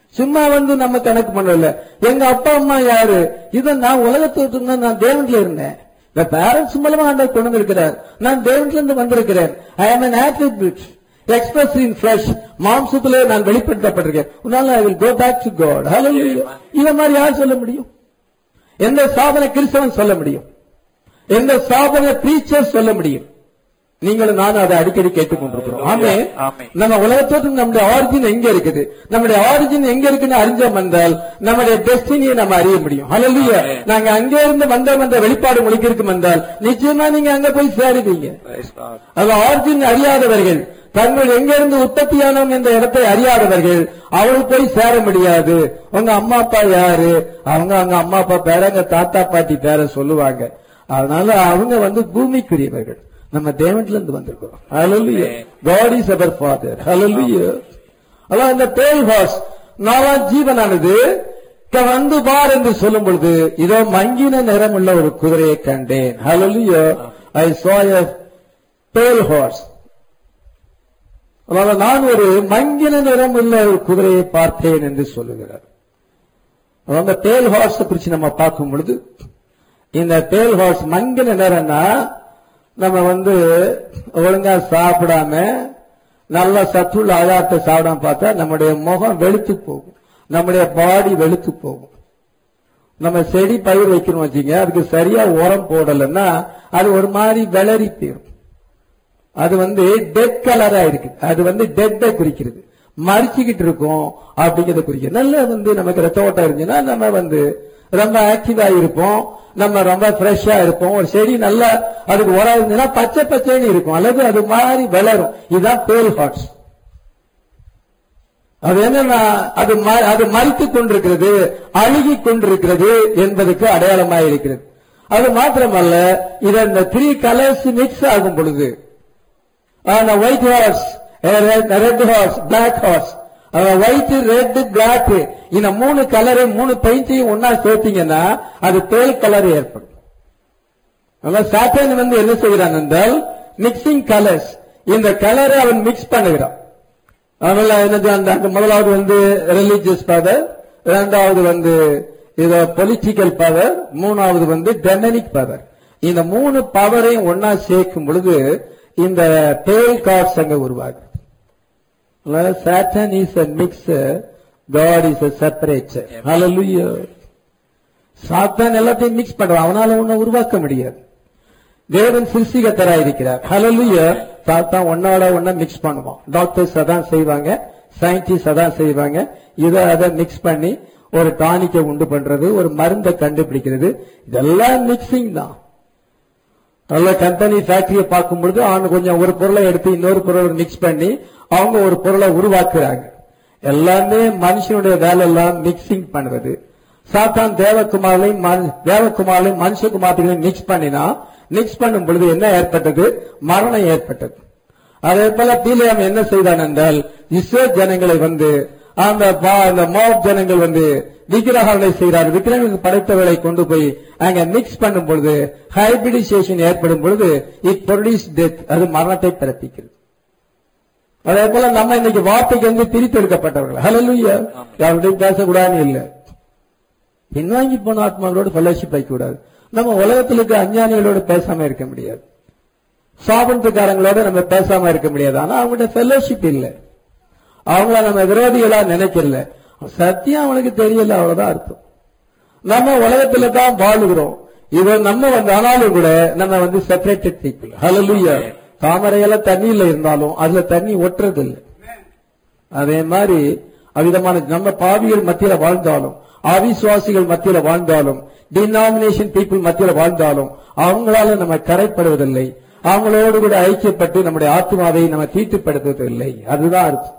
சும்மா வந்து நம்ம கணக்கு பண்ணல எங்க அப்பா அம்மா யாரு இத நான் உலகத்துக்கு இருந்தா நான் தேவன்ல இருந்தேன் இந்த பேரண்ட்ஸ் மூலமா ஆண்டவர் கொண்டு வந்திருக்கிறார் நான் தேவன்ல இருந்து வந்திருக்கிறேன் ஐ am an attribute express in flesh மாம்சத்திலே நான் வெளிப்படுத்தப்பட்டிருக்கேன் உன்னால I will go back to God hallelujah இத மாதிரி யார் சொல்ல முடியும் எந்த சாதனை கிறிஸ்தவன் சொல்ல முடியும் எந்த சாதனை பிரீச்சர் சொல்ல முடியும் நீங்களும் நானும் அதை அடிக்கடி கேட்டுக்கொண்டிருக்கிறோம் ஆமே ஆமென். நம்ம உலகத்தோடு நம்முடைய ஆரிஜின் எங்க இருக்குது நம்முடைய ஆரிஜின் எங்க இருக்குன்னு அறிஞ்சோம் என்றால் நம்முடைய டெஸ்டினியை நம்ம அறிய முடியும் ஹalleluya ஆமென். நாங்க அங்கே இருந்து வந்தோம் என்ற வெளிப்பாடு உங்களுக்கு இருக்கும் என்றால் நிச்சயமா நீங்க அங்க போய் சேருவீங்க Praise God. அது ஆரிஜின் அறியாதவர்கள் தங்கள் எங்கிருந்து உற்பத்தியானோம் என்ற இடத்தை அறியாதவர்கள் அவள் போய் சேர முடியாது உங்க அம்மா அப்பா யாரு அவங்க அவங்க அம்மா அப்பா பேர எங்க தாத்தா பாட்டி பேர சொல்லுவாங்க அதனால அவங்க வந்து பூமிக்குரியவர்கள் நம்ம தேவன்ல இருந்து வந்திருக்கிறோம் ஹalleluya God is our father hallelujah அதான் இந்த பேய் ஹாஸ் நாலா ஜீவனானது க- வந்து பார் என்று சொல்லும் பொழுது இதோ மங்கின நிறமுள்ள ஒரு குதிரையை கண்டேன் hallelujah I saw a pale horse அதாவது நான் ஒரு மங்கின நிறம் உள்ள ஒரு குதிரையை பார்த்தேன் என்று சொல்லுகிறார் அதாவது அந்த பேல் ஹார்ஸ் குறிச்சு நம்ம பார்க்கும் பொழுது இந்த பேல் ஹார்ஸ் மங்கின நிறம்னா நம்ம வந்து ஒழுங்கா சாப்பிடாம நல்ல சத்துள்ள ஆதாரத்தை சாப்பிடாம பார்த்தா நம்முடைய முகம் வெளுத்து போகும் நம்முடைய பாடி வெளுத்து போகும் நம்ம செடி பயிர் வைக்கணும் வச்சுங்க அதுக்கு சரியா உரம் போடலைன்னா அது ஒரு மாதிரி விளறி போயிடும் அது வந்து டெட் கலரா இருக்கு அது வந்து டெட்டை குறிக்கிறது மறிச்சுக்கிட்டு இருக்கும் அப்படிங்கறத குறிக்கிறது நல்லா வந்து நமக்கு ரத்த ஓட்டம் இருந்துச்சுன்னா நம்ம வந்து ரொம்ப ஆக்டிவா இருப்போம் நம்ம ரொம்ப ஃப்ரெஷ்ஷா இருப்போம் ஒரு செடி நல்லா அதுக்கு உரம் இருந்துச்சுன்னா பச்சை பச்சைன்னு இருக்கும் அல்லது அது மாதிரி வளரும் இதுதான் பேல் ஹார்ட்ஸ் அது என்னன்னா அது ம- அது மறித்துக் கொண்டிருக்கிறது அழுகி கொண்டிருக்கிறது என்பதற்கு அடையாளமாக இருக்கிறது அது மாத்திரமல்ல இது இந்த த்ரீ கலர்ஸ் மிக்ஸ் ஆகும் பொழுது அந்த white horse red horse black horse white red black இந்த மூணு கலரை மூணு பெயிண்டையும் ஒன்னா சேர்த்தீங்கன்னா அது பேல் கலர் ஏற்படும் அதனால சாத்தான் வந்து என்ன செய்கிறான் என்றால் மிக்சிங் கலர்ஸ் இந்த கலரை அவன் மிக்ஸ் பண்ணுகிறான் அதனால என்னது அந்த அந்த முதலாவது வந்து ரிலீஜியஸ் பவர் இரண்டாவது வந்து இதோ பொலிட்டிக்கல் பவர் மூணாவது வந்து டெமனிக் பவர் இந்த மூணு பவரையும் ஒன்னா சேர்க்கும் பொழுது இந்த டேல் கார்ட்ஸ் அங்க உருவாகுது Satan is a mixer God is a separator hallelujah சாத்தான் எல்லாத்தையும் மிக்ஸ் பண்றான் அவனால ஒன்னும் உருவாக்க முடியாது தேவன் சிருஷ்டிகத்தரா இருக்கிறார் ஹalleluya சாத்தான் ஒன்னோட ஒண்ண மிக்ஸ் பண்ணுவான் டாக்டர்ஸ் அதான் செய்வாங்க சயின்டிஸ்ட் அதான் செய்வாங்க இதை அதை மிக்ஸ் பண்ணி ஒரு டானிக்கை உண்டு பண்றது ஒரு மருந்தை கண்டுபிடிக்கிறது இதெல்லாம் மிக்சிங் தான் நல்ல கம்பெனி ஃபேக்டரியை பார்க்கும் பொழுது அவங்க கொஞ்சம் ஒரு பொருளை எடுத்து இன்னொரு பொருளை மிக்ஸ் பண்ணி அவங்க ஒரு பொருளை உருவாக்குறாங்க எல்லாமே மனுஷனுடைய வேலை எல்லாம் மிக்சிங் பண்ணுவது சாத்தான் தேவகுமாரையும் மனு- தேவகுமாரையும் மனுஷகுமாரத்தையும் மிக்ஸ் பண்ணினா மிக்ஸ் பண்ணும் பொழுது என்ன ஏற்பட்டது மரணம் ஏற்பட்டது அதே போல பீலியாம் என்ன செய்தான் என்றால் இஸ்ரோ ஜனங்களை வந்து அந்த பா- அந்த மோப் ஜனங்கள் வந்து விக்கிரகங்களை செய்கிறார் விக்கிரகங்களுக்கு படைத்தவர்களை கொண்டு போய் அங்க மிக்ஸ் பண்ணும் பொழுது ஹைபிரிடைசேஷன் ஏற்படும் பொழுது இட் ப்ரொடியூஸ் டெத் அது மரணத்தை பிறப்பிக்கிறது அதே போல நம்ம இன்னைக்கு வார்த்தைக்கு வந்து பிரித்தெடுக்கப்பட்டவர்கள் ஹalleluya யாருடையும் பேசக்கூடாதுன்னு இல்ல பின்வாங்கி போன ஆத்மாக்களோடு ஃபெலோஷிப் வைக்கக்கூடாது நம்ம உலகத்தில் இருக்க அஞ்ஞானிகளோடு பேசாம இருக்க முடியாது சாபனத்துக்காரங்களோட நம்ம பேசாம இருக்க முடியாது ஆனா அவங்கள்ட்ட ஃபெலோஷிப் இல்ல அவங்கள நம்ம விரோதிகளா நினைக்கல சத்தியம் அவனுக்கு தெரியல அவ்வளவுதான் அர்த்தம் நம்ம உலகத்துல தான் வாழுகிறோம் இது நம்ம வந்து ஆனாலும் கூட நம்ம வந்து செப்பரேட்டட் பீப்புள் ஹalleluya தாமரையெல்லாம் தண்ணியில இருந்தாலும் அதுல தண்ணி ஒட்டுறது இல்லை அதே மாதிரி அவ்விதமான நம்ம பாவிகள் மத்தியில வாழ்ந்தாலும் அவிசுவாசிகள் மத்தியில வாழ்ந்தாலும் டினாமினேஷன் பீப்புள் மத்தியில வாழ்ந்தாலும் அவங்களால நம்ம கரைப்படுவதில்லை அவங்களோடு கூட ஐக்கியப்பட்டு நம்முடைய ஆத்மாவை நம்ம தீட்டுப்படுத்துவதில்லை அதுதான் அர்த்தம்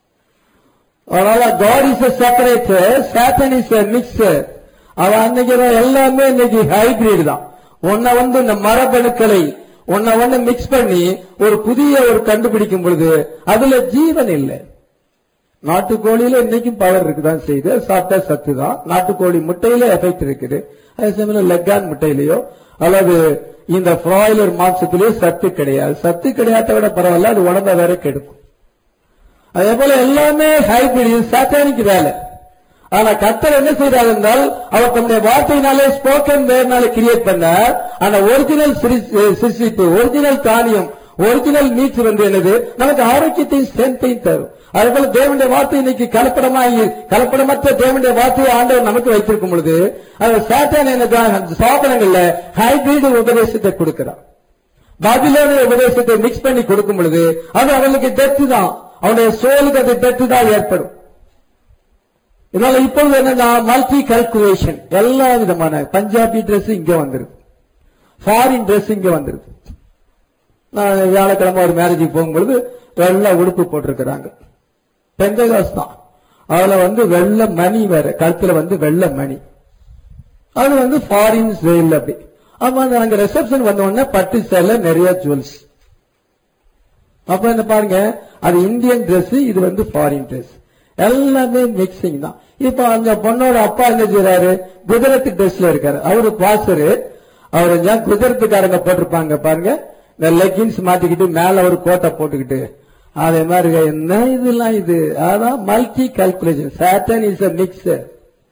அதனால God is separator Satan is mixer அவன் அன்னைக்கு எல்லாமே இன்னைக்கு ஹைபிரிட் தான் உன்னை வந்து இந்த மரபணுக்களை உன்னை வந்து மிக்ஸ் பண்ணி ஒரு புதிய ஒரு கண்டுபிடிக்கும் பொழுது அதுல ஜீவன் இல்லை நாட்டுக்கோழியில இன்னைக்கும் பவர் இருக்குதான் செய்யுது சாப்பிட்டா சத்து தான் நாட்டுக்கோழி முட்டையில எஃபெக்ட் இருக்குது அதே சமயம் லெக்கான் முட்டையிலயோ அல்லது இந்த பிராய்லர் மாംസத்திலேயோ சத்து கிடையாது சத்து கிடையாத விட பரவாயில்ல அது உடம்ப வேற கெடுக்கும் அதே போல எல்லாமே ஹைபிரிட் சாத்தானிக்கு வேலை ஆனா கத்தர் என்ன செய்றார் என்றால் அவர் தம்முடைய வார்த்தையினாலே ஸ்போக்கன் வேர்னாலே கிரியேட் பண்ணார் ஆனா ஒரிஜினல் சிருஷ்டிப்பு ஒரிஜினல் தானியம் ஒரிஜினல் மீட்ஸ் வந்து என்னது நமக்கு ஆரோக்கியத்தையும் ஸ்ட்ரென்த்தையும் தரும் அதுபோல தேவனுடைய வார்த்தை இன்னைக்கு கலப்படமாகி கலப்படமற்ற தேவனுடைய வார்த்தையை ஆண்டவர் நமக்கு வைத்திருக்கும் பொழுது அது சாத்தான் என்னதான் சாதனங்கள்ல ஹைபிரிட் உபதேசத்தை கொடுக்கிறான் பாபிலோனிய உபதேசத்தை மிக்ஸ் பண்ணி கொடுக்கும் பொழுது அது அவனுக்கு டெத்து தான் அவனுடைய சோலுக்கு அது டெத்து தான் ஏற்படும் இதனால இப்பொழுது என்னன்னா மல்டி கல்குலேஷன் எல்லா விதமான பஞ்சாபி Dress இங்க வந்துருது ஃபாரின் Dress இங்க வந்துருது நான் வியாழக்கிழமை ஒரு மேரேஜுக்கு போகும்பொழுது வெள்ளை உடுப்பு போட்டிருக்கிறாங்க பெந்தகாஸ் தான் அதுல வந்து வெள்ளை மணி வேற கழுத்துல வந்து வெள்ளை மணி அது வந்து ஃபாரின் சேல் அப்படி அப்ப அந்த அங்க ரிசப்ஷன் வந்த உடனே பட்டு சேல நிறைய ஜுவல்ஸ் அப்ப என்ன பாருங்க அது இந்தியன் Dress இது வந்து ஃபாரின் Dress எல்லாமே மிக்சிங் தான் இப்ப அந்த பொண்ணோட அப்பா என்ன செய்யறாரு குஜராத் ட்ரெஸ்ல இருக்காரு அவரு பாசரு அவர் ஏன் குஜராத்துக்காரங்க போட்டிருப்பாங்க பாருங்க இந்த லெகின்ஸ் மாட்டிக்கிட்டு மேல ஒரு கோட்டை போட்டுக்கிட்டு அதே மாதிரி என்ன இதெல்லாம் இது அதான் multi calculation Satan is a mixer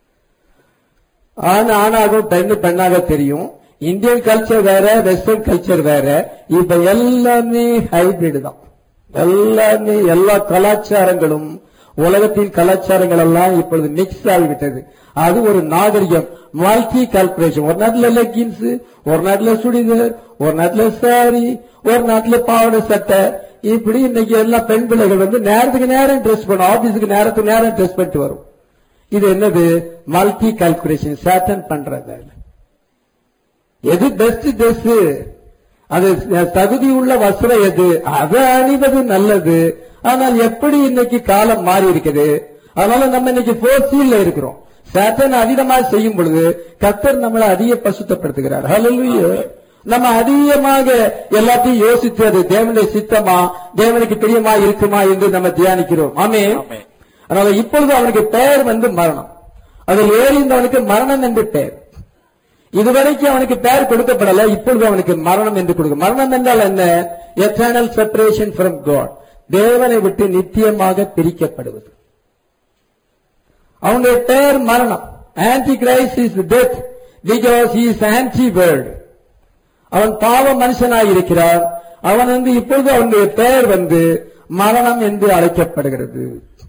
ஆண் ஆணாக பெண்ணு பெண்ணாக தெரியும் இந்தியன் கல்ச்சர் வேற வெஸ்டர்ன் கல்ச்சர் வேற இப்ப எல்லாமே ஹைபிரிட் தான் எல்லாமே எல்லா கலாச்சாரங்களும் உலகத்தின் கலாச்சாரங்கள் எல்லாம் இப்பொழுது மிக்ஸ் ஆகிவிட்டது அது ஒரு நாகரிகம் மல்டி கால்குலேஷன் ஒரு நாட்டுல லெக்கின்ஸ் ஒரு நாட்டுல சுடிதார் ஒரு நாட்டுல சாரி ஒரு நாட்டுல பாவாடை சட்டை இப்படி இன்னைக்கு எல்லா பெண் பிள்ளைகள் வந்து நேரத்துக்கு நேரம் ட்ரெஸ் பண்ணும் ஆபீஸுக்கு நேரத்துக்கு நேரம் ட்ரெஸ் பண்ணிட்டு வரும் இது என்னது மல்டி கால்குலேஷன் சேட்டன் பண்றது எது பெஸ்ட் ட்ரெஸ் அது தகுதி உள்ள வஸ்திரம் எது அதை அணிவது நல்லது ஆனால் எப்படி இன்னைக்கு காலம் மாறி இருக்குது அதனால நம்ம இன்னைக்கு போர்சீல்ல இருக்கிறோம் சேட்டன் அதிகமா செய்யும் பொழுது கத்தர் நம்மளை அதிக பசுத்தப்படுத்துகிறார் ஹalleluya நம்ம அதிகமாக எல்லாத்தையும் யோசித்து அது தேவனுடைய சித்தமா தேவனுக்கு பிரியமா இருக்குமா என்று நம்ம தியானிக்கிறோம் ஆமே ஆமென். அதனால இப்பொழுது அவனுக்கு பெயர் வந்து மரணம் அதில் ஏறிந்தவனுக்கு மரணம் என்று பெயர் இதுவரைக்கும் அவனுக்கு பெயர் கொடுக்கப்படல இப்பொழுது அவனுக்கு மரணம் என்று கொடுக்க மரணம் என்றால் என்ன எட்டர்னல் செப்பரேஷன் ஃப்ரம் காட் தேவனை விட்டு நித்தியமாக பிரிக்கப்படுவது அவனுடைய பெயர் மரணம் antichrist is death because is anti world அவன் பாவ மனுஷனாய் இருக்கிறான் அவன் வந்து இப்பொழுது அவனுடைய பெயர் வந்து மரணம் என்று அழைக்கப்படுகிறது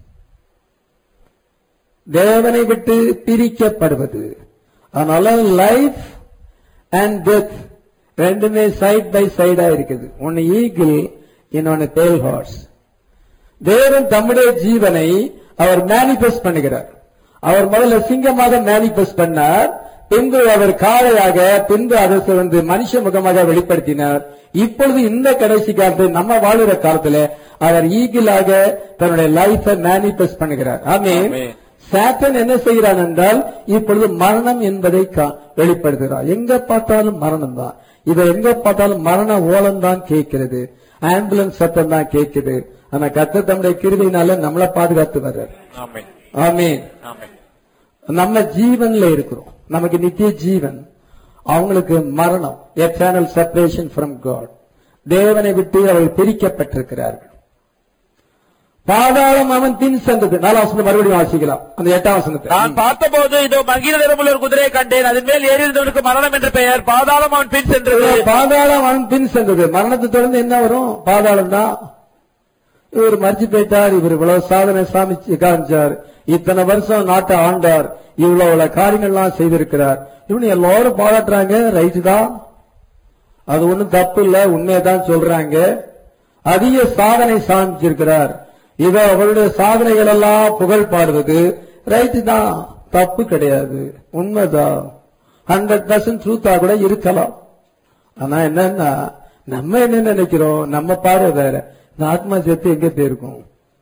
தேவனை விட்டு பிரிக்கப்படுவது அதனால லைஃப் அண்ட் டெத் ரெண்டுமே சைட் பை சைடா இருக்குது ஒன்னு ஈகிள் இன்னொன்னு பேல் ஹார்ஸ் தேவன் தம்முடைய ஜீவனை அவர் மேனிபெஸ்ட் பண்ணுகிறார் அவர் முதல்ல சிங்கமாக மேனிபெஸ்ட் பண்ணார் பின்பு அவர் காளையாக பின்பு அதை வந்து மனுஷ முகமாக வெளிப்படுத்தினார் இப்பொழுது இந்த கடைசி காலத்தில் நம்ம வாழுற காலத்துல அவர் ஈகிளாக தன்னுடைய லைஃபை மேனிபெஸ்ட் பண்ணுகிறார் ஆமே ஆமென். சாத்தன் என்ன செய்கிறான் என்றால் இப்பொழுது மரணம் என்பதை கா- வெளிப்படுத்துகிறார் எங்க பார்த்தாலும் மரணம் தான் இதை எங்க பார்த்தாலும் மரண ஓலம் தான் கேட்கிறது ஆம்புலன்ஸ் சத்தம் தான் கேட்குது ஆனா கத்த தம்முடைய கிருபையினால நம்மளை பாதுகாத்து வர்றார் ஆமென் ஆமீன் ஆமென் நம்ம ஜீவன்ல இருக்கிறோம் நமக்கு நித்திய ஜீவன் அவங்களுக்கு மரணம் எட்டர்னல் செப்பரேஷன் ஃப்ரம் காட் தேவனை விட்டு அவர்கள் பிரிக்கப்பட்டிருக்கிறார்கள் பாதாளம் அவன் பின் சென்றது நாலாம் வசனம் மறுபடியும் வாசிக்கலாம் அந்த எட்டாம் வசனத்தை நான் பார்த்தபோது இதோ மங்கின நிறமுள்ள ஒரு குதிரையை கண்டேன் அதன் மேல் ஏறியிருந்தவனுக்கு மரணம் என்ற பெயர் பாதாளம் அவன் பின் சென்றது பாதாளம் அவன் பின் சென்றது மரணத்தை தொடர்ந்து என்ன வரும் பாதாளம் தான் இவர் மறிச்சு போயிட்டார் இவர் இவ்வளவு சாதனை சாமிச்சு காமிச்சார் இத்தனை வருஷம் நாட்டை ஆண்டார் இவ்வளவு இவ்வளவு காரியங்கள்லாம் செய்திருக்கிறார் இவனு எல்லாரும் பாராட்டுறாங்க ரைட்டு தான் அது ஒண்ணும் தப்பு இல்ல உண்மையதான் சொல்றாங்க அதிக சாதனை சாமிச்சிருக்கிறார் இத அவருடைய சாதனைகள் எல்லாம் புகழ் பாடுவது ரைட்டு தான் தப்பு கிடையாது உண்மைதான் ஹண்ட்ரட் பர்சன்ட் ட்ரூத்தா கூட இருக்கலாம் ஆனா என்னன்னா நம்ம என்ன நினைக்கிறோம் நம்ம பார்வை வேற இந்த ஆத்மா சேர்த்து எங்க போயிருக்கும்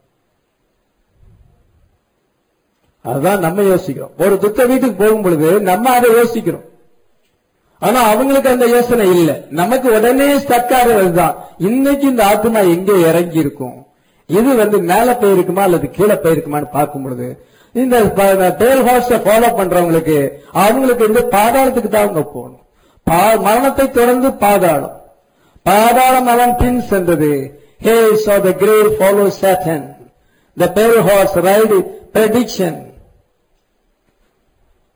அதுதான் நம்ம யோசிக்கிறோம் ஒரு துக்க வீட்டுக்கு போகும் பொழுது நம்ம அதை யோசிக்கிறோம் ஆனா அவங்களுக்கு அந்த யோசனை இல்ல நமக்கு உடனே ஸ்டக் ஆகிறதுதான் இன்னைக்கு இந்த ஆத்மா எங்க இறங்கி இருக்கும் இது வந்து மேல போயிருக்குமா அல்லது கீழே போயிருக்குமான்னு பார்க்கும் பொழுது இந்த டேல் ஹார்ஸ ஃபாலோ பண்றவங்களுக்கு அவங்களுக்கு வந்து பாதாளத்துக்கு தான் அவங்க போகணும் பா- மரணத்தை தொடர்ந்து பாதாளம் பாதாளம் அவன் பின் சென்றது ஹே saw the grave follow Satan the pale horse ride prediction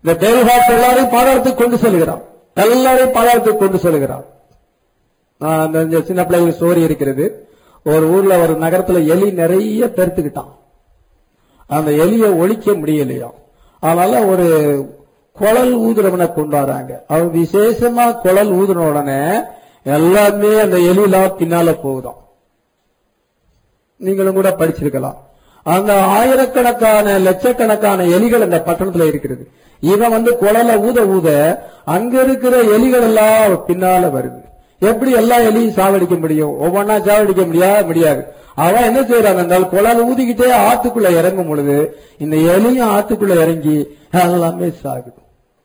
இந்த தேவகாஸ் எல்லாரையும் பாதாளத்துக்கு கொண்டு செல்கிறான் எல்லாரையும் பாதாளத்துக்கு கொண்டு செல்கிறான் ஆஹ் அந்த இந்த சின்ன பிள்ளைங்க ஸ்டோரி இருக்கிறது ஒரு ஊர்ல ஒரு நகரத்துல எலி நிறைய பெருத்துக்கிட்டான் அந்த எலியை ஒழிக்க முடியலையா அதனால ஒரு குழல் ஊதுறவனை கொண்டு வராங்க அவன் விசேஷமா குழல் ஊதுன உடனே எல்லாமே அந்த எலிலாம் பின்னால போகுதாம் நீங்களும் கூட படிச்சிருக்கலாம் அந்த ஆயிரக்கணக்கான லட்சக்கணக்கான எலிகள் அந்த பட்டணத்துல இருக்கிறது இவன் வந்து குழலை ஊத ஊத அங்க இருக்கிற எலிகள் எல்லாம் பின்னால வருது எப்படி எல்லா எலியும் சாவடிக்க முடியும் ஒவ்வொன்னா சாவடிக்க முடியாது முடியாது அவன் என்ன செய்யறான் என்றால் குழல் ஊதிக்கிட்டே ஆத்துக்குள்ள இறங்கும் பொழுது இந்த எலியும் ஆத்துக்குள்ள இறங்கி எல்லாமே சாகுது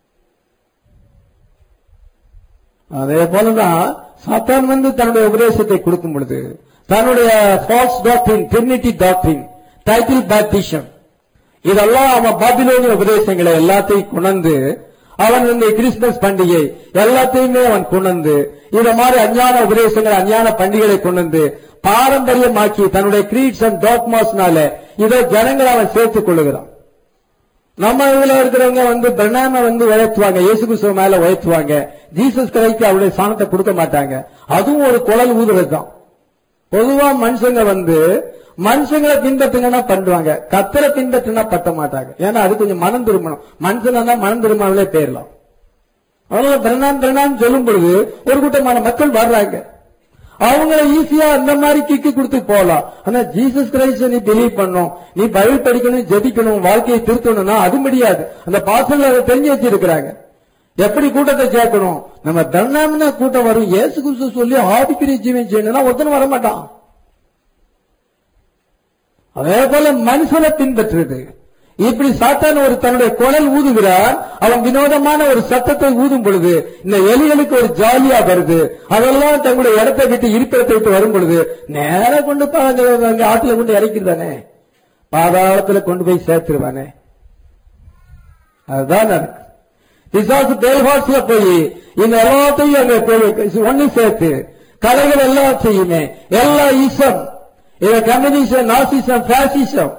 அதே போலதான் சாத்தான் வந்து தன்னுடைய உபதேசத்தை கொடுக்கும் பொழுது தன்னுடைய ஃபால்ஸ் டாக்டரின் ட்ரினிட்டி டாக்டரின் டைட்டில் பேப்டிஷம் இதெல்லாம் அவன் பாபிலோனிய உபதேசங்களை எல்லாத்தையும் கொண்டு அவன் இந்த கிறிஸ்துமஸ் பண்டிகை எல்லாத்தையுமே அவன் கொண்டு இந்த மாதிரி அஞ்ஞான உபதேசங்கள் அஞ்ஞான பண்டிகைகளை கொண்டு பாரம்பரியமாக்கி தன்னுடைய கிரீட்ஸ் அண்ட் டாக்மாஸ்னால இதை ஜனங்களை அவன் சேர்த்துக் கொள்ளுகிறான் நம்ம இதுல இருக்கிறவங்க வந்து பிரணாம வந்து உயர்த்துவாங்க இயேசு கிறிஸ்துவ மேல உயர்த்துவாங்க ஜீசஸ் கிரைக்கு அவருடைய சாணத்தை கொடுக்க மாட்டாங்க அதுவும் ஒரு குழல் ஊதுறது தான் பொதுவா மனுஷங்க வந்து மனுஷங்களை பின்பற்றுங்கன்னா பண்ணுவாங்க கத்தரை பின்பற்றினா பட்ட மாட்டாங்க ஏன்னா அது கொஞ்சம் மனம் திரும்பணும் மனுஷனா மனம் திரும்பாமலே போயிடலாம் அதனால பிரணாம் பிரணாம் சொல்லும் பொழுது ஒரு கூட்டமான மக்கள் வர்றாங்க அவங்கள ஈஸியா அந்த மாதிரி கிக்கு கொடுத்து போகலாம் ஆனா ஜீசஸ் கிரைஸ்ட நீ பிலீவ் பண்ணும் நீ பைபிள் படிக்கணும் ஜெபிக்கணும் வாழ்க்கையை திருத்தணும்னா அது முடியாது அந்த பாசல்ல அதை தெரிஞ்சு வச்சிருக்கிறாங்க எப்படி கூட்டத்தை சேர்க்கணும் நம்ம தர்ணாமினா கூட்டம் வரும் இயேசு கிறிஸ்து சொல்லி ஆதிக்கிரி ஜீவன் செய்யணும்னா ஒருத்தன் வர மாட்டான் அதே போல மனுஷனை பின்பற்றுறது இப்படி சாத்தான் ஒரு தன்னுடைய குரல் ஊதுகிறார் அவன் வினோதமான ஒரு சத்தத்தை ஊதும் பொழுது இந்த எலிகளுக்கு ஒரு ஜாலியா வருது அதெல்லாம் தங்களுடைய இடத்தை விட்டு இருப்பிடத்தை விட்டு வரும் பொழுது நேர கொண்டு போய் அங்க- அங்க ஆத்துல கொண்டு இறக்கிடுதானே பாதாளத்துல கொண்டு போய் சேர்த்துருவானே அதுதான் நடக்கு பிசாசு பேல்வாசில போய் இந்த எல்லாத்தையும் அங்க போய் ஒண்ணு சேர்த்து கலைகள் எல்லாம் செய்யுமே எல்லா ஈசம் இத கம்யூனிசம் நாசிசம் பாசிசம்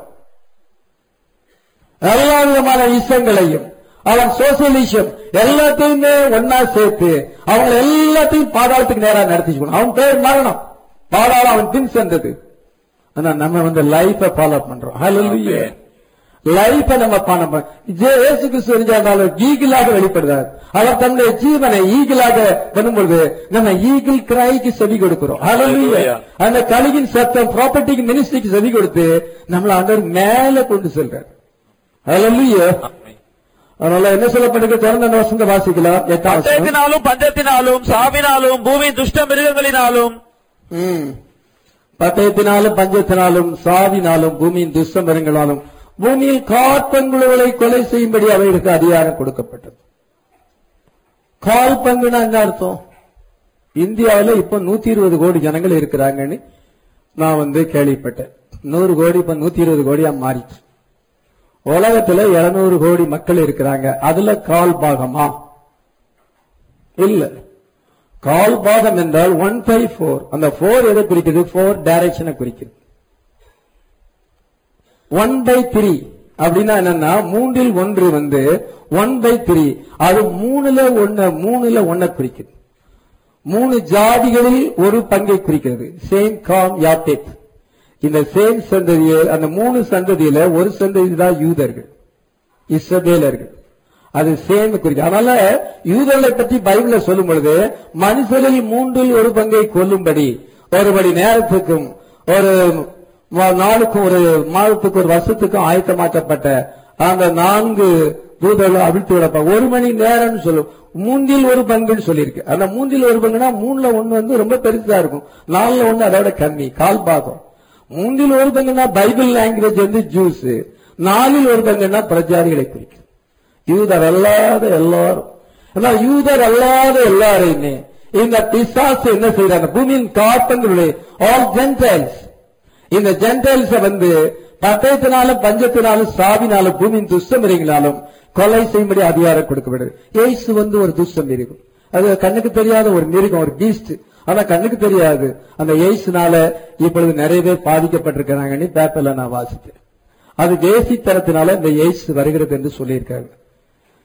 எல்லா விதமான இசங்களையும் அவன் சோசியலிசம் எல்லாத்தையுமே ஒன்னா சேர்த்து அவங்க எல்லாத்தையும் பாதாளத்துக்கு நேரா நடத்திக்கணும் அவன் பேர் மரணம் பாதாளம் அவன் பின் சென்றது ஆனா நம்ம வந்து லைஃப ஃபாலோ பண்றோம் ஹalleluya லைஃப நம்ம பண்ண இயேசு கிறிஸ்து இருந்தாலும் ஈகிளாக வெளிப்படுறார் அவர் தன்னுடைய ஜீவனை ஈகிளாக பண்ணும்பொழுது நம்ம ஈகிள் கிராய்க்கு செவி கொடுக்கிறோம் ஹalleluya Hallelujah. அந்த கழுகின் சத்தம் ப்ராப்பர்ட்டிக்கு மினிஸ்ட்ரிக்கு செவி கொடுத்து நம்மள ஆண்டவர் மேல கொண்டு செல்றார் ஹalleluya அதனால என்ன சொல்லப்பட்டிருக்கு திறந்த அந்த வசந்த வாசிக்கலாம் எட்டாம் வசனம். பஞ்சத்தினாலும் பஞ்சத்தினாலும் சாவினாலும் பூமியின் துஷ்ட மிருகங்களினாலும் ம். பட்டயத்தினாலும் பஞ்சத்தினாலும் சாவினாலும் பூமியின் துஷ்டமரங்களாலும் பூமியில் காற்பங்குழுகளை கொலை செய்யும்படி அவைகளுக்கு அதிகாரம் கொடுக்கப்பட்டது கால் பங்குனா என்ன அர்த்தம் இந்தியாவில் இப்ப நூத்தி இருபது கோடி ஜனங்கள் இருக்கிறாங்கன்னு நான் வந்து கேள்விப்பட்டேன் நூறு கோடி இப்ப நூத்தி இருபது கோடியா மாறிச்சு உலகத்துல 200 கோடி மக்கள் இருக்கிறாங்க அதுல கால் பாகமா இல்ல கால் பாகம் என்றால் ஒன் பை ஃபோர் அந்த ஃபோர் எதை குறிக்குது ஃபோர் டைரக்ஷனை குறிக்குது ஒன் பை த்ரீ அப்படின்னா என்னன்னா மூன்றில் ஒன்று வந்து ஒன் பை த்ரீ அது மூணுல ஒண்ணு மூணுல ஒன்ன குறிக்குது மூணு ஜாதிகளில் ஒரு பங்கை குறிக்கிறது சேம் காம் யாத்தேத் இந்த சேம் சந்ததியை அந்த மூணு சந்ததியில ஒரு சந்ததி தான் யூதர்கள் இஸ்ரவேலர்கள் அது சேம் குறிக்கும் அதனால யூதர்களை பற்றி பைபிள்ல சொல்லும் பொழுது மனுஷரில் மூன்றில் ஒரு பங்கை கொல்லும்படி ஒரு மணி நேரத்துக்கும் ஒரு ம- நாளுக்கும் ஒரு மாதத்துக்கும் ஒரு வருஷத்துக்கும் ஆயத்தமாக்கப்பட்ட அந்த நான்கு தூதர்கள் அவிழ்த்து விடப்ப ஒரு மணி நேரம்னு சொல்லும் மூன்றில் ஒரு பங்குன்னு சொல்லியிருக்கு அந்த மூன்றில் ஒரு பங்குனா மூணுல ஒண்ணு வந்து ரொம்ப பெருசா இருக்கும் நாலுல ஒண்ணு அதோட கம்மி கால் பாகம் மூன்றில் ஒரு பங்குனா பைபிள் லாங்குவேஜ் வந்து ஜூஸ் நாலில் ஒரு பங்குனா பிரஜாதிகளை குறிக்கும் யூதர் அல்லாத எல்லாரும் ஆனா யூதர் அல்லாத எல்லாரையுமே இந்த பிசாசு என்ன செய்யறாங்க பூமியின் காப்பங்களுடைய ஆல் ஜென்டைல்ஸ் இந்த ஜென்டைல்ஸ வந்து பட்டயத்தினாலும் பஞ்சத்தினாலும் சாவினாலும் பூமியின் துஷ்டமிருங்களாலும் கொலை செய்யும்படி அதிகாரம் கொடுக்கப்படுது இயேசு வந்து ஒரு துஷ்ட மிருகம் அது கண்ணுக்கு தெரியாத ஒரு மிருகம் ஒரு பீஸ்ட் ஆனா கண்ணுக்கு தெரியாது அந்த இயேசுனால இப்பொழுது நிறைய பேர் பாதிக்கப்பட்டிருக்கிறாங்கன்னு பேப்பர்ல நான் வாசித்தேன் அது தேசித்தனத்தினால இந்த இயேசு வருகிறது என்று சொல்லியிருக்காங்க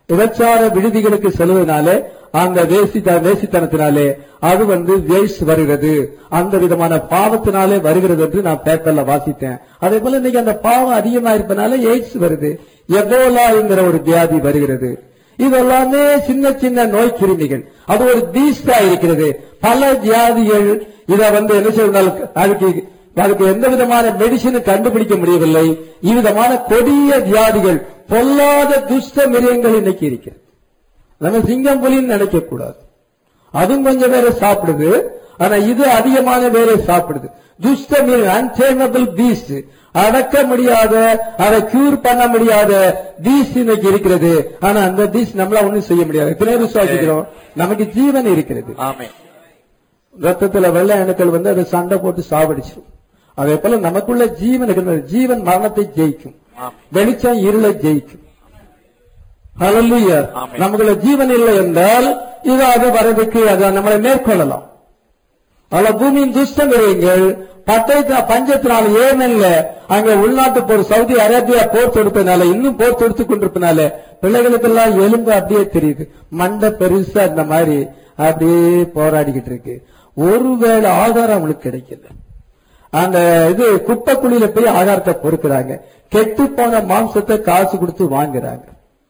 விபச்சார விடுதிகளுக்கு செல்வதனாலே அந்த வேசித்த வேசித்தனத்தினாலே அது வந்து வேஸ்ட் வருகிறது அந்த விதமான பாவத்தினாலே வருகிறது என்று நான் பேப்பர்ல வாசித்தேன் அதே போல இன்னைக்கு அந்த பாவம் அதிகமா இருப்பனால எய்ட்ஸ் வருது எபோலா என்கிற ஒரு வியாதி வருகிறது இதெல்லாமே சின்ன சின்ன நோய் கிருமிகள் அது ஒரு பீஸ்டா இருக்கிறது பல வியாதிகள் இத வந்து என்ன செய்யணும் அதுக்கு அதுக்கு எந்த விதமான மெடிசினும் கண்டுபிடிக்க முடியவில்லை இவ்விதமான கொடிய வியாதிகள் பொல்லாத துஷ்ட மிருகங்கள் இன்னைக்கு இருக்கிறது நம்ம சிங்கம் புலின்னு நினைக்க கூடாது அதுவும் கொஞ்சம் பேரை சாப்பிடுது ஆனா இது அதிகமான பேரை சாப்பிடுது துஷ்ட மிருகம் அன்டேமபிள் பீஸ்ட் அடக்க முடியாத அதை கியூர் பண்ண முடியாத பீஸ் இன்னைக்கு இருக்கிறது ஆனா அந்த பீஸ் நம்மள ஒண்ணும் செய்ய முடியாது எத்தனை விசுவாசிக்கிறோம் நமக்கு ஜீவன் இருக்கிறது ஆமென் ரத்தத்துல வெள்ளை அணுக்கள் வந்து அதை சண்டை போட்டு சாவடிச்சிடும் அதே போல நமக்குள்ள ஜீவன் இருக்கிறது ஜீவன் மரணத்தை ஜெயிக்கும் ஆமென். வெளிச்சம் இருளை ஜெயிக்கும் ஹalleluya ஆமென். நமக்குள்ள ஜீவன் இல்லை என்றால் இது அது வரதுக்கு அது நம்மளை மேற்கொள்ளலாம் அல்ல பூமியின் துஷ்டம் இருங்கள் பட்டயத்தின பஞ்சத்தினால ஏமன்ல அங்க உள்நாட்டு போர் சவுதி அரேபியா போர் தொடுத்தனால இன்னும் போர் தொடுத்து கொண்டிருப்பனால பிள்ளைகளுக்கெல்லாம் எலும்பு அப்படியே தெரியுது மண்டை பெருசா இந்த மாதிரி அப்படியே போராடிக்கிட்டு இருக்கு ஒருவேளை ஆதாரம் அவங்களுக்கு கிடைக்கல அந்த இது குப்பைக்குழியில போய் ஆகாரத்தை பொறுக்கிறாங்க கெட்டு போன மாம்சத்தை காசு கொடுத்து வாங்குறாங்க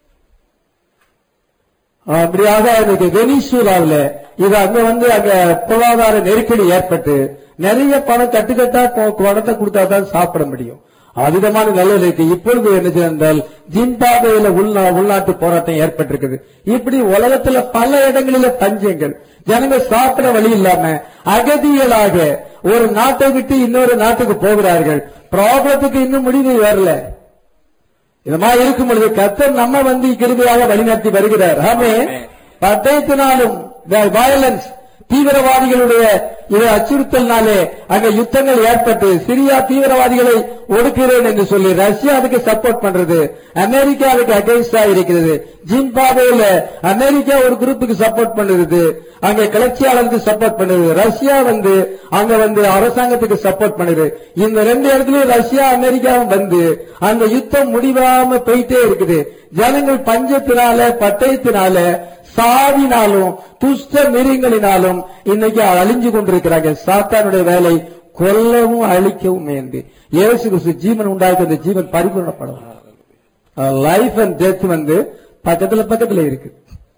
அப்படியாக இன்னைக்கு வெனிசூலாவில் இது அங்க வந்து அங்க பொருளாதார நெருக்கடி ஏற்பட்டு நிறைய பணம் கட்டுக்கட்டா போ- பணத்தை கொடுத்தா தான் சாப்பிட முடியும் அதிகமான நிலையில இருக்கு இப்பொழுது என்ன செய்தால் ஜிம்பாபேல உள்நா உள்நாட்டு போராட்டம் ஏற்பட்டிருக்குது இப்படி உலகத்துல பல இடங்களில பஞ்சங்கள் ஜனங்க சாப்பிட வழி இல்லாம அகதிகளாக ஒரு நாட்டை விட்டு இன்னொரு நாட்டுக்கு போகிறார்கள் ப்ராப்ளத்துக்கு இன்னும் முடிவு வரல இது மாதிரி இருக்கும் பொழுது கர்த்தர் நம்ம வந்து கிருபையாக வழிநடத்தி வருகிறார் ஆமே பட்டயத்தினாலும் வயலன்ஸ் தீவிரவாதிகளுடைய இது அச்சுறுத்தல்னாலே அங்க யுத்தங்கள் ஏற்பட்டு சிரியா தீவிரவாதிகளை ஒடுக்கிறேன் என்று சொல்லி ரஷ்யா அதுக்கு சப்போர்ட் பண்றது அமெரிக்கா அதுக்கு அகைன்ஸ்டா இருக்கிறது ஜிம்பாபேல அமெரிக்கா ஒரு குரூப்புக்கு சப்போர்ட் பண்ணுறது அங்க கிளர்ச்சியாளருக்கு சப்போர்ட் பண்ணுது ரஷ்யா வந்து அங்க வந்து அரசாங்கத்துக்கு சப்போர்ட் பண்ணுது இந்த ரெண்டு இடத்துலயும் ரஷ்யா அமெரிக்காவும் வந்து அந்த யுத்தம் முடிவாம போயிட்டே இருக்குது ஜனங்கள் பஞ்சத்தினால பட்டயத்தினால சாவினாலும் துஷ்ட மிருகங்களினாலும் இன்னைக்கு அழிஞ்சு கொண்டிருக்கிறாங்க சாத்தானுடைய வேலை கொல்லவும் அழிக்கவும் என்று இயேசு கிறிஸ்து ஜீவன் உண்டாக்கி அந்த ஜீவன் பரிபூர்ணப்படும் லைஃப் அண்ட் டெத் வந்து பக்கத்துல பக்கத்துல இருக்கு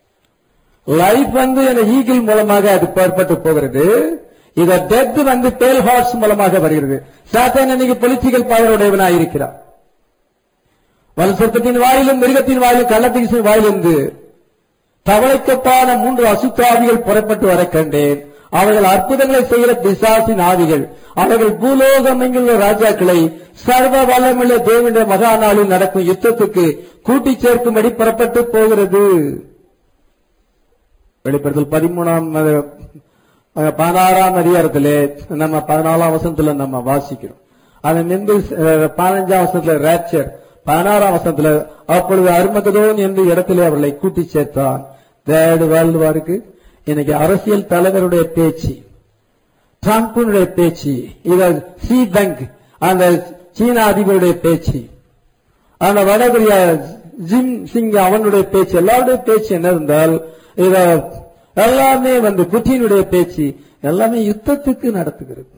லைஃப் வந்து அந்த ஈகிள் மூலமாக அது ஏற்பட்டு போகிறது இத டெத் வந்து பேல் ஹார்ஸ் மூலமாக வருகிறது சாத்தான் இன்னைக்கு பொலிட்டிக்கல் பவர் உடையவனாக இருக்கிறான் வலுசத்தின் வாயிலும் மிருகத்தின் வாயிலும் கள்ளத்தீசின் வாயிலிருந்து தவளைக்கப்பான மூன்று அசுத்தாவிகள் புறப்பட்டு வர கண்டேன் அவர்கள் அற்புதங்களை செய்கிற பிசாசின் ஆவிகள் அவர்கள் பூலோகம் என்கிற ராஜாக்களை சர்வ வல்லமுள்ள தேவனுடைய மகா நாளில் நடக்கும் யுத்தத்துக்கு கூட்டிச் சேர்க்கும்படி புறப்பட்டு போகிறது வெளிப்படுத்தல் பதிமூணாம் அஹ், அஹ், பதினாறாம் அதிகாரத்திலே நம்ம பதினாலாம் வசனத்துல நம்ம வாசிக்கிறோம் அது நின்று அஹ், பதினஞ்சாம் வசனத்துல ரேப்சர் பதினாறாம் வசனத்துல அப்பொழுது அருமகதோன் என்ற இடத்திலே அவர்களை கூட்டி சேர்த்தான் தேர்டு வேர்ல்டு வாருக்கு இன்னைக்கு அரசியல் தலைவருடைய பேச்சு டிரம்பினுடைய பேச்சு இத சி பேங்க் அந்த சீன அதிபருடைய பேச்சு அந்த வடகொரியா ஜிம் சிங் அவனுடைய பேச்சு எல்லாருடைய பேச்சு என்ன இருந்தால் இத எல்லாமே வந்து புட்டினுடைய பேச்சு எல்லாமே யுத்தத்துக்கு நடத்துகிறது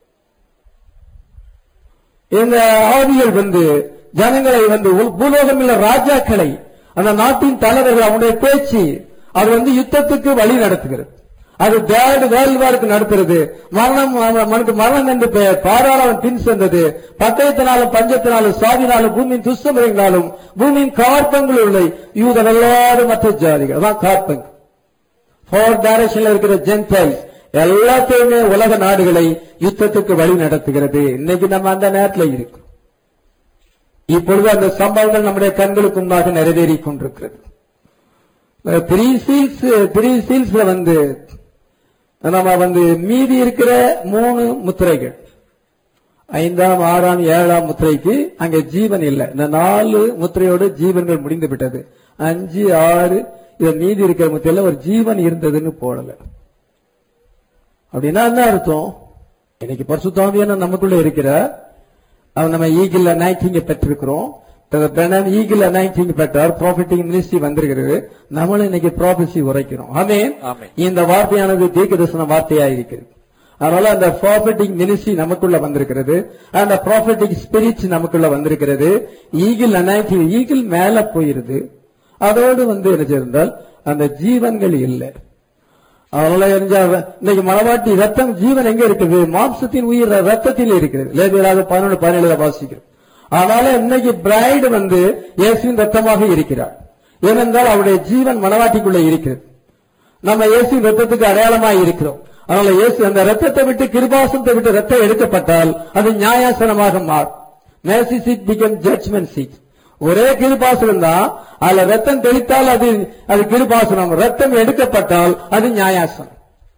இந்த ஆவிகள் வந்து ஜனங்களை வந்து உல்- பூலோகமுள்ள ராஜாக்களை அந்த நாட்டின் தலைவர்கள் அவனுடைய பேச்சு அது வந்து யுத்தத்துக்கு வழி நடத்துகிறது அது தேர்ட் வேர்ல்ட் வாருக்கு நடத்துறது மரணம் அவன் மனுக்கு மரணம் என்று பெயர் பாராள் அவன் பின் சென்றது பட்டயத்தினாலும் பஞ்சத்தினாலும் சாதினாலும் பூமியின் துஷ்டமுறைகளாலும் பூமியின் கார்பங்கள் உள்ள யூதர் எல்லாரும் மற்ற ஜாதிகள் அதான் கார்பங்கு ஃபோர் டைரக்ஷன்ல இருக்கிற ஜென்டைல்ஸ் எல்லாத்தையுமே உலக நாடுகளை யுத்தத்துக்கு வழி நடத்துகிறது இன்னைக்கு நம்ம அந்த நேரத்தில் இருக்கோம் இப்பொழுது அந்த சம்பவங்கள் நம்முடைய கண்களுக்கு முன்பாக நிறைவேறிக் கொண்டிருக்கிறது த்ரீ சீல்ஸ் த்ரீ சீல்ஸ்ல வந்து நம்ம வந்து மீதி இருக்கிற மூணு முத்திரைகள் ஐந்தாம் ஆறாம் ஏழாம் முத்திரைக்கு அங்க ஜீவன் இல்லை இந்த நாலு முத்திரையோடு ஜீவன்கள் முடிந்து விட்டது அஞ்சு ஆறு இது மீதி இருக்கிற முத்திரையில ஒரு ஜீவன் இருந்ததுன்னு போடல அப்படின்னா என்ன அர்த்தம் இன்னைக்கு பரிசுத்தாவியான நமக்குள்ள இருக்கிற அவன் நம்ம ஈகிள் நைட்டிங்க பெற்றிருக்கிறோம் ஈகிள் அனாயிட்டிங் பெற்றார் ப்ராஃபிட்டிங் மினிஸ்ட்ரி வந்திருக்கிறது நம்மளும் இன்னைக்கு ப்ராஃபசி உரைக்கிறோம் ஆமென் ஆமென். இந்த வார்த்தையானது தீர்க்கதரிசன வார்த்தையா இருக்கிறது அதனால அந்த ப்ராஃபிட்டிங் மினிஸ்ட்ரி நமக்குள்ள வந்திருக்கிறது அந்த ப்ராஃபிட்டிக் ஸ்பிரிட் நமக்குள்ள வந்திருக்கிறது ஈகிள் அனாயிட்டிங் ஈகிள் மேல போயிருது அதோடு வந்து என்ன செய்தால் அந்த ஜீவன்கள் இல்லை அதனால எரிஞ்சா இன்னைக்கு மனவாட்டி ரத்தம் ஜீவன் எங்க இருக்குது மாம்சத்தின் உயிர் ரத்தத்தில் இருக்கிறது லேபியராக பதினொன்று பதினேழுல வாசிக்கிறோம் அதனால இன்னைக்கு பிரைடு வந்து இயேசுவின் ரத்தமாக இருக்கிறார் ஏனென்றால் அவருடைய ஜீவன் மனவாட்டிக்குள்ள இருக்கிறது நம்ம இயேசுவின் ரத்தத்துக்கு அடையாளமாக இருக்கிறோம் அதனால இயேசு அந்த ரத்தத்தை விட்டு கிருபாசனத்தை விட்டு ரத்தம் எடுக்கப்பட்டால் அது நியாயாசனமாக மாறும் mercy seat become judgement seat ஒரே கிருபாசனம் தான் அதுல ரத்தம் தெளித்தால் அது அது கிருபாசனம் ரத்தம் எடுக்கப்பட்டால் அது நியாயாசனம்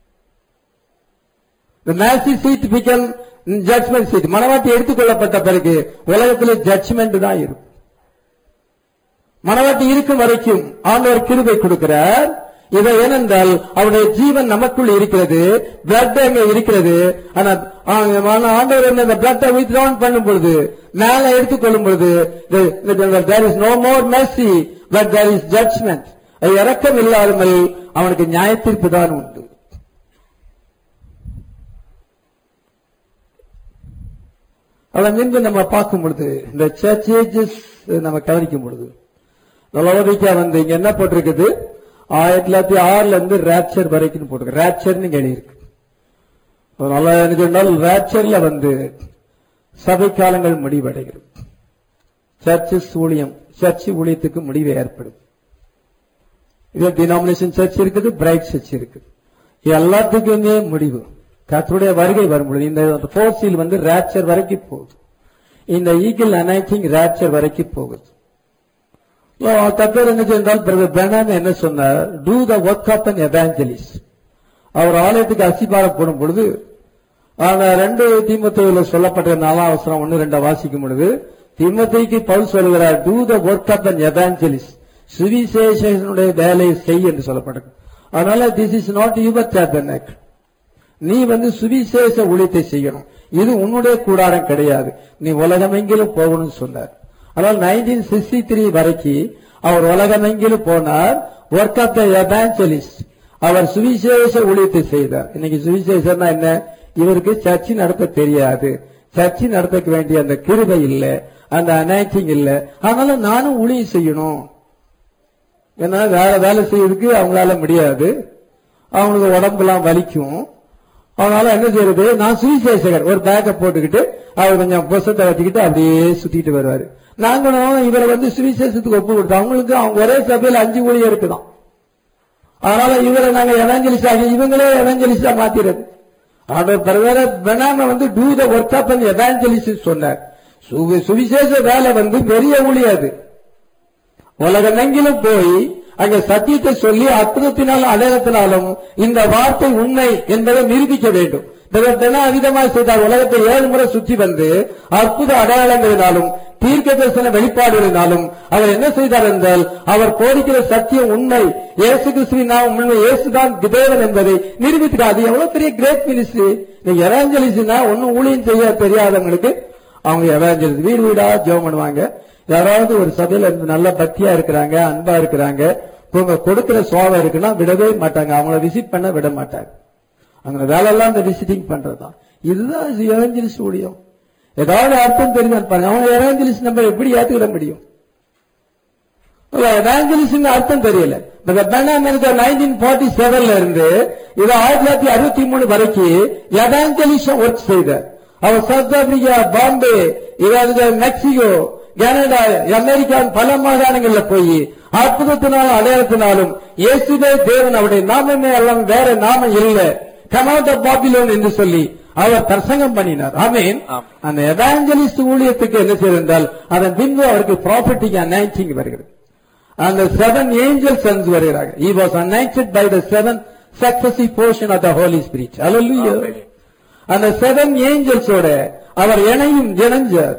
The mercy seat become judgment seat. மனவாட்டி எடுத்துக்கொள்ளப்பட்ட பிறகு உலகத்தில் ஜட்ஜ்மெண்ட் தான் இருக்கும் மனவாட்டி இருக்கும் வரைக்கும் ஆண்டவர் கிருபை கொடுக்கிறார் இதை ஏனென்றால் அவருடைய ஜீவன் நமக்குள் இருக்கிறது பிளட் அங்க இருக்கிறது ஆனா ஆ- ஆண்டவர் என்ன இந்த பிளட்டை வித்ட்ரான் பண்ணும் பொழுது மேல எடுத்துக்கொள்ளும் பொழுது there is no more mercy but there is judgement அது இறக்கம் இல்லாமல் அவனுக்கு நியாயத்தீர்ப்பு தான் உண்டு அதை மீண்டும் நம்ம பார்க்கும் பொழுது இந்த சர்ச்சேஜஸ் நம்ம கவனிக்கும் பொழுது நலவதிக்கா வந்து இங்க என்ன போட்டிருக்குது ஆயிரத்தி தொள்ளாயிரத்தி ஆறுல இருந்து ரேப்சர் வரைக்கும் போட்டிருக்கு ரேப்சர்னு எழுதியிருக்கு அதனால என்ன சொன்னால் ரேப்சர்ல வந்து சபை காலங்கள் முடிவடைகிறது சர்ச்சஸ் ஊழியம் சர்ச் ஊழியத்துக்கு முடிவு ஏற்படும் இது டினாமினேஷன் சர்ச் இருக்குது பிரைட் சர்ச் இருக்குது இது எல்லாத்துக்குமே முடிவு கர்த்தருடைய வருகை வரும்பொழுது இந்த போர்சில் வந்து ரேப்சர் வரைக்கும் போகுது இந்த ஈகிள் அனைத்திங் ரேப்சர் வரைக்கும் போகுது கத்தர் என்ன சென்றால் பிரதர் பெனான் என்ன சொன்னார் do the work of an evangelist அவர் ஆலயத்துக்கு அசிபாரம் போடும் பொழுது ஆனா ரெண்டு தீமத்தையில சொல்லப்பட்ட நாலாம் அவசரம் ஒன்னு ரெண்டா வாசிக்கும் பொழுது தீமத்தைக்கு பவுல் சொல்கிறார் do the work of an evangelist சுவிசேஷனுடைய வேலையை செய் என்று சொல்லப்பட்டது அதனால this is not your tabernacle நீ வந்து சுவிசேஷ ஊழியத்தை செய்யணும் இது உன்னுடைய கூடாரம் கிடையாது நீ உலகமெங்கிலும் போகணும்னு சொன்னார் ஆனால் நைன்டீன் சிக்ஸ்டி த்ரீ வரைக்கும் அவர் உலகமெங்கிலும் போனார் ஒர்க் ஆஃப் த எவாஞ்சலிஸ்ட் அவர் சுவிசேஷ ஊழியத்தை செய்தார் இன்னைக்கு சுவிசேஷம்னா என்ன இவருக்கு சர்ச்சை நடத்த தெரியாது சர்ச்சை நடத்த வேண்டிய அந்த கிருபை இல்ல அந்த அனாய்டிங் இல்ல அதனால நானும் ஊழியம் செய்யணும் ஏன்னா வேற வேலை செய்யறதுக்கு அவங்களால முடியாது அவங்களுக்கு உடம்புலாம் வலிக்கும் அதனால என்ன செய்யறது நான் சுவிசேஷகர் ஒரு பேக்கை போட்டுக்கிட்டு அவர் கொஞ்சம் புசத்தை வச்சுக்கிட்டு அப்படியே சுத்திட்டு வருவாரு நாங்களும் இவரை வந்து சுவிசேஷத்துக்கு ஒப்பு கொடுத்தோம் அவங்களுக்கு அவங்க ஒரே சபையில அஞ்சு ஊழியர் இருக்குதான் அதனால இவரை நாங்க எவஞ்சலிஸ்ட் ஆகி இவங்களே எவஞ்சலிஸ்டா மாத்திறது ஆண்டவர் பரவேற பெனாம வந்து do the work of an evangelist சொன்னார் சுவி- சுவிசேஷ வேலை வந்து பெரிய ஊழியாது உலகமெங்கிலும் போய் அங்க சத்தியத்தை சொல்லி அற்புதத்தினாலும் அடையாளத்தினாலும் இந்த வார்த்தை உண்மை என்பதை நிரூபிக்க வேண்டும் விதமாய் செய்தார் உலகத்தை ஏழு முறை சுற்றி வந்து அற்புத அடையாளங்களினாலும் தீர்க்க தரிசன வெளிப்பாடுகளினாலும் அவர் என்ன செய்தார் என்றால் அவர் கோரிக்கிற சத்தியம் உண்மை இயேசு கிறிஸ்துவின் நாம் உண்மை இயேசுதான் தேவன் என்பதை நிரூபித்தார் அது எவ்வளவு பெரிய கிரேட் மினிஸ்ட்ரி நீங்க எவாஞ்சலிஸ்ட்னா ஒன்னும் ஊழியம் செய்ய தெரியாதவங்களுக்கு அவங்க எவாஞ்சலிஸ்ட் வீடு வீடா ஜெபம் பண்ணுவாங்க யாராவது ஒரு சபையில இருந்து நல்ல பக்தியா இருக்கிறாங்க அன்பா இருக்கிறாங்க இவங்க கொடுக்கிற சுவாபம் இருக்குன்னா விடவே மாட்டாங்க அவங்கள விசிட் பண்ண விட மாட்டாங்க அவங்க வேலையெல்லாம் இந்த விசிட்டிங் பண்றதுதான் இதுதான் எவஞ்சலிஸ்ட் ஊழியம் ஏதாவது அர்த்தம் தெரிஞ்சு பாருங்க அவங்க எவஞ்சலிஸ்ட் நம்ம எப்படி ஏத்துக்கிட முடியும் எவாஞ்சலிஸ்ட் அர்த்தம் தெரியல நைன்டீன் ஃபார்ட்டி செவன்ல இருந்து இது ஆயிரத்தி தொள்ளாயிரத்தி அறுபத்தி மூணு வரைக்கும் எவாஞ்சலிசம் ஒர்க் செய்தார் அவர் சவுத் ஆப்பிரிக்கா பாம்பே இதாவது மெக்சிகோ கனடா அமெரிக்கா பல மாகாணங்கள்ல போய் அற்புதத்தினாலும் அடையாளத்தினாலும் இயேசுவே தேவன் அவருடைய நாமமே எல்லாம் வேற நாமம் இல்ல கமாட் ஆஃப் பாபிலோன் என்று சொல்லி அவர் பிரசங்கம் பண்ணினார் ஆமீன் ஆம். அந்த எவாஞ்சலிஸ்ட் ஊழியத்துக்கு என்ன செய்தால் அதன் பின்பு அவருக்கு ப்ராப்பர்ட்டிக்கு அனாய்டிங் வருகிறது அந்த செவன் ஏஞ்சல் சன்ஸ் வருகிறாங்க he was anointed by the seven successive portion of the holy spirit hallelujah Amen. அந்த செவன் ஏஞ்சல்ஸோட அவர் இணையும் இணைஞ்சார்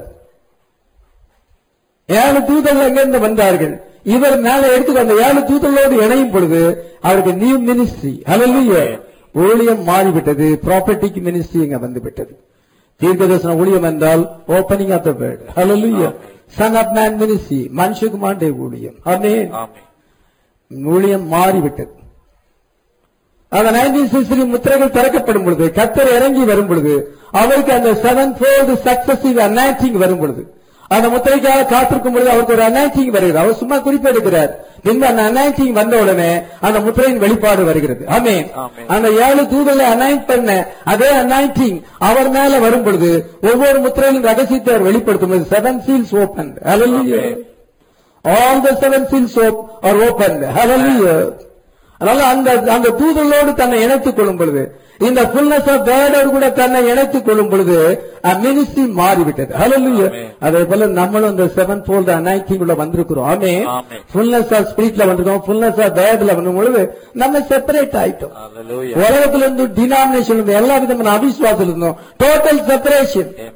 ஏழு தூதர்கள் எங்கிருந்து வந்தார்கள் இவர் மேல எடுத்து அந்த ஏழு தூதர்களோடு இணையும் பொழுது அவருக்கு நியூ மினிஸ்ட்ரி hallelujah ஊழியம் மாறிவிட்டது ப்ராப்பர்ட்டிக்கு மினிஸ்ட்ரி இங்க வந்து விட்டது தீர்க்கதர்சன ஊழியம் என்றால் opening of the word hallelujah Son of Man ministry மனுஷகுமாருடைய ஊழியம் ஆமென் ஆமென் ஊழியம் மாறிவிட்டது அந்த நைன்டீன் சிக்ஸ்டி முத்திரைகள் திறக்கப்படும் பொழுது கத்தர் இறங்கி வரும் பொழுது அவருக்கு அந்த செவன் ஃபோர்டு சக்சசிவ் அனாய்டிங் வரும் பொழுது அந்த முத்திரைக்காக காத்திருக்கும் பொழுது அவருக்கு ஒரு அனாய்டிங் வருகிறது அவர் சும்மா குறிப்பெடுக்கிறார் இந்த அந்த அனாய்டிங் வந்த உடனே அந்த முத்திரையின் வெளிப்பாடு வருகிறது ஆமே ஆமென். அந்த ஏழு தூதலை அனாயிண்ட் பண்ண அதே அனாயிண்டிங் அவர் மேல வரும் பொழுது ஒவ்வொரு முத்திரையின் ரகசியத்தை அவர் வெளிப்படுத்தும் போது seven seals open Amen. all the seven seals op- are opened hallelujah அதனால அந்த அந்த தூதர்களோடு தன்னை இணைத்துக் கொள்ளும் பொழுது இந்த ஃபுல்னஸ் ஆஃப் வேர்டோடு கூட தன்னை இணைத்துக் கொள்ளும் பொழுது மினிஸ்ட்ரி மாறிவிட்டது ஹalleluya Amen. அதே போல நம்மளும் இந்த செவன் ஃபோல்ட் அனாய்டிங் உள்ள வந்திருக்கிறோம் ஆமே Amen. ஃபுல்னஸ் ஆஃப் ஸ்பிரிட்ல வந்திருக்கோம் ஃபுல்னஸ் ஆஃப் வேர்ட்ல வரும் பொழுது நம்ம செப்பரேட் ஆயிட்டோம் Hallelujah. உலகத்துல இருந்து டினாமினேஷன் இருந்து எல்லா விதமான அவிசுவாசம் இருந்தோம் டோட்டல் செப்பரேஷன் Amen.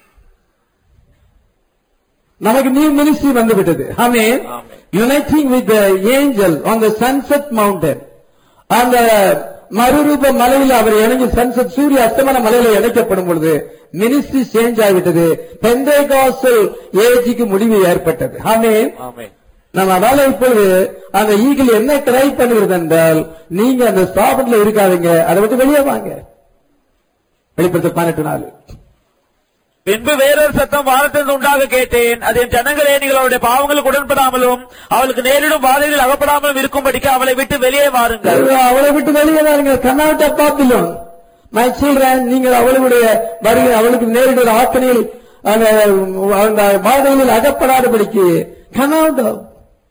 நமக்கு நியூ மினிஸ்ட்ரி வந்து விட்டது amen Amen. Uniting with angel on the sunset mountain அந்த மறுரூப மலையில் அவர் இணைஞ்சு சன்செட் சூரிய அஸ்தமன மலையில இணைக்கப்படும் பொழுது மினிஸ்ட்ரி சேஞ்ச் ஆகிவிட்டது பெந்தேகாசல் ஏஜிக்கு முடிவு ஏற்பட்டது ஆமே Amen. நம்ம அதனால இப்பொழுது அந்த ஈகிள் என்ன ட்ரை பண்ணுகிறது என்றால் நீங்க அந்த ஸ்தாபனத்துல இருக்காதீங்க அதை விட்டு வெளியே வாங்க வெளிப்படுத்த பன்னெண்டு நாள் பின்பு வேறொரு சத்தம் வானத்திலிருந்து உண்டாக கேட்டேன் அது என் ஜனங்களே நீங்கள் அவருடைய பாவங்களுக்கு உடன்படாமலும் அவளுக்கு நேரிடும் வாதைகளில் அகப்படாமலும் இருக்கும்படிக்கு அவளை விட்டு வெளியே வாருங்கள் அவளை விட்டு வெளியே வாருங்க கண்ணாட்ட பார்த்திலும் மை சில்ட்ரன் நீங்கள் அவளுடைய வருகை அவளுக்கு நேரிடுற ஆத்தனையில் அந்த அந்த பாதைகளில் அகப்படாதபடிக்கு கண்ணாட்டம்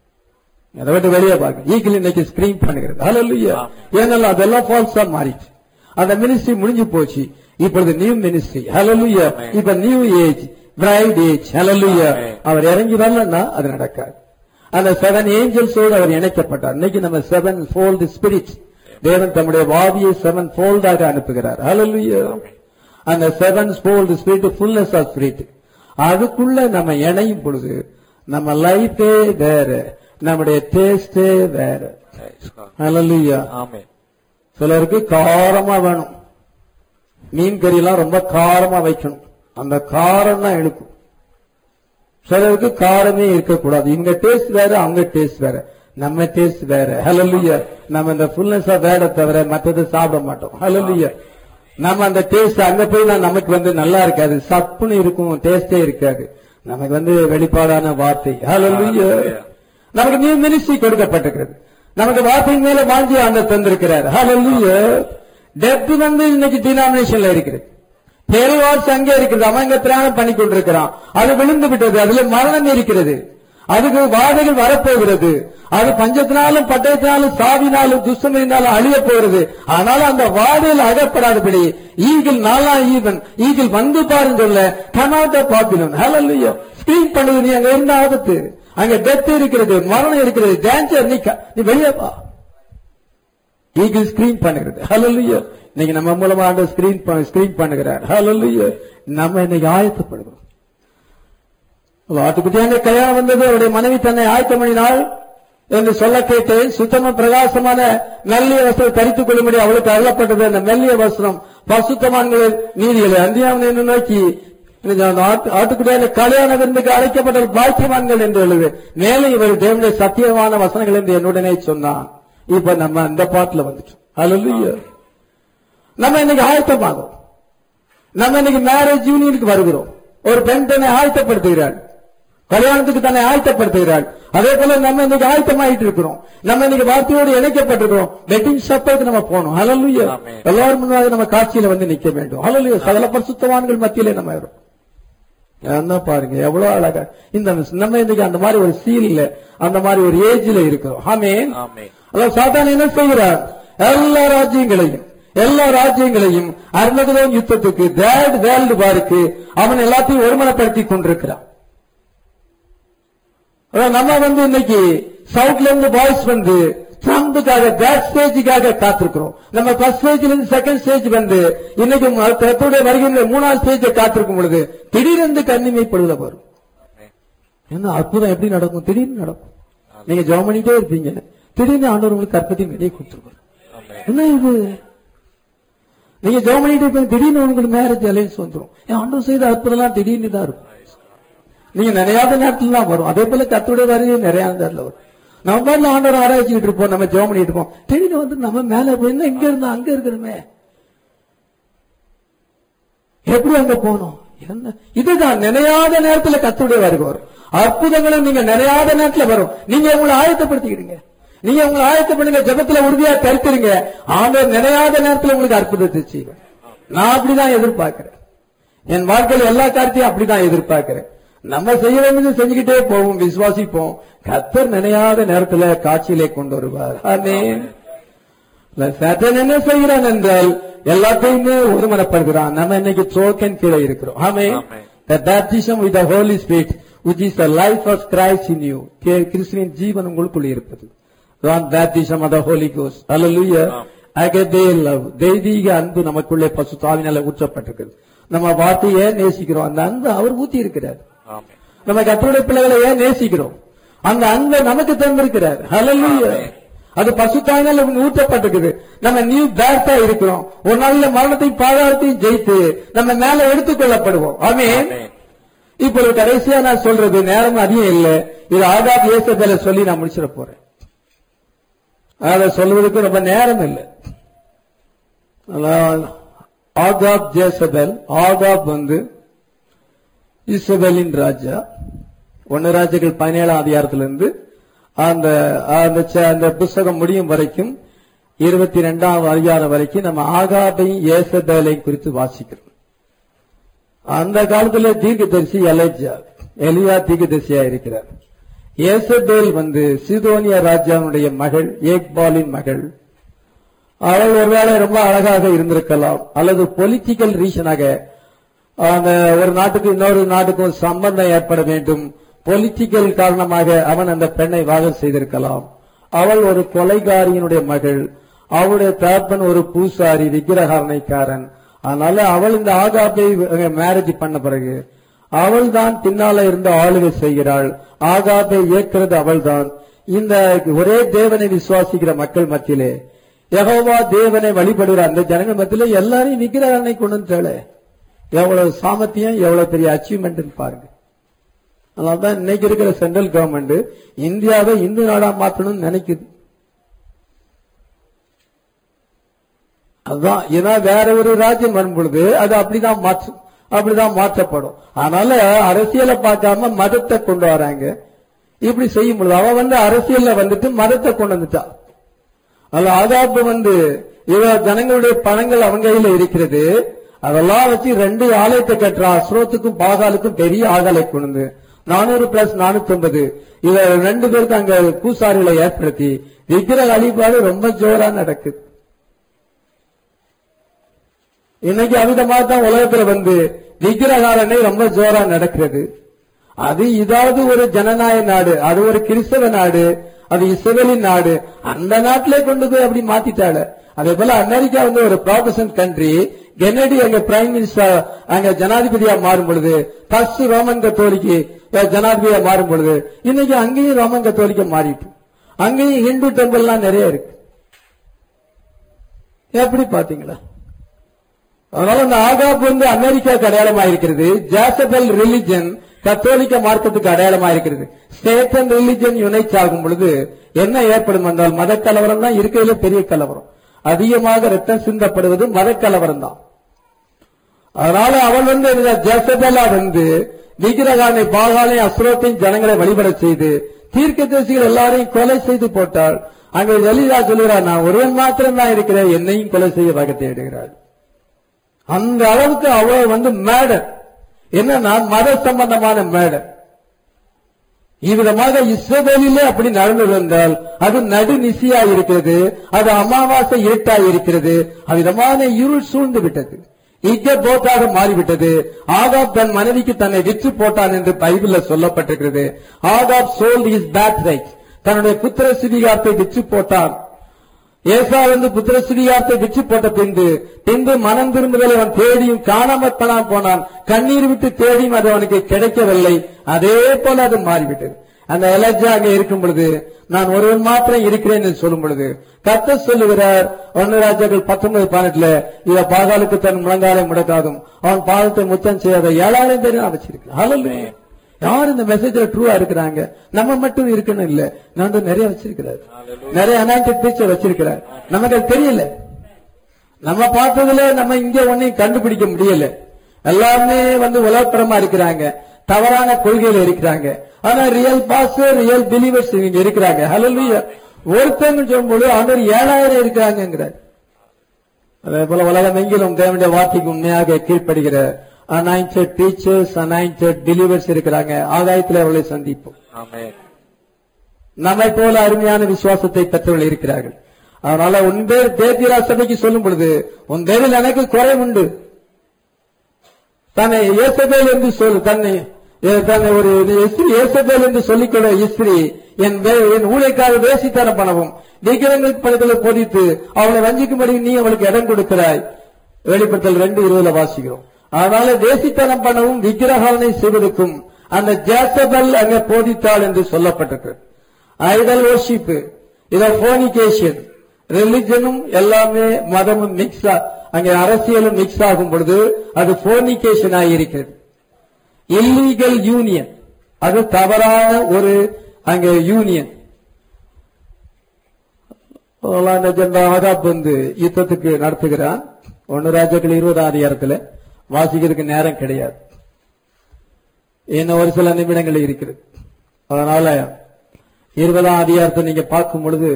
அதை விட்டு வெளியே பார்க்க ஈக்கிள் இன்னைக்கு ஸ்கிரீன் பண்ணுகிறது ஹalleluya ஏனெல்லாம் அதெல்லாம் ஃபால்ஸா மாறிச்சு அந்த மினிஸ்ட்ரி முடிஞ்சு போச்சு இப்பொழுது நியூ மினிஸ்ட்ரி ஹalleluya இப்ப new age bride age hallelujah Amen. அவர் இறங்கி வரலன்னா அது நடக்காது அந்த செவன் ஏஞ்சல்ஸோடு அவர் இணைக்கப்பட்டார் இன்னைக்கு நம்ம செவன் ஃபோல்டு ஸ்பிரிட் தேவன் தம்முடைய வாவியை செவன் ஃபோல்டாக அனுப்புகிறார் ஹalleluya அந்த sevenfold spirit fullness of spirit அதுக்குள்ள நம்ம இணையும் பொழுது நம்ம லைஃபே வேற நம்முடைய டேஸ்டே வேற Praise God. ஹalleluya Amen. சிலருக்கு காரமா வேணும் மீன் கறியெல்லாம் ரொம்ப காரமா வைக்கணும் அந்த காரம் தான் இழுக்கும் சிலருக்கு காரமே இருக்கக்கூடாது இவங்க டேஸ்ட் வேற அவங்க டேஸ்ட் வேற நம்ம டேஸ்ட் வேற ஹalleluya நம்ம இந்த ஃபுல்னஸ் ஆஃப் வேட தவிர மத்ததை சாப்பிட மாட்டோம் ஹalleluya நம்ம அந்த டேஸ்ட் அங்க போய் தான் நமக்கு வந்து நல்லா இருக்காது சப்புன்னு இருக்கும் டேஸ்டே இருக்காது நமக்கு வந்து வெளிப்பாடான வார்த்தை ஹalleluya Hallelujah. நமக்கு நியூ மினிஸ்ட்ரி கொடுக்கப்பட்டிருக்கிறது நமக்கு வார்த்தையின் மேல வாஞ்சி ஆண்ட தந்திருக்கிறார் ஹalleluya டெப்த் வந்து இன்னைக்கு டினாமினேஷன்ல இருக்குது பெருவாட்சி அங்கே இருக்குது அவன் இங்க தியானம் பண்ணி கொண்டிருக்கிறான் அது விழுந்து விட்டது அதுல மரணம் இருக்கிறது அதுக்கு வாதைகள் வரப்போகிறது அது பஞ்சத்தினாலும் பட்டயத்தினாலும் சாவினாலும் துஷ்டமினாலும் அழிய போகிறது ஆனால் அந்த வாதையில் அகப்படாதபடி ஈகிள் நாலா ஈவன் ஈகிள் வந்து பாருங்க சொல்ல கனாட்ட பாப்பிலும் ஹalleluya ஸ்கிரீன் பண்ணுது நீ அங்க இருந்த ஆபத்து அங்க டெத் இருக்கிறது மரணம் இருக்கிறது டேஞ்சர் நீ க- நீ வெளியே வா ஈகிள் ஸ்கிரீன் பண்ணுகிறது ஹalleluya இன்னைக்கு நம்ம மூலமா ஆண்டு ஸ்கிரீன் ஸ்கிரீன் பண்ணுகிறார் ஹalleluya நம்ம இன்னைக்கு ஆயத்தப்படுகிறோம் ஆட்டுக்குட்டியான கல்யாணம் வந்தது அவருடைய மனைவி தன்னை ஆயத்தம் பண்ணினாள் என்று சொல்ல கேட்டேன் சுத்தம பிரகாசமான மெல்லிய வஸ்திரம் தரித்துக் கொள்ளும்படி அவளுக்கு அருளப்பட்டது அந்த மெல்லிய வஸ்திரம் பசுத்தமான்களின் நீதிகளை அந்தியாவனை நோக்கி இந்த ஆட்டு- ஆட்டுக்குட்டியான கல்யாண விருந்துக்கு அழைக்கப்பட்ட பாக்கியவான்கள் என்று எழுது மேலே இவர் தேவனுடைய சத்தியமான வசனங்கள் என்று என்னுடனே சொன்னான் இப்ப நம்ம அந்த பாட்டுல வந்துட்டோம் அல்ல நம்ம இன்னைக்கு ஆயத்தமாகும் நம்ம இன்னைக்கு மேரேஜ் யூனியனுக்கு வருகிறோம் ஒரு பெண் தன்னை ஆயத்தப்படுத்துகிறாள் கல்யாணத்துக்கு தன்னை ஆயத்தப்படுத்துகிறாள் அதே போல நம்ம இன்னைக்கு ஆயத்தமாயிட்டு இருக்கிறோம் நம்ம இன்னைக்கு வார்த்தையோடு இணைக்கப்பட்டிருக்கிறோம் வெட்டிங் ஷப்பருக்கு நம்ம போகணும் ஹalleluya Amen. எல்லாரும் முன்னாடி நம்ம காட்சியில வந்து நிக்க வேண்டும் ஹalleluya சகல பரிசுத்தவான்கள் மத்தியிலே நம்ம இருக்கோம் என்ன பாருங்க எவ்வளவு அழகா இந்த நம்ம இன்னைக்கு அந்த மாதிரி ஒரு சீல்ல அந்த மாதிரி ஒரு ஏஜ்ல இருக்கிறோம் ஆமென் Amen. அதாவது சாத்தான் என்ன செய்கிறார் எல்லா ராஜ்யங்களையும் எல்லா ராஜ்யங்களையும் அருணகுதம் யுத்தத்துக்கு தேர்ட் வேர்ல்டு வாருக்கு அவன் எல்லாத்தையும் ஒருமனப்படுத்தி கொண்டிருக்கிறான் அதான் நம்ம வந்து இன்னைக்கு சவுத்ல இருந்து பாய்ஸ் வந்து ட்ரம்புக்காக பேக் ஸ்டேஜுக்காக காத்திருக்கிறோம் நம்ம ஃபர்ஸ்ட் ஸ்டேஜ்ல இருந்து செகண்ட் ஸ்டேஜ் வந்து இன்னைக்கு கத்தோடைய வருகின்ற மூணாவது ஸ்டேஜை காத்திருக்கும் பொழுது திடீரென்று கண்ணிமைப்படுவத வரும் Amen. என்ன அற்புதம் எப்படி நடக்கும் திடீர்னு நடக்கும் நீங்க ஜெபம் பண்ணிட்டே இருப்பீங்க திடீர்னு ஆண்டவர் உங்களுக்கு கற்பத்தையும் வெளியே கொடுத்துருவார் Amen. என்ன இது நீங்க ஜெபம் பண்ணிட்டு இருப்பீங்க திடீர்னு உங்களுக்கு மேரேஜ் அலைன்ஸ் வந்துரும் என் ஆண்டவர் செய்த அற்புதம்லாம் திடீர்னு தான் இருக்கும் நீங்க நினையாத நேரத்துல தான் வரும் அதே போல கத்துடைய வருகை நிறைய நேரத்துல வரும் நம்ம பாட்டுல ஆண்டவர் ஆராய்ச்சிட்டு இருப்போம் நம்ம ஜெபம் பண்ணிட்டு இருப்போம் திடீர்னு வந்து நம்ம மேல போய் என்ன இங்க இருந்தா அங்க இருக்கிறோமே எப்படி அங்க போனோம் என்ன இதுதான் நினையாத நேரத்துல கத்துடைய வருகை வரும் அற்புதங்களும் நீங்க நினையாத நேரத்துல வரும் நீங்க உங்களை ஆயத்தப்படுத்திக்கிறீங்க நீங்க உங்களை ஆயத்தப்படுங்க ஜெபத்துல உறுதியா கருத்துருங்க ஆண்டவர் நினையாத நேரத்துல உங்களுக்கு அற்புதத்தை செய்வேன் நான் அப்படிதான் எதிர்பார்க்கிறேன் என் வாழ்க்கையில் எல்லா காரியத்தையும் அப்படிதான் எதிர்பார்க்கிறேன் நம்ம செய்ய வேண்டியது செஞ்சுக்கிட்டே போவோம் விசுவாசிப்போம் கத்தர் நினையாத நேரத்துல காட்சியிலே கொண்டு வருவார் ஆமென். சட்டன் என்ன செய்கிறான் என்றால் எல்லாத்தையுமே ஒருமனப்படுகிறான் நம்ம இன்னைக்கு சோக்கன் கீழே இருக்கிறோம் ஆமே Amen. The baptism with the Holy Spirit, which is the life of Christ in you. கே- கிறிஸ்துவின் ஜீவன் உங்களுக்குள் இருப்பது தான் baptism of the Holy Ghost. Hallelujah. Amen. Agape love. தெய்வீக அன்பு நமக்குள்ளே பசு தாவினால ஊற்றப்பட்டிருக்கிறது நம்ம வார்த்தையை நேசிக்கிறோம் அந்த அன்பு அவர் ஊத்தி இருக்கிறார் ஆமென். நம்ம கத்தருடைய பிள்ளைகளை ஏன் நேசிக்கிறோம் அந்த அன்பை நமக்கு தந்திருக்கிறார் ஹalleluya ஆமென். அது பசுத்தாயினால் ஊற்றப்பட்டிருக்குது நம்ம நியூ பேர்த்தா இருக்கிறோம் ஒரு நாள்ல மரணத்தையும் பாதாளத்தையும் ஜெயித்து நம்ம மேல எடுத்துக் கொள்ளப்படுவோம் ஆமென் ஆமென். இப்போ ஒரு கடைசியா நான் சொல்றது நேரம் அதிகம் இல்ல இது ஆகாத் இயேசபேல சொல்லி நான் முடிச்சிட போறேன் அதை சொல்வதற்கு ரொம்ப நேரம் இல்லை அதான் ஆகாப் ஜேசபேல் ஆகாப் வந்து இஸ்ரவேலின் ராஜா ஒன்னு ராஜாக்கள் பதினேழாம் அதிகாரத்திலிருந்து அந்த அந்த ச- அந்த புஸ்தகம் முடியும் வரைக்கும் இருபத்தி ரெண்டாம் அதிகாரம் வரைக்கும் நம்ம ஆகாபையும் ஏசபேலையும் குறித்து வாசிக்கிறோம் அந்த காலத்துல தீர்க்கதரிசி எலைஜா எலியா தீர்க்கதரிசியா இருக்கிறார் ஏசபேல் வந்து சீதோனிய ராஜாவுடைய மகள் ஏக்பாலின் மகள் அவள் ஒருவேளை ரொம்ப அழகாக இருந்திருக்கலாம் அல்லது பொலிட்டிக்கல் ரீசனாக அந்த ஒரு நாட்டுக்கு இன்னொரு நாட்டுக்கும் சம்பந்தம் ஏற்பட வேண்டும் பொலிட்டிக்கல் காரணமாக அவன் அந்த பெண்ணை வாதம் செய்திருக்கலாம் அவள் ஒரு கொலைகாரியினுடைய மகள் அவளுடைய தகப்பன் ஒரு பூசாரி விக்கிரகாரணைக்காரன் அதனால அவள் இந்த ஆகாப்பை மேரேஜ் பண்ண பிறகு அவள் தான் பின்னால இருந்து ஆளுகை செய்கிறாள் ஆகாப்பை இயக்கிறது அவள்தான் இந்த ஒரே தேவனை விசுவாசிக்கிற மக்கள் மத்தியிலே யெகோவா தேவனை வழிபடுகிற அந்த ஜனங்கள் மத்தியிலே எல்லாரையும் விக்கிரகனை கொண்டு வந்துட்டாளே எவ்வளவு சாமர்த்தியம் எவ்வளவு பெரிய அச்சீவ்மெண்ட் பாருங்க அதனாலதான் இன்னைக்கு இருக்கிற சென்ட்ரல் கவர்மெண்ட் இந்தியாவை இந்து நாடா மாற்றணும்னு நினைக்குது அதுதான் ஏன்னா வேற ஒரு ராஜ்யம் வரும் பொழுது அது அப்படிதான் மாற்றும் அப்படிதான் மாற்றப்படும் அதனால அரசியலை பார்க்காம மதத்தை கொண்டு வராங்க இப்படி செய்யும் பொழுது அவன் வந்து அரசியல்ல வந்துட்டு மதத்தை கொண்டு வந்துட்டான் அதுல ஆதாப்பு வந்து இவ ஜனங்களுடைய பணங்கள் அவங்க கையில இருக்கிறது அதெல்லாம் வச்சு ரெண்டு ஆலயத்தை கட்டுறா அஸ்ரோத்துக்கும் பாகாலுக்கும் பெரிய ஆகாலை கொண்டு நானூறு பிளஸ் நானூத்தி ஐம்பது இவ ரெண்டு பேருக்கு அங்க பூசாரிகளை ஏற்படுத்தி விக்கிரக வழிபாடு ரொம்ப ஜோரா நடக்குது இன்னைக்கு அவிதமாக தான் உலகத்துல வந்து விக்கிரகாரனை ரொம்ப ஜோரா நடக்கிறது அது இதாவது ஒரு ஜனநாயக நாடு அது ஒரு கிறிஸ்தவ நாடு அது இஸ்ரேலின் நாடு அந்த நாட்டிலே கொண்டு போய் அப்படி மாத்திட்டாள அதே போல அமெரிக்கா வந்து ஒரு ப்ராபசன்ட் கண்ட்ரி கென்னடி அங்க பிரைம் மினிஸ்டர் அங்க ஜனாதிபதியா மாறும் பொழுது ஃபர்ஸ்ட் ரோமன் கத்தோலிக்கு ஜனாதிபதியா மாறும் பொழுது இன்னைக்கு அங்கேயும் ரோமன் கத்தோலிக்க மாறிட்டு அங்கேயும் ஹிந்து டெம்பிள்லாம் நிறைய இருக்கு எப்படி பாத்தீங்களா அதனால இந்த ஆகாப் வந்து அமெரிக்காவுக்கு அடையாளமா இருக்கிறது ஜாசபல் ரிலிஜன் கத்தோலிக்க மார்க்கத்துக்கு அடையாளமா இருக்கிறது ஸ்டேட் அண்ட் ரிலிஜன் யுனைட் ஆகும் பொழுது என்ன ஏற்படும் என்றால் மத கலவரம் தான் இருக்கிறதுல பெரிய கலவரம் அதிகமாக ரத்தம் சிந்தப்படுவது மத கலவரம் தான் அதனால அவள் வந்து இந்த ஜெசபெலா வந்து விக்கிரகானை பாகாலை அஸ்ரோத்தையும் ஜனங்களை வழிபட செய்து தீர்க்க எல்லாரையும் கொலை செய்து போட்டாள் அங்கே எலிதா சொல்லுகிறார் நான் ஒருவன் மாத்திரம் தான் இருக்கிறேன் என்னையும் கொலை செய்ய வகை தேடுகிறாள் அந்த அளவுக்கு அவள் வந்து மேடர் என்னன்னா மத சம்பந்தமான மேடர் இவ்விதமாக இஸ்ரவேலிலே அப்படி நடந்து வந்தால் அது நடுநிசியா இருக்கிறது அது அமாவாசை இருட்டா இருக்கிறது அவ்விதமான இருள் சூழ்ந்து விட்டது இக்க போத்தாக மாறிவிட்டது ஆகாப் தன் மனைவிக்கு தன்னை விற்று போட்டான் என்று பைபிள்ல சொல்லப்பட்டிருக்கிறது Ahab sold his birthright தன்னுடைய புத்திர சிவிகாரத்தை விற்று போட்டான் ஏசா வந்து புத்திர சிவிகாரத்தை விற்று போட்ட பின்பு பின்பு மனம் திரும்புதலை அவன் தேடியும் காணாமற் பணம் போனான் கண்ணீர் விட்டு தேடியும் அது அவனுக்கு கிடைக்கவில்லை அதே போல அது மாறிவிட்டது அந்த எலஜா அங்கே இருக்கும் பொழுது நான் ஒருவன் மாத்திரம் இருக்கிறேன் என்று சொல்லும் பொழுது கத்த சொல்லுகிறார் ஒன்னு ராஜாக்கள் பத்தொன்பது பதினெட்டுல இவ பாகாலுக்கு தன் முழங்காலை முடக்காதும் அவன் பாதத்தை முத்தம் செய்யாத ஏழாயிரம் பேரும் அமைச்சிருக்கு ஹalleluya. யார் இந்த மெசேஜ்ல ட்ரூவா இருக்கிறாங்க நம்ம மட்டும் இருக்கணும் இல்ல நான் வந்து நிறைய வச்சிருக்கிறார் நிறைய அனாயிண்டட் டீச்சர் வச்சிருக்கிறார் நமக்கு அது தெரியல நம்ம பார்த்ததுல நம்ம இங்க ஒன்னையும் கண்டுபிடிக்க முடியல எல்லாமே வந்து உலகப்புறமா இருக்கிறாங்க தவறான கொள்கையில இருக்கிறாங்க ஆனா ரியல் பாஸ் ரியல் பிலீவர்ஸ் இங்க இருக்கிறாங்க ஹலோ ஒருத்தங்க சொல்லும்போது ஆண்டவர் ஏழாயிரம் இருக்கிறாங்கிறார் அதே போல உலகம் எங்கிலும் தேவனுடைய வார்த்தைக்கு உண்மையாக கீழ்ப்படுகிற அனாயிண்டட் டீச்சர்ஸ் அனாயிண்டட் பிலீவர்ஸ் இருக்கிறாங்க ஆதாயத்தில் அவர்களை சந்திப்போம் ஆமென் நம்மை போல அருமையான விசுவாசத்தை பெற்றவர்கள் இருக்கிறார்கள் அதனால உன் பேர் தேத்திரா சபைக்கு சொல்லும் பொழுது உன் பேரில் எனக்கு குறை உண்டு தன்னை இயேசபேல் என்று சொல் தன்னை ஏ- தன்னை ஒரு இஸ்திரி இயேசபேல் என்று சொல்லிக்கொள்ள இஸ்திரி என் வே- என் ஊழியக்கார வேசித்தனம் பண்ணவும் விக்கிரங்கள் பணிகளை போதித்து அவளை வஞ்சிக்கும்படி நீ அவளுக்கு இடம் கொடுக்கிறாய் வெளிப்படுத்தல் ரெண்டு இருபதுல வாசிக்கிறோம் அதனால வேசித்தனம் பண்ணவும் விக்கிரகாலனை செய்வதற்கும் அந்த ஜேசபல் அங்க போதித்தாள் என்று சொல்லப்பட்டிருக்கு ஐடல் worship இத போனிகேஷன் ரிலிஜனும் எல்லாமே மதமும் மிக்ஸ் அங்கே அரசியலும் மிக்ஸ் ஆகும் பொழுது அது போனிகேஷன் ஆகியிருக்கிறது இல்லீகல் யூனியன் அது தவறான ஒரு அங்கே யூனியன் ஆகாப் வந்து யுத்தத்துக்கு நடத்துகிறான் ஒன்னு ராஜாக்கள் இருபதாம் அதிகாரத்துல வாசிக்கிறதுக்கு நேரம் கிடையாது இன்னும் ஒரு சில நிமிடங்கள் இருக்கிறது அதனால இருபதாம் அதிகாரத்தை நீங்க பார்க்கும் பொழுது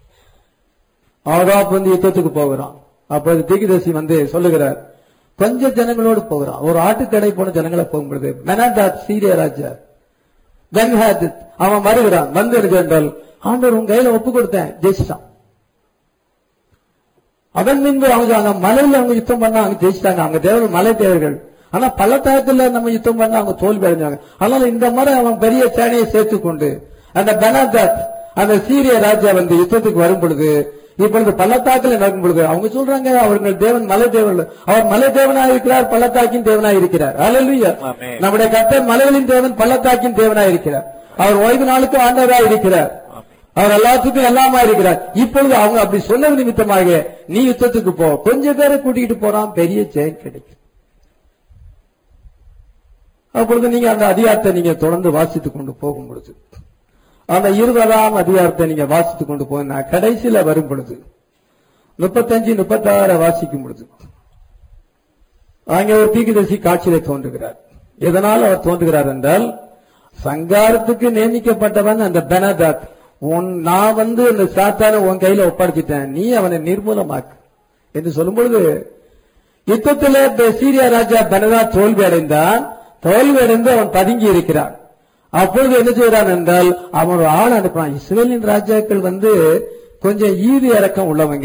ஆகாப் வந்து யுத்தத்துக்கு போகிறான் அப்போது தீகிதசி வந்து சொல்லுகிறார் கொஞ்ச ஜனங்களோடு போகிறான் ஒரு ஆட்டுக்கடை போன ஜனங்களை போகும் பொழுது மெனாதாத் சீரிய ராஜா பென்ஹாத் அவன் வருகிறான் வந்து என்றால் ஆண்டவர் உன் கையில ஒப்பு கொடுத்தேன் ஜெயிச்சிட்டான் அதன் பின்பு அவங்க அங்க மலையில அவங்க யுத்தம் பண்ணா அவங்க ஜெயிச்சிட்டாங்க அவங்க தேவர் மலை தேவர்கள் ஆனா பள்ளத்தாக்குல நம்ம யுத்தம் பண்ணா அவங்க தோல்வி அடைஞ்சாங்க அதனால இந்த முறை அவன் பெரிய சேனையை சேர்த்து கொண்டு அந்த பெனாதாத் அந்த சீரிய ராஜா வந்து யுத்தத்துக்கு வரும் பொழுது இப்பொழுது பள்ளத்தாக்குல நடக்கும் பொழுது அவங்க சொல்றாங்க அவர்கள் தேவன் மலை தேவன் அவர் மலை தேவனாய் இருக்கிறார் பள்ளத்தாக்கின் தேவனாய் இருக்கிறார் அல்லேலூயா ஆமென். நம்முடைய கர்த்தர் மலைகளின் தேவன் பள்ளத்தாக்கின் தேவனாய் இருக்கிறார் அவர் ஓய்வு நாளுக்கு ஆண்டவராய் இருக்கிறார் அவர் எல்லாத்துக்கும் எல்லாமா இருக்கிறார் இப்பொழுது அவங்க அப்படி சொன்ன நிமித்தமாக நீ யுத்தத்துக்கு போ கொஞ்ச பேரை கூட்டிகிட்டு போறான் பெரிய ஜெயம் கிடைக்கும் அப்பொழுது நீங்க அந்த அதிகாரத்தை நீங்க தொடர்ந்து வாசித்துக் கொண்டு போகும் பொழுது அந்த இருபதாம் அதிகாரத்தை நீங்க வாசித்துக் கொண்டு போனா கடைசியில வரும் பொழுது முப்பத்தஞ்சு முப்பத்தாறு வாசிக்கும் பொழுது அங்கே ஒரு தீக்குதரிசி காட்சியில தோன்றுகிறார் எதனால் அவர் தோன்றுகிறார் என்றால் சங்காரத்துக்கு நியமிக்கப்பட்டவன் அந்த பெனதாத் உன் நான் வந்து அந்த சாத்தான உன் கையில ஒப்படைச்சிட்டேன் நீ அவனை நிர்மூலமாக்கு என்று சொல்லும் பொழுது யுத்தத்தில் இந்த சீரியா ராஜா பெனதாத் தோல்வி அடைந்தான் தோல்வி அடைந்து அவன் பதுங்கி இருக்கிறான் அப்பொழுது என்ன செய்கிறான் என்றால் அவன் ஒரு ஆள் அனுப்புறான் இஸ்ரேலின் ராஜாக்கள் வந்து கொஞ்சம் ஈடு இறக்கம் உள்ளவங்க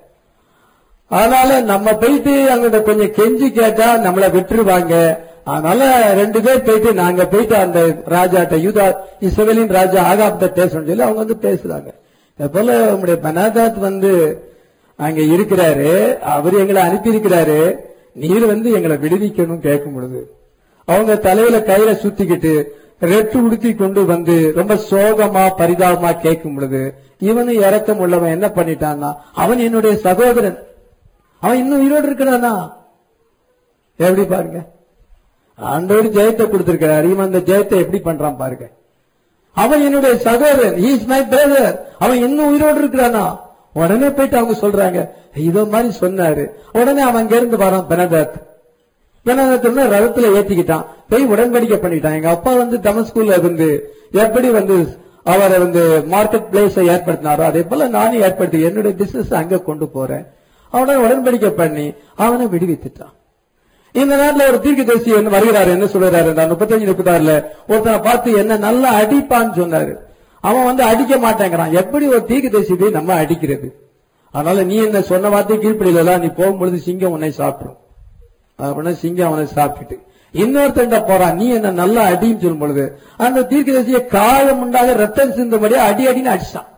அதனால நம்ம போயிட்டு அங்கிட்ட கொஞ்சம் கெஞ்சி கேட்டா நம்மளை விட்டுருவாங்க அதனால ரெண்டு பேர் போயிட்டு நாங்க போயிட்டு அந்த ராஜாட்ட யூதா இஸ்ரேலின் ராஜா ஆகாப்ட பேசணும்னு சொல்லி அவங்க வந்து பேசுறாங்க இது போல உங்களுடைய பனாதாத் வந்து அங்க இருக்கிறாரு அவர் எங்களை அனுப்பி இருக்கிறாரு நீர் வந்து எங்களை விடுவிக்கணும் கேட்கும் பொழுது அவங்க தலையில கையில சுத்திக்கிட்டு ரெட்டு உடுத்தி கொண்டு வந்து ரொம்ப சோகமா பரிதாபமா கேட்கும் பொழுது இவனு இறக்கம் உள்ளவன் என்ன பண்ணிட்டான்னா அவன் என்னுடைய சகோதரன் அவன் இன்னும் உயிரோடு இருக்கிறானா எப்படி பாருங்க ஆண்டவர் ஜெயத்தை கொடுத்திருக்கிறார் இவன் அந்த ஜெயத்தை எப்படி பண்றான் பாருங்க அவன் என்னுடைய சகோதரன் இஸ் மை பிரதர் அவன் இன்னும் உயிரோடு இருக்கிறானா உடனே போயிட்டு அவங்க சொல்றாங்க இதோ மாதிரி சொன்னாரு உடனே அவன் அங்க இருந்து வரான் பெனதாத் பெனதாத்னா ரதத்துல ஏத்திக்கிட்டான் போய் உடன்படிக்கை பண்ணிட்டான் எங்க அப்பா வந்து தமஸ்கூல்ல இருந்து எப்படி வந்து அவரை வந்து மார்க்கெட் பிளேஸை ஏற்படுத்தினாரோ அதே போல நானும் ஏற்படுத்தி என்னுடைய பிசினஸ் அங்க கொண்டு போறேன் அவனை உடன்படிக்கை பண்ணி அவனை விடுவித்துட்டான் இந்த நாட்டுல ஒரு தீர்க்கதரிசி என்ன வருகிறாரு என்ன சொல்றாரு முப்பத்தஞ்சு முப்பத்தாறுல ஒருத்தனை பார்த்து என்ன நல்லா அடிப்பான்னு சொன்னாரு அவன் வந்து அடிக்க மாட்டேங்கிறான் எப்படி ஒரு தீர்க்கதரிசி போய் நம்ம அடிக்கிறது அதனால நீ என்ன சொன்ன வார்த்தை கீழ்ப்படியில நீ போகும்பொழுது சிங்கம் உன்னை சாப்பிடும் அப்படின்னா சிங்கம் அவனை சாப்பிட்டுட்டு இன்னொருத்தண்ட போறான் நீ என்ன நல்லா அடின்னு சொல்லும் பொழுது அந்த தீர்க்கதரிசியை காயம் உண்டாக ரத்தம் சிந்தும்படியா அடி அடின்னு அடிச்சான்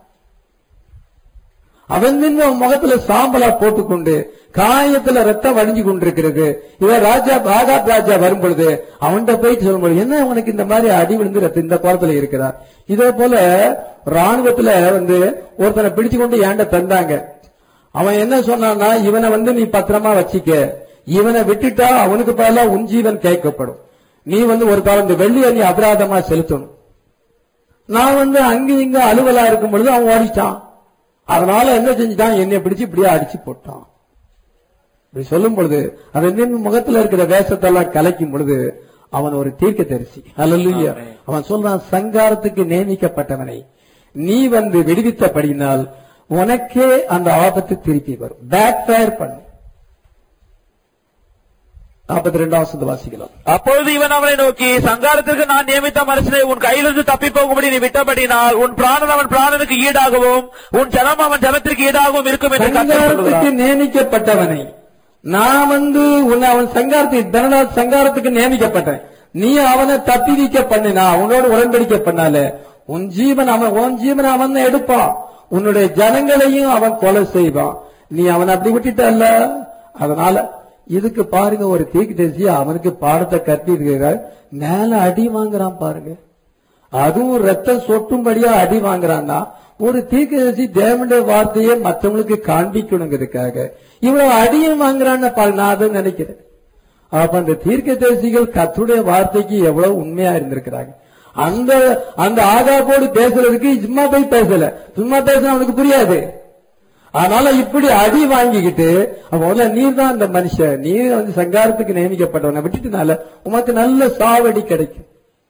அவன் மீது அவன் முகத்துல சாம்பலா போட்டுக்கொண்டு காயத்துல ரத்தம் வடிஞ்சு கொண்டிருக்கிறது இவன் ராஜா ஆகாப் ராஜா வரும் பொழுது அவன்கிட்ட போயிட்டு சொல்லும்போது என்ன உனக்கு இந்த மாதிரி அடி விழுந்து ரத்தம் இந்த கோலத்துல இருக்கிறார் இதே போல ராணுவத்துல வந்து ஒருத்தனை பிடிச்சு கொண்டு ஏண்ட தந்தாங்க அவன் என்ன சொன்னான்னா இவனை வந்து நீ பத்திரமா வச்சிக்க இவனை விட்டுட்டா அவனுக்கு பதிலா உன் ஜீவன் கேட்கப்படும் நீ வந்து ஒரு காலம் இந்த வெள்ளியை நீ அபராதமா செலுத்தணும் நான் வந்து அங்க இங்க அலுவலா இருக்கும் பொழுது அவன் ஓடிட்டான் அதனால என்ன செஞ்சுட்டான் என்னை பிடிச்சு இப்படியே அடிச்சு போட்டான் இப்படி சொல்லும் பொழுது அவன் நின் முகத்துல இருக்கிற வேஷத்தெல்லாம் கலைக்கும் பொழுது அவன் ஒரு தீர்க்க தரிசி அல்ல அவன் சொல்றான் சங்காரத்துக்கு நியமிக்கப்பட்டவனை நீ வந்து விடுவித்தபடியினால் உனக்கே அந்த ஆபத்து திருப்பி வரும் பேக் ஃபயர் பண்ணு நாற்பத்தி ரெண்டாம் வசந்த வாசிக்கலாம் அப்பொழுது இவன் அவனை நோக்கி சங்காரத்திற்கு நான் நியமித்த மனுஷனை உன் கையிலிருந்து தப்பி போகும்படி நீ விட்டபடினால் உன் பிராணன் அவன் பிராணனுக்கு ஈடாகவும் உன் ஜனம் அவன் ஜனத்திற்கு ஈடாகவும் இருக்கும் என்று கர்த்தர் சங்காரத்துக்கு சொல்லுகிறார். நியமிக்கப்பட்டவனை நான் வந்து உன்னை அவன் சங்காரத்துக்கு தனதாத் சங்காரத்துக்கு நியமிக்கப்பட்டேன் நீ அவனை தப்பி வைக்க பண்ணினா உன்னோட உடன்படிக்கை பண்ணால உன் ஜீவன் அவன் உன் ஜீவன் அவன் தான் எடுப்பான் உன்னுடைய ஜனங்களையும் அவன் கொலை செய்வான் நீ அவனை அப்படி விட்டுட்டல்ல அதனால இதுக்கு பாருங்க ஒரு தீக்கு தேசிய அவனுக்கு பாடத்தை கத்தி இருக்கிறார் மேல அடி வாங்குறான் பாருங்க அதுவும் ரத்தம் சொட்டும்படியா அடி வாங்குறான்னா ஒரு தீர்க்கதரிசி தேவனுடைய வார்த்தையை மற்றவங்களுக்கு காண்பிக்கணுங்கிறதுக்காக இவ்வளவு அடியும் வாங்குறான்னு பாருங்க நான் அதை நினைக்கிறேன் அப்ப அந்த தீர்க்கதரிசிகள் கர்த்தருடைய வார்த்தைக்கு எவ்வளவு உண்மையா இருந்திருக்கிறாங்க அந்த அந்த ஆகாபோடு பேசுறதுக்கு சும்மா போய் பேசல சும்மா பேசினா அவனுக்கு புரியாது அதனால இப்படி அடி வாங்கிக்கிட்டு முதல்ல நீர் தான் அந்த மனுஷன் நீர் வந்து சங்காரத்துக்கு நியமிக்கப்பட்டவனை விட்டுட்டுனால உமக்கு நல்ல சாவடி கிடைக்கும்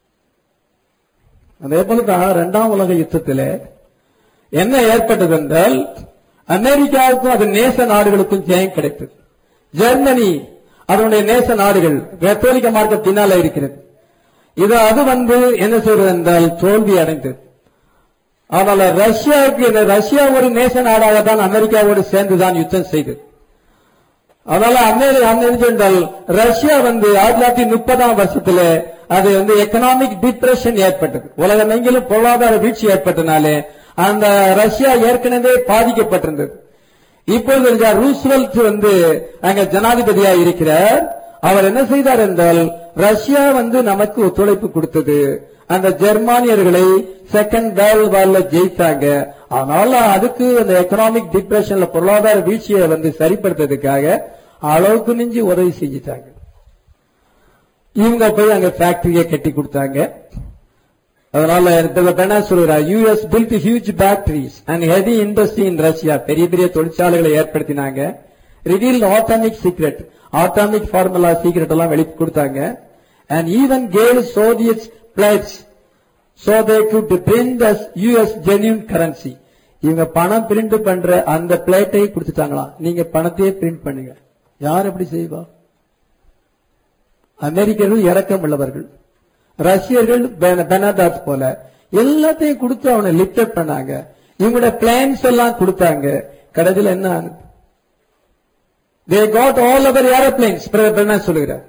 அதே போலதான் இரண்டாம் உலக யுத்தத்தில் என்ன ஏற்பட்டது என்றால் அமெரிக்காவுக்கும் அது நேச நாடுகளுக்கும் ஜெயம் கிடைத்தது ஜெர்மனி அதனுடைய நேச நாடுகள் கத்தோலிக்க மார்க்க பின்னால இருக்கிறது இது அது வந்து என்ன செய்வது என்றால் தோல்வி அடைந்தது அதனால ரஷ்யாவுக்கு இந்த ரஷ்யா ஒரு நேச நாடாக தான் அமெரிக்காவோடு சேர்ந்துதான் யுத்தம் செய்தது அதனால அமெரிக்கா என்றால் ரஷ்யா வந்து ஆயிரத்தி தொள்ளாயிரத்தி முப்பதாம் வருஷத்துல அது வந்து எக்கனாமிக் டிப்ரெஷன் ஏற்பட்டது உலகம் எங்கிலும் பொருளாதார வீழ்ச்சி ஏற்பட்டனாலே அந்த ரஷ்யா ஏற்கனவே பாதிக்கப்பட்டிருந்தது இப்பொழுது இந்த ரூஸ்வெல்ட் வந்து அங்க ஜனாதிபதியா இருக்கிறார் அவர் என்ன செய்தார் என்றால் ரஷ்யா வந்து நமக்கு ஒத்துழைப்பு கொடுத்தது அந்த ஜெர்மானியர்களை செகண்ட் வேர்ல்ட் வார்ல ஜெயித்தாங்க அதனால அதுக்கு அந்த எக்கனாமிக் டிப்ரெஷன்ல பொருளாதார வீழ்ச்சியை வந்து சரிப்படுத்துறதுக்காக அளவுக்கு நெஞ்சு உதவி செஞ்சுட்டாங்க இவங்க போய் அங்க ஃபேக்டரியை கட்டி கொடுத்தாங்க அதனால பெண்ணா சொல்கிறார் US build huge factories and heavy industry in Russia பெரிய பெரிய தொழிற்சாலைகளை ஏற்படுத்தினாங்க reveal atomic secret atomic formula secret எல்லாம் வெளி கொடுத்தாங்க and even gave Soviet plates so they could print as US genuine currency இவங்க பணம் பிரிண்ட் பண்ற அந்த பிளேட்டை கொடுத்துட்டாங்களாம் நீங்க பணத்தையே பிரிண்ட் பண்ணுங்க யார் எப்படி செய்வா அமெரிக்கர்கள் இரக்கம் உள்ளவர்கள் ரஷ்யர்கள் பென- பெனாதாத் போல எல்லாத்தையும் கொடுத்து அவனை லிப்ட் பண்ணாங்க இவங்களோட பிளான்ஸ் எல்லாம் கொடுத்தாங்க கடைசியில் என்ன ஆனது they got all our aeroplanes என்ன சொல்லுகிறார்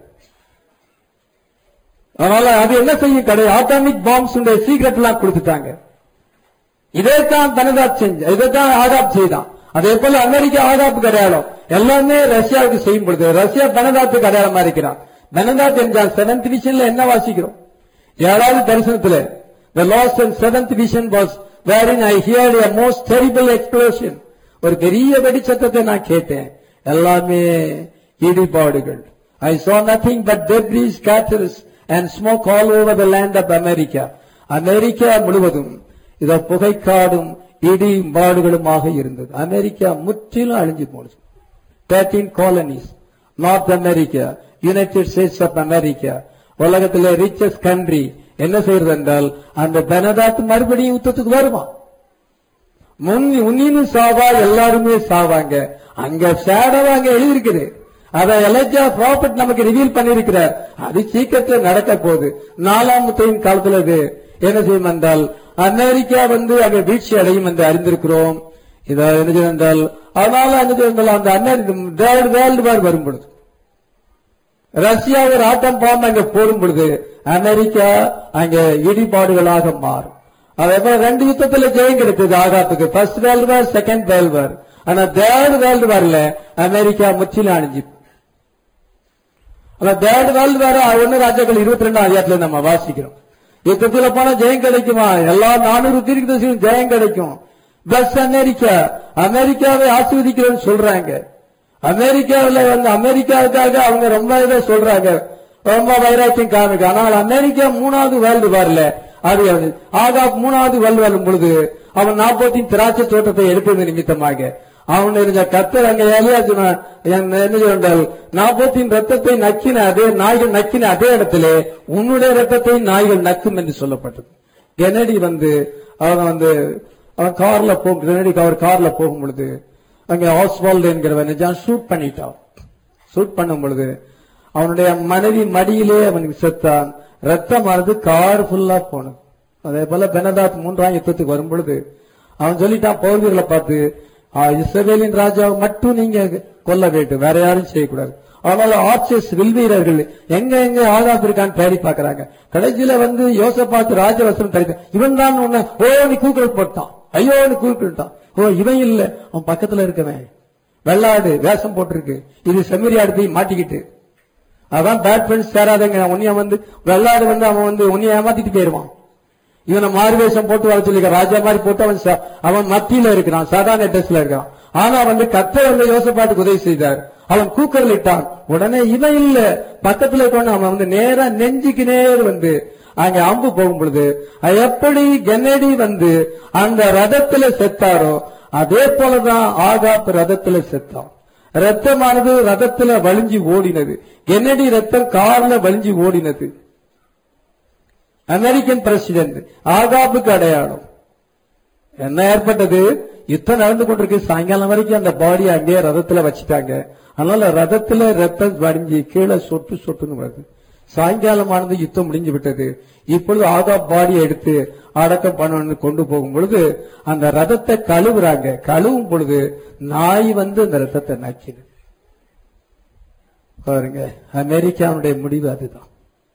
அதனால அது என்ன செய்யும் கடை ஆட்டாமிக் பாம்ஸ் சீக்ரெட் எல்லாம் கொடுத்துட்டாங்க இதைத்தான் தனதாத் செஞ்ச இதைத்தான் ஆகாப் செய்தான் அதே போல அமெரிக்கா ஆகாப்புக்கு அடையாளம் எல்லாமே ரஷ்யாவுக்கு செய்யும் பொழுது ரஷ்யா தனதாத்துக்கு அடையாளமா இருக்கிறான் தனதாத் என்றால் செவன்த் விஷன்ல என்ன வாசிக்கிறோம் ஏழாவது தரிசனத்துல the lost and seventh vision was wherein I heard a most terrible explosion ஒரு பெரிய வெடிச்சத்தத்தை நான் கேட்டேன் எல்லாமே இடிபாடுகள் I saw nothing but debris scatters and smoke all over the land of America America முழுவதும் இத புகைக்காடும் இடி பாடுகளுமாக இருந்தது அமெரிக்கா முற்றிலும் அழிஞ்சு போனது thirteen colonies North America United States of America உலகத்திலே ரிச்சஸ்ட் கண்ட்ரி என்ன செய்யறது என்றால் அந்த பெனதாத் மறுபடியும் யுத்தத்துக்கு வருமா முன் உன்னினும் சாவா எல்லாருமே சாவாங்க அங்க ஷேடவா அங்க எழுதியிருக்குது அதை எலஜா ப்ராஃபிட் நமக்கு ரிவீல் பண்ணிருக்கிறார் அது சீக்கிரத்தில் நடக்க போகுது நாலாம் முத்தையின் காலத்துல இது என்ன செய்யும் என்றால் அமெரிக்கா வந்து அங்க வீழ்ச்சி அடையும் என்று அறிந்திருக்கிறோம் இதை என்ன செய்யும் என்றால் அதனால என்ன செய்யும் என்றால் அந்த அமெரிக்க வேர்ல்டு வார் வரும் பொழுது ரஷ்யா ஒரு ஆட்டம் பாம்பு அங்க போடும் பொழுது அமெரிக்கா அங்க இடிபாடுகளாக மாறும் அதே போல ரெண்டு யுத்தத்துல ஜெயம் கிடைத்தது ஆகாத்துக்கு first world war second world war ஆனா தேர்ட் வேர்ல்டு வார்ல அமெரிக்கா முற்றிலும் அணிஞ்சு ஆனா தேர்ட் வேர்ல்டு வார் ஒன்னு ராஜாக்கள் இருபத்தி ரெண்டாம் அதிகாரத்துல நம்ம வாசிக்கிறோம் யுத்தத்துல போனா ஜெயம் கிடைக்குமா எல்லா நானூறு தீர்க்கதரிசியும் ஜெயம் கிடைக்கும் பிளஸ் அமெரிக்கா அமெரிக்காவை ஆசீர்வதிக்கிறேன்னு சொல்றாங்க அமெரிக்காவில் வந்து அமெரிக்காவுக்காக அவங்க ரொம்ப இதை சொல்றாங்க ரொம்ப வைராக்கியம் காமிக்க ஆனால் அமெரிக்கா மூணாவது வேர்ல்டு வார்ல அது ஆகா மூணாவது வேர்ல்டு வாரும் பொழுது அவன் நாற்பத்தின் திராட்சை தோட்டத்தை எடுப்பது நிமித்தமாக அவன் இருந்த கத்தர் அங்க ஏலியா சொன்னான், என் என்ன சொன்னால் நாற்பத்தின் ரத்தத்தை நக்கின அதே நாய்கள் நக்கின அதே இடத்திலே உன்னுடைய ரத்தத்தை நாய்கள் நக்கும் என்று சொல்லப்பட்டது கெனடி வந்து அவன் வந்து அவன் கார்ல போ கெனடி அவர் கார்ல போகும் பொழுது அங்க ஆஸ்வால்டு என்கிறவன் ஷூட் பண்ணிட்டான் ஷூட் பண்ணும் பொழுது அவனுடைய மனைவி மடியிலே அவனுக்கு செத்தான் ரத்தமானது கார் ஃபுல்லா போனது அதே போல பெனதாத் மூன்றாம் யுத்தத்துக்கு வரும் பொழுது அவன் சொல்லிட்டான் பௌர்வீர்களை பார்த்து "ஆ, இஸ்ரவேலின் ராஜாவை மட்டும் நீங்க கொல்ல வேண்டும் வேற யாரும் செய்யக்கூடாது அதனால ஆர்ச்சர்ஸ் வில்வீரர்கள் எங்க எங்க ஆகாப் இருக்கான்னு தேடி பாக்குறாங்க கடைசியில வந்து யோசப்பாத்து ராஜவசனம் தடுக்க இவன் தான் உன்னை ஓ நீ கூக்குரல் போட்டான் ஐயோ நீ கூப்பிட்டான் ஓ இவன் இல்ல அவன் பக்கத்துல இருக்கவன் வெள்ளாடு வேஷம் போட்டிருக்கு இது செம்மறியாடு போய் மாட்டிக்கிட்டு அதான் பேட் ஃப்ரெண்ட்ஸ் சேராதங்க உன்னைய வந்து வெள்ளாடு வந்து அவன் வந்து உன்னைய ஏமாத்திட்டு போயிருவான் இவனை மாறு வேஷம் போட்டு வர சொல்லிக்க ராஜா மாதிரி போட்டு அவன் ச- அவன் மத்தியில இருக்கிறான் சாதாரண ட்ரெஸ்ல இருக்கான் ஆனா வந்து கத்தர் வந்து யோசப்பாட்டுக்கு உதவி செய்தார் அவன் கூக்கரில் இட்டான் உடனே இவன் இல்ல பக்கத்துல இருக்கவன் அவன் வந்து நேரா நெஞ்சுக்கு நேர் வந்து அங்க அம்பு போகும் பொழுது அது எப்படி கென்னடி வந்து அந்த ரதத்துல செத்தாரோ அதே போலதான் ஆகாப் ரதத்துல செத்தான் ரத்தமானது ரதத்துல வழிஞ்சு ஓடினது கென்னடி ரத்தம் கார்ல வழிஞ்சு ஓடினது அமெரிக்கன் பிரசிடென்ட் ஆகாப்புக்கு அடையாளம் என்ன ஏற்பட்டது யுத்தம் நடந்து கொண்டிருக்கு சாயங்காலம் வரைக்கும் அந்த பாடி அங்கேயே ரதத்துல வச்சுட்டாங்க அதனால ரதத்துல ரத்தம் வடிஞ்சு கீழே சொட்டு சொட்டுன்னு வருது சாயங்காலமானது யுத்தம் முடிஞ்சு விட்டது இப்பொழுது ஆகா பாடியை எடுத்து அடக்கம் பண்ணணும்னு கொண்டு போகும் பொழுது அந்த ரதத்தை கழுவுறாங்க கழுவும் பொழுது நாய் வந்து அந்த ரத்தத்தை நக்கிது பாருங்க அமெரிக்காவுடைய முடிவு அதுதான்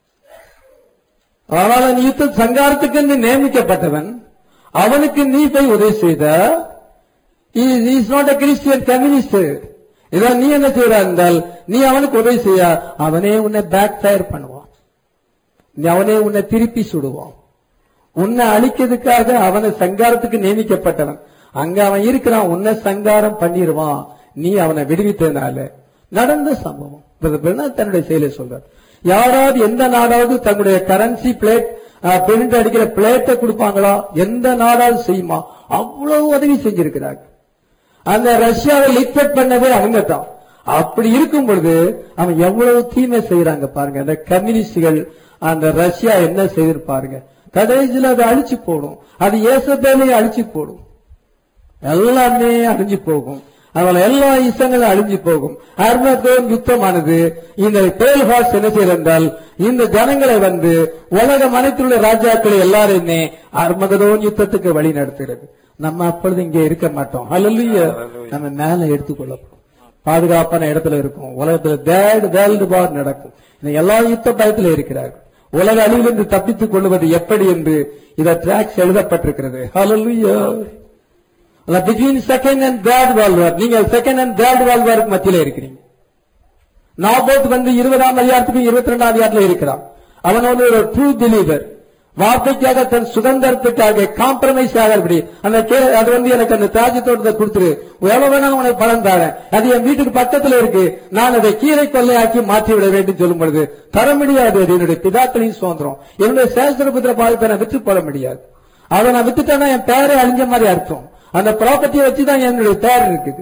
ஆனால் அந்த யுத்த சங்காரத்துக்கு நீ நியமிக்கப்பட்டவன் அவனுக்கு நீ போய் உதவி செய்த is not a Christian communist இதான் நீ என்ன செய்யறா இருந்தால் நீ அவனுக்கு உதவி செய்ய அவனே உன்னை பேக் ஃபயர் பண்ணுவான் நீ அவனே உன்னை திருப்பி சுடுவான் உன்னை அழிக்கிறதுக்காக அவனை சங்காரத்துக்கு நியமிக்கப்பட்டவன் அங்க அவன் இருக்கிறான் உன்னை சங்காரம் பண்ணிடுவான் நீ அவனை விடுவித்ததுனால நடந்த சம்பவம் Brother Brennan தன்னுடைய செயலை சொல்றார் யாராவது எந்த நாடாவது தன்னுடைய கரன்சி பிளேட் பிரிண்ட் அடிக்கிற பிளேட்டை கொடுப்பாங்களா எந்த நாடாவது செய்யுமா அவ்வளவு உதவி செஞ்சிருக்கிறாங்க அந்த ரஷ்யாவை லிக்விட் பண்ணதே அவங்க தான் அப்படி இருக்கும் பொழுது அவன் எவ்வளவு தீமை செய்யறாங்க பாருங்க அந்த கம்யூனிஸ்டுகள் அந்த ரஷ்யா என்ன செய்திருப்பாருங்க கடைசியில் அதை அழிச்சு போடும் அது ஏசபேலையும் அழிச்சு போடும் எல்லாமே அழிஞ்சு போகும் அதனால எல்லா இசங்களும் அழிஞ்சு போகும் அர்மதோன் யுத்தமானது இந்த பேல் ஹார்ஸ் என்ன செய்தால் இந்த ஜனங்களை வந்து உலகம் அனைத்துள்ள ராஜாக்களை எல்லாரையுமே அர்மகதோன் யுத்தத்துக்கு வழி நடத்துகிறது நம்ம அப்பொழுது இங்கே இருக்க மாட்டோம் அல்ல நம்ம மேல எடுத்துக்கொள்ளப்படும் பாதுகாப்பான இடத்துல இருக்கும் உலகத்துல தேர்ட் வேர்ல்டு வார் நடக்கும் இந்த எல்லா யுத்த பயத்துல இருக்கிறார்கள் உலக அழிவிலிருந்து தப்பித்துக் கொள்வது எப்படி என்று இத ட்ராக்ஸ் எழுதப்பட்டிருக்கிறது hallelujah between second and third world war நீங்க செகண்ட் அண்ட் தேர்ட் வேர்ல்ட் வாருக்கு மத்தியில இருக்கிறீங்க நாபோத் வந்து இருபதாம் அதிகாரத்துக்கும் இருபத்தி ரெண்டாம் அதிகாரத்துல இருக்கிறான் அவன் வந்து ஒரு ட்ரூ பிலீவர் வார்த்தைக்காக தன் சுதந்திரத்துக்காக காம்ப்ரமைஸ் ஆகிறபடி அந்த கே- அது வந்து எனக்கு அந்த திராட்சை தோட்டத்தை கொடுத்துரு எவ்வளவு வேணாலும் உனக்கு பலன் தரேன் அது என் வீட்டுக்கு பக்கத்துல இருக்கு நான் அதை கீரை கொள்ளையாக்கி மாற்றி விட வேண்டும் சொல்லும் பொழுது தர முடியாது அது என்னுடைய பிதாக்களின் சுதந்திரம் என்னுடைய சேஸ்திர புத்திர பாதிப்பை நான் விற்று போட முடியாது அதை நான் வித்துட்டேன்னா என் பேரை அழிஞ்ச மாதிரி அர்த்தம் அந்த ப்ராப்பர்ட்டியை வச்சுதான் என்னுடைய பேர் இருக்குது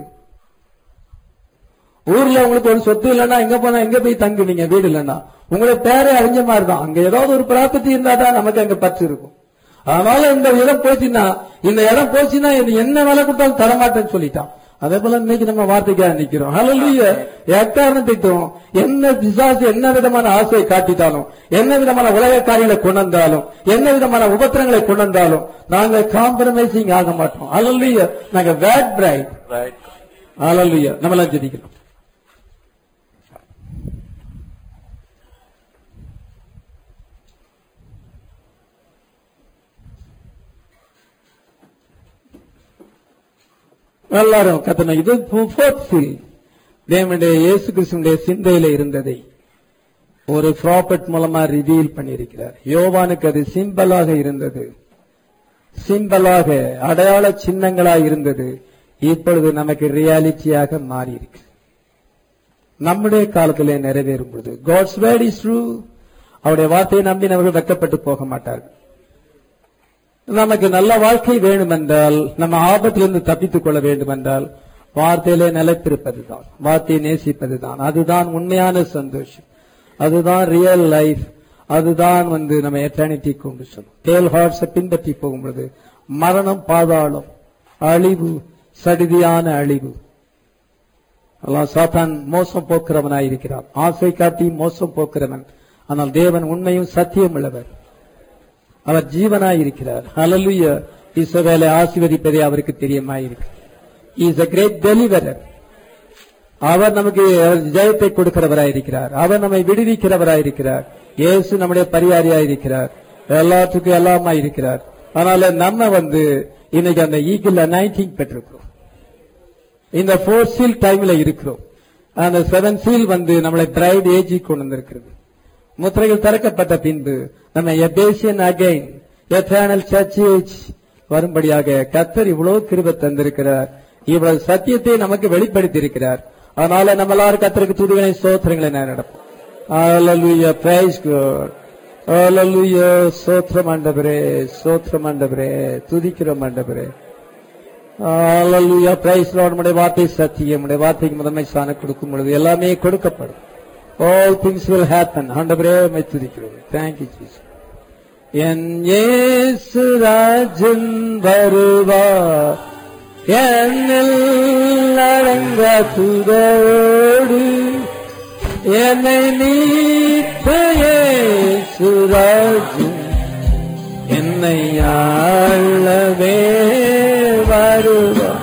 ஊர்ல உங்களுக்கு ஒரு சொத்து இல்லைன்னா எங்க போனா எங்க போய் தங்குவீங்க வீடு இல்லைன்னா உங்களுடைய பேரே அழிஞ்ச மாதிரி தான் அங்க ஏதாவது ஒரு ப்ராப்பர்ட்டி இருந்தா தான் நமக்கு அங்க பற்று இருக்கும் அதனால இந்த இடம் போச்சுன்னா இந்த இடம் போச்சுன்னா இது என்ன விலை கொடுத்தாலும் தரமாட்டேன்னு சொல்லிட்டான் அதே போல இன்னைக்கு நம்ம வார்த்தைக்காக நிக்கிறோம் ஹalleluya எக்காரணத்திட்டும் என்ன பிசாசு என்ன விதமான ஆசையை காட்டிட்டாலும் என்ன விதமான உலக காரியங்களை கொண்டு வந்தாலும் என்ன விதமான உபத்திரங்களை கொண்டு வந்தாலும் நாங்க காம்ப்ரமைசிங் ஆக மாட்டோம் ஹalleluya நாங்க வேட் பிரைட் Right. ஹalleluya நம்மளாம் ஜெபிக்கிறோம் எல்லாரும் கத்தனை இது ஃபோர்த் சீல் தேவனுடைய இயேசு கிறிஸ்துடைய சிந்தையில இருந்ததை ஒரு ப்ராபர்ட் மூலமா ரிவீல் பண்ணியிருக்கிறார் யோவானுக்கு அது சிம்பலாக இருந்தது சிம்பலாக அடையாள சின்னங்களாக இருந்தது இப்பொழுது நமக்கு ரியாலிட்டியாக மாறி இருக்கு நம்முடைய காலத்திலே நிறைவேறும் பொழுது காட்ஸ் வேர்ட் இஸ் ட்ரூ அவருடைய வார்த்தையை நம்பி அவர்கள் வெட்கப்பட்டு போக மாட்டார்கள் நமக்கு நல்ல வாழ்க்கை வேணும் என்றால் நம்ம ஆபத்திலிருந்து தப்பித்துக் கொள்ள வேண்டும் என்றால் வார்த்தையிலே நிலைத்திருப்பதுதான் வார்த்தையை நேசிப்பதுதான் அதுதான் உண்மையான சந்தோஷம் அதுதான் ரியல் லைஃப் அதுதான் வந்து நம்ம எட்டர்னிட்டி கொண்டு சொல்லும் டேல் ஹார்ட்ஸை பின்பற்றி போகும்பொழுது மரணம் பாதாளம் அழிவு சடிதியான அழிவு எல்லாம் சாத்தான் மோசம் போக்குறவனாயிருக்கிறான் ஆசை காட்டி மோசம் போக்குறவன் ஆனால் தேவன் உண்மையும் சத்தியம் உள்ளவர் அவர் ஜீவனாயிருக்கிறார் ஹalleluya இஸ்ரவேலை ஆசீர்வதிப்பதே அவருக்கு தெரியுமாயிருக்கு இஸ் a great deliverer அவர் நமக்கு ஜெயத்தை கொடுக்கிறவராயிருக்கிறார் அவர் நம்மை விடுவிக்கிறவராயிருக்கிறார் இயேசு நம்முடைய பரிகாரியாயிருக்கிறார் எல்லாத்துக்கும் எல்லாமா இருக்கிறார் அதனால நம்ம வந்து இன்னைக்கு அந்த ஈகிள் நைன்டீன் பெற்றிருக்கிறோம் இந்த ஃபோர் சீல் டைம்ல இருக்கிறோம் அந்த செவன் சீல் வந்து நம்மளை பிரைட் ஏஜி கொண்டு வந்திருக்கிறது முத்திரைகள் திறக்கப்பட்ட பின்பு நம்ம Ephesian again eternal church age வரும்படியாக கத்தர் இவ்வளவு கிருபை தந்திருக்கிறார் இவ்வளவு சத்தியத்தை நமக்கு வெளிப்படுத்தி இருக்கிறார் அதனால நம்ம எல்லாரும் கத்தருக்கு துதிகளை சோத்திரங்களை நான் நடப்போம் Hallelujah, praise God. Hallelujah, சோத்திரம் ஆண்டவரே சோத்திரம் ஆண்டவரே துதிக்கிறோம் ஆண்டவரே Hallelujah, praise Lord. உம்முடைய வார்த்தை சத்தியம் உம்முடைய வார்த்தைக்கு முதன்மை சாண கொடுக்கும் பொழுது எல்லாமே கொடுக்கப்படும் ஆல் திங்ஸ் வில் ஹேப்பன் ஆண்டவரே உம்மை துதிக்கிறோம் தேங்க்யூ ஜீசஸ் என் இயேசு ராஜன் வருவார் என்னில் அடங்க துதோடு என்னை நீத்த இயேசு ராஜன் என்னை ஆளவே வருவார்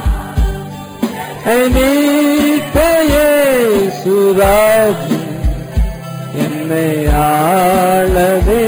நீத்த இயேசு ராஜன் என்னை ஆளவே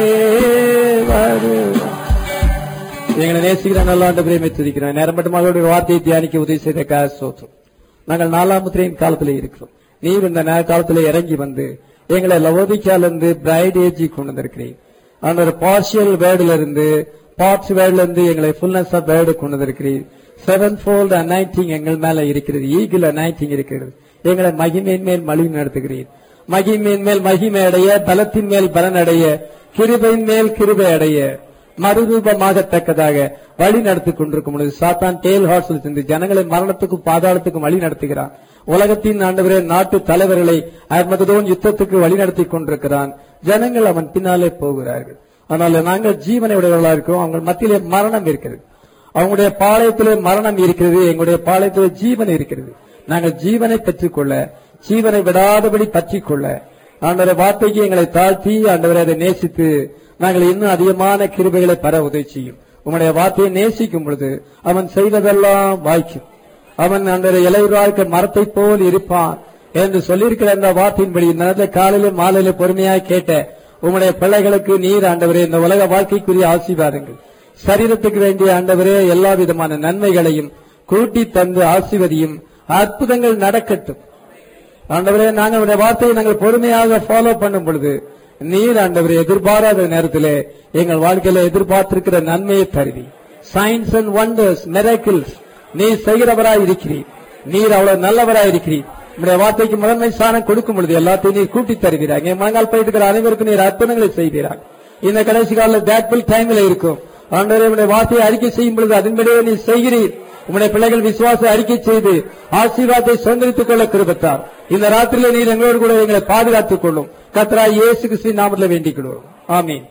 வருவார் எங்களை நேசிக்கிற நல்ல ஆண்டு பிரேமை துதிக்கிறோம் நேரம் மட்டும் அவருடைய வார்த்தையை தியானிக்க உதவி செய்த காசு சோற்றம் நாங்கள் நாலாம் முத்திரையின் காலத்தில் இருக்கிறோம் நீர் இந்த நேர காலத்தில் இறங்கி வந்து எங்களை லவோதிக்கால இருந்து பிரைட் ஏஜி கொண்டு வந்திருக்கிறீர் அந்த ஒரு பார்ஷியல் வேர்டுல இருந்து பார்ட்ஸ் வேர்டுல இருந்து எங்களை ஃபுல்னஸ் ஆஃப் வேர்டு கொண்டு வந்திருக்கிறீர் செவன் ஃபோல்ட் அனைட்டிங் எங்கள் மேல இருக்கிறது ஈகிள் அனைட்டிங் இருக்கிறது எங்களை மகிமையின் மேல் மலிவு நடத்துகிறீர் மகிமையின் மேல் மகிமை அடைய பலத்தின் மேல் பலன் அடைய கிருபையின் மேல் கிருபை அடைய மறுரூபமாகத்தக்கதாக வழி நடத்தி கொண்டிருக்கும் பொழுது சாத்தான் டேல் ஹார்ஸில் சென்று ஜனங்களை மரணத்துக்கும் பாதாளத்துக்கும் வழி நடத்துகிறான் உலகத்தின் ஆண்டவரே நாட்டு தலைவர்களை அர்மதோன் யுத்தத்துக்கு வழி நடத்தி கொண்டிருக்கிறான் ஜனங்கள் அவன் பின்னாலே போகிறார்கள் ஆனால் நாங்கள் ஜீவனை உடையவர்களா இருக்கிறோம் அவங்க மத்தியிலே மரணம் இருக்கிறது அவங்களுடைய பாளையத்திலே மரணம் இருக்கிறது எங்களுடைய பாளையத்திலே ஜீவன் இருக்கிறது நாங்கள் ஜீவனை பெற்றுக்கொள்ள ஜீவனை விடாதபடி பற்றிக் கொள்ள ஆண்டவரை வார்த்தைக்கு எங்களை தாழ்த்தி ஆண்டவரை அதை நேசித்து நாங்கள் இன்னும் அதிகமான கிருபைகளை பெற உதவி செய்யும் உங்களுடைய வார்த்தையை நேசிக்கும் பொழுது அவன் செய்வதெல்லாம் வாய்க்கும் அவன் அந்த இலையுறாய்க்க மரத்தை போல் இருப்பான் என்று சொல்லியிருக்கிற அந்த வார்த்தையின்படி இந்த நேரத்தில் காலையில மாலையில பொறுமையாய் கேட்ட உங்களுடைய பிள்ளைகளுக்கு நீர் ஆண்டவரே இந்த உலக வாழ்க்கைக்குரிய ஆசீர்வாதங்கள் சரீரத்துக்கு வேண்டிய ஆண்டவரே எல்லா விதமான நன்மைகளையும் கூட்டி தந்து ஆசீர்வதியும் அற்புதங்கள் நடக்கட்டும் ஆண்டவரே நாங்கள் உடைய வார்த்தையை நாங்கள் பொறுமையாக ஃபாலோ பண்ணும் பொழுது நீர் ஆண்டவரே எதிர்பாராத நேரத்திலே எங்கள் வாழ்க்கையில எதிர்பார்த்திருக்கிற நன்மையை தருவி சயின்ஸ் அண்ட் வண்டர்ஸ் மெரக்கிள்ஸ் நீ செய்கிறவராய் இருக்கிறீர் நீர் அவ்வளவு நல்லவராய் இருக்கிறீர் உடைய வார்த்தைக்கு முதன்மை ஸ்தானம் கொடுக்கும் பொழுது எல்லாத்தையும் நீர் கூட்டி தருகிறார் இங்கே மங்கால் போயிட்டு இருக்கிற அனைவருக்கும் நீர் அர்ப்பணங்களை செய்கிறார் இந்த கடைசி கால தேட்பில் டைம்ல இருக்கும் ஆண்டவரே உடைய வார்த்தையை அறிக்கை செய்யும் பொழுது அதன்படியே நீ செய்கிறீர் உம்முடைய பிள்ளைகள் விசுவாச அறிக்கை செய்து ஆசீர்வாதத்தை சுதந்திரித்துக் கொள்ள கிருபத்தார் இந்த ராத்திரியில நீர் எங்களோடு கூட எங்களை பாதுகாத்துக் கொள்ளும் கத்ரா இயேசு கிறிஸ்து நாமத்தில் வேண்டிக் கொள்வோம் ஆமீன்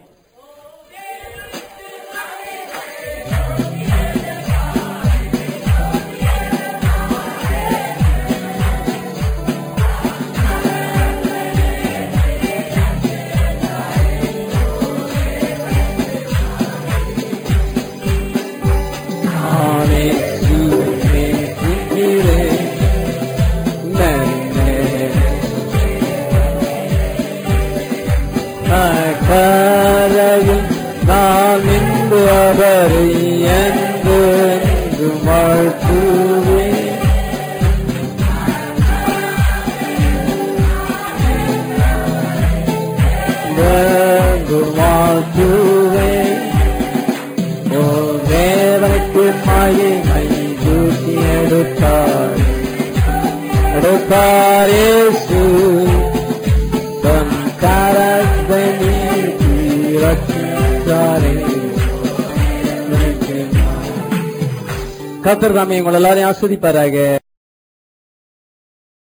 ஆமே சூமே துதிரே நன்னே அக்கரையில் நான் இன்று அவரை என்று என்று வாழ்த்துவேன் என்று வாழ்த்துவேன் ஓ தேவனுக்கு மகிமை தூக்கி எடுத்தார் எடுத்தார் இயேசு ரட்சித்தாரே. கர்த்தர் தாமே உங்கள் எல்லாரையும் ஆஸ்வதிப்பாராக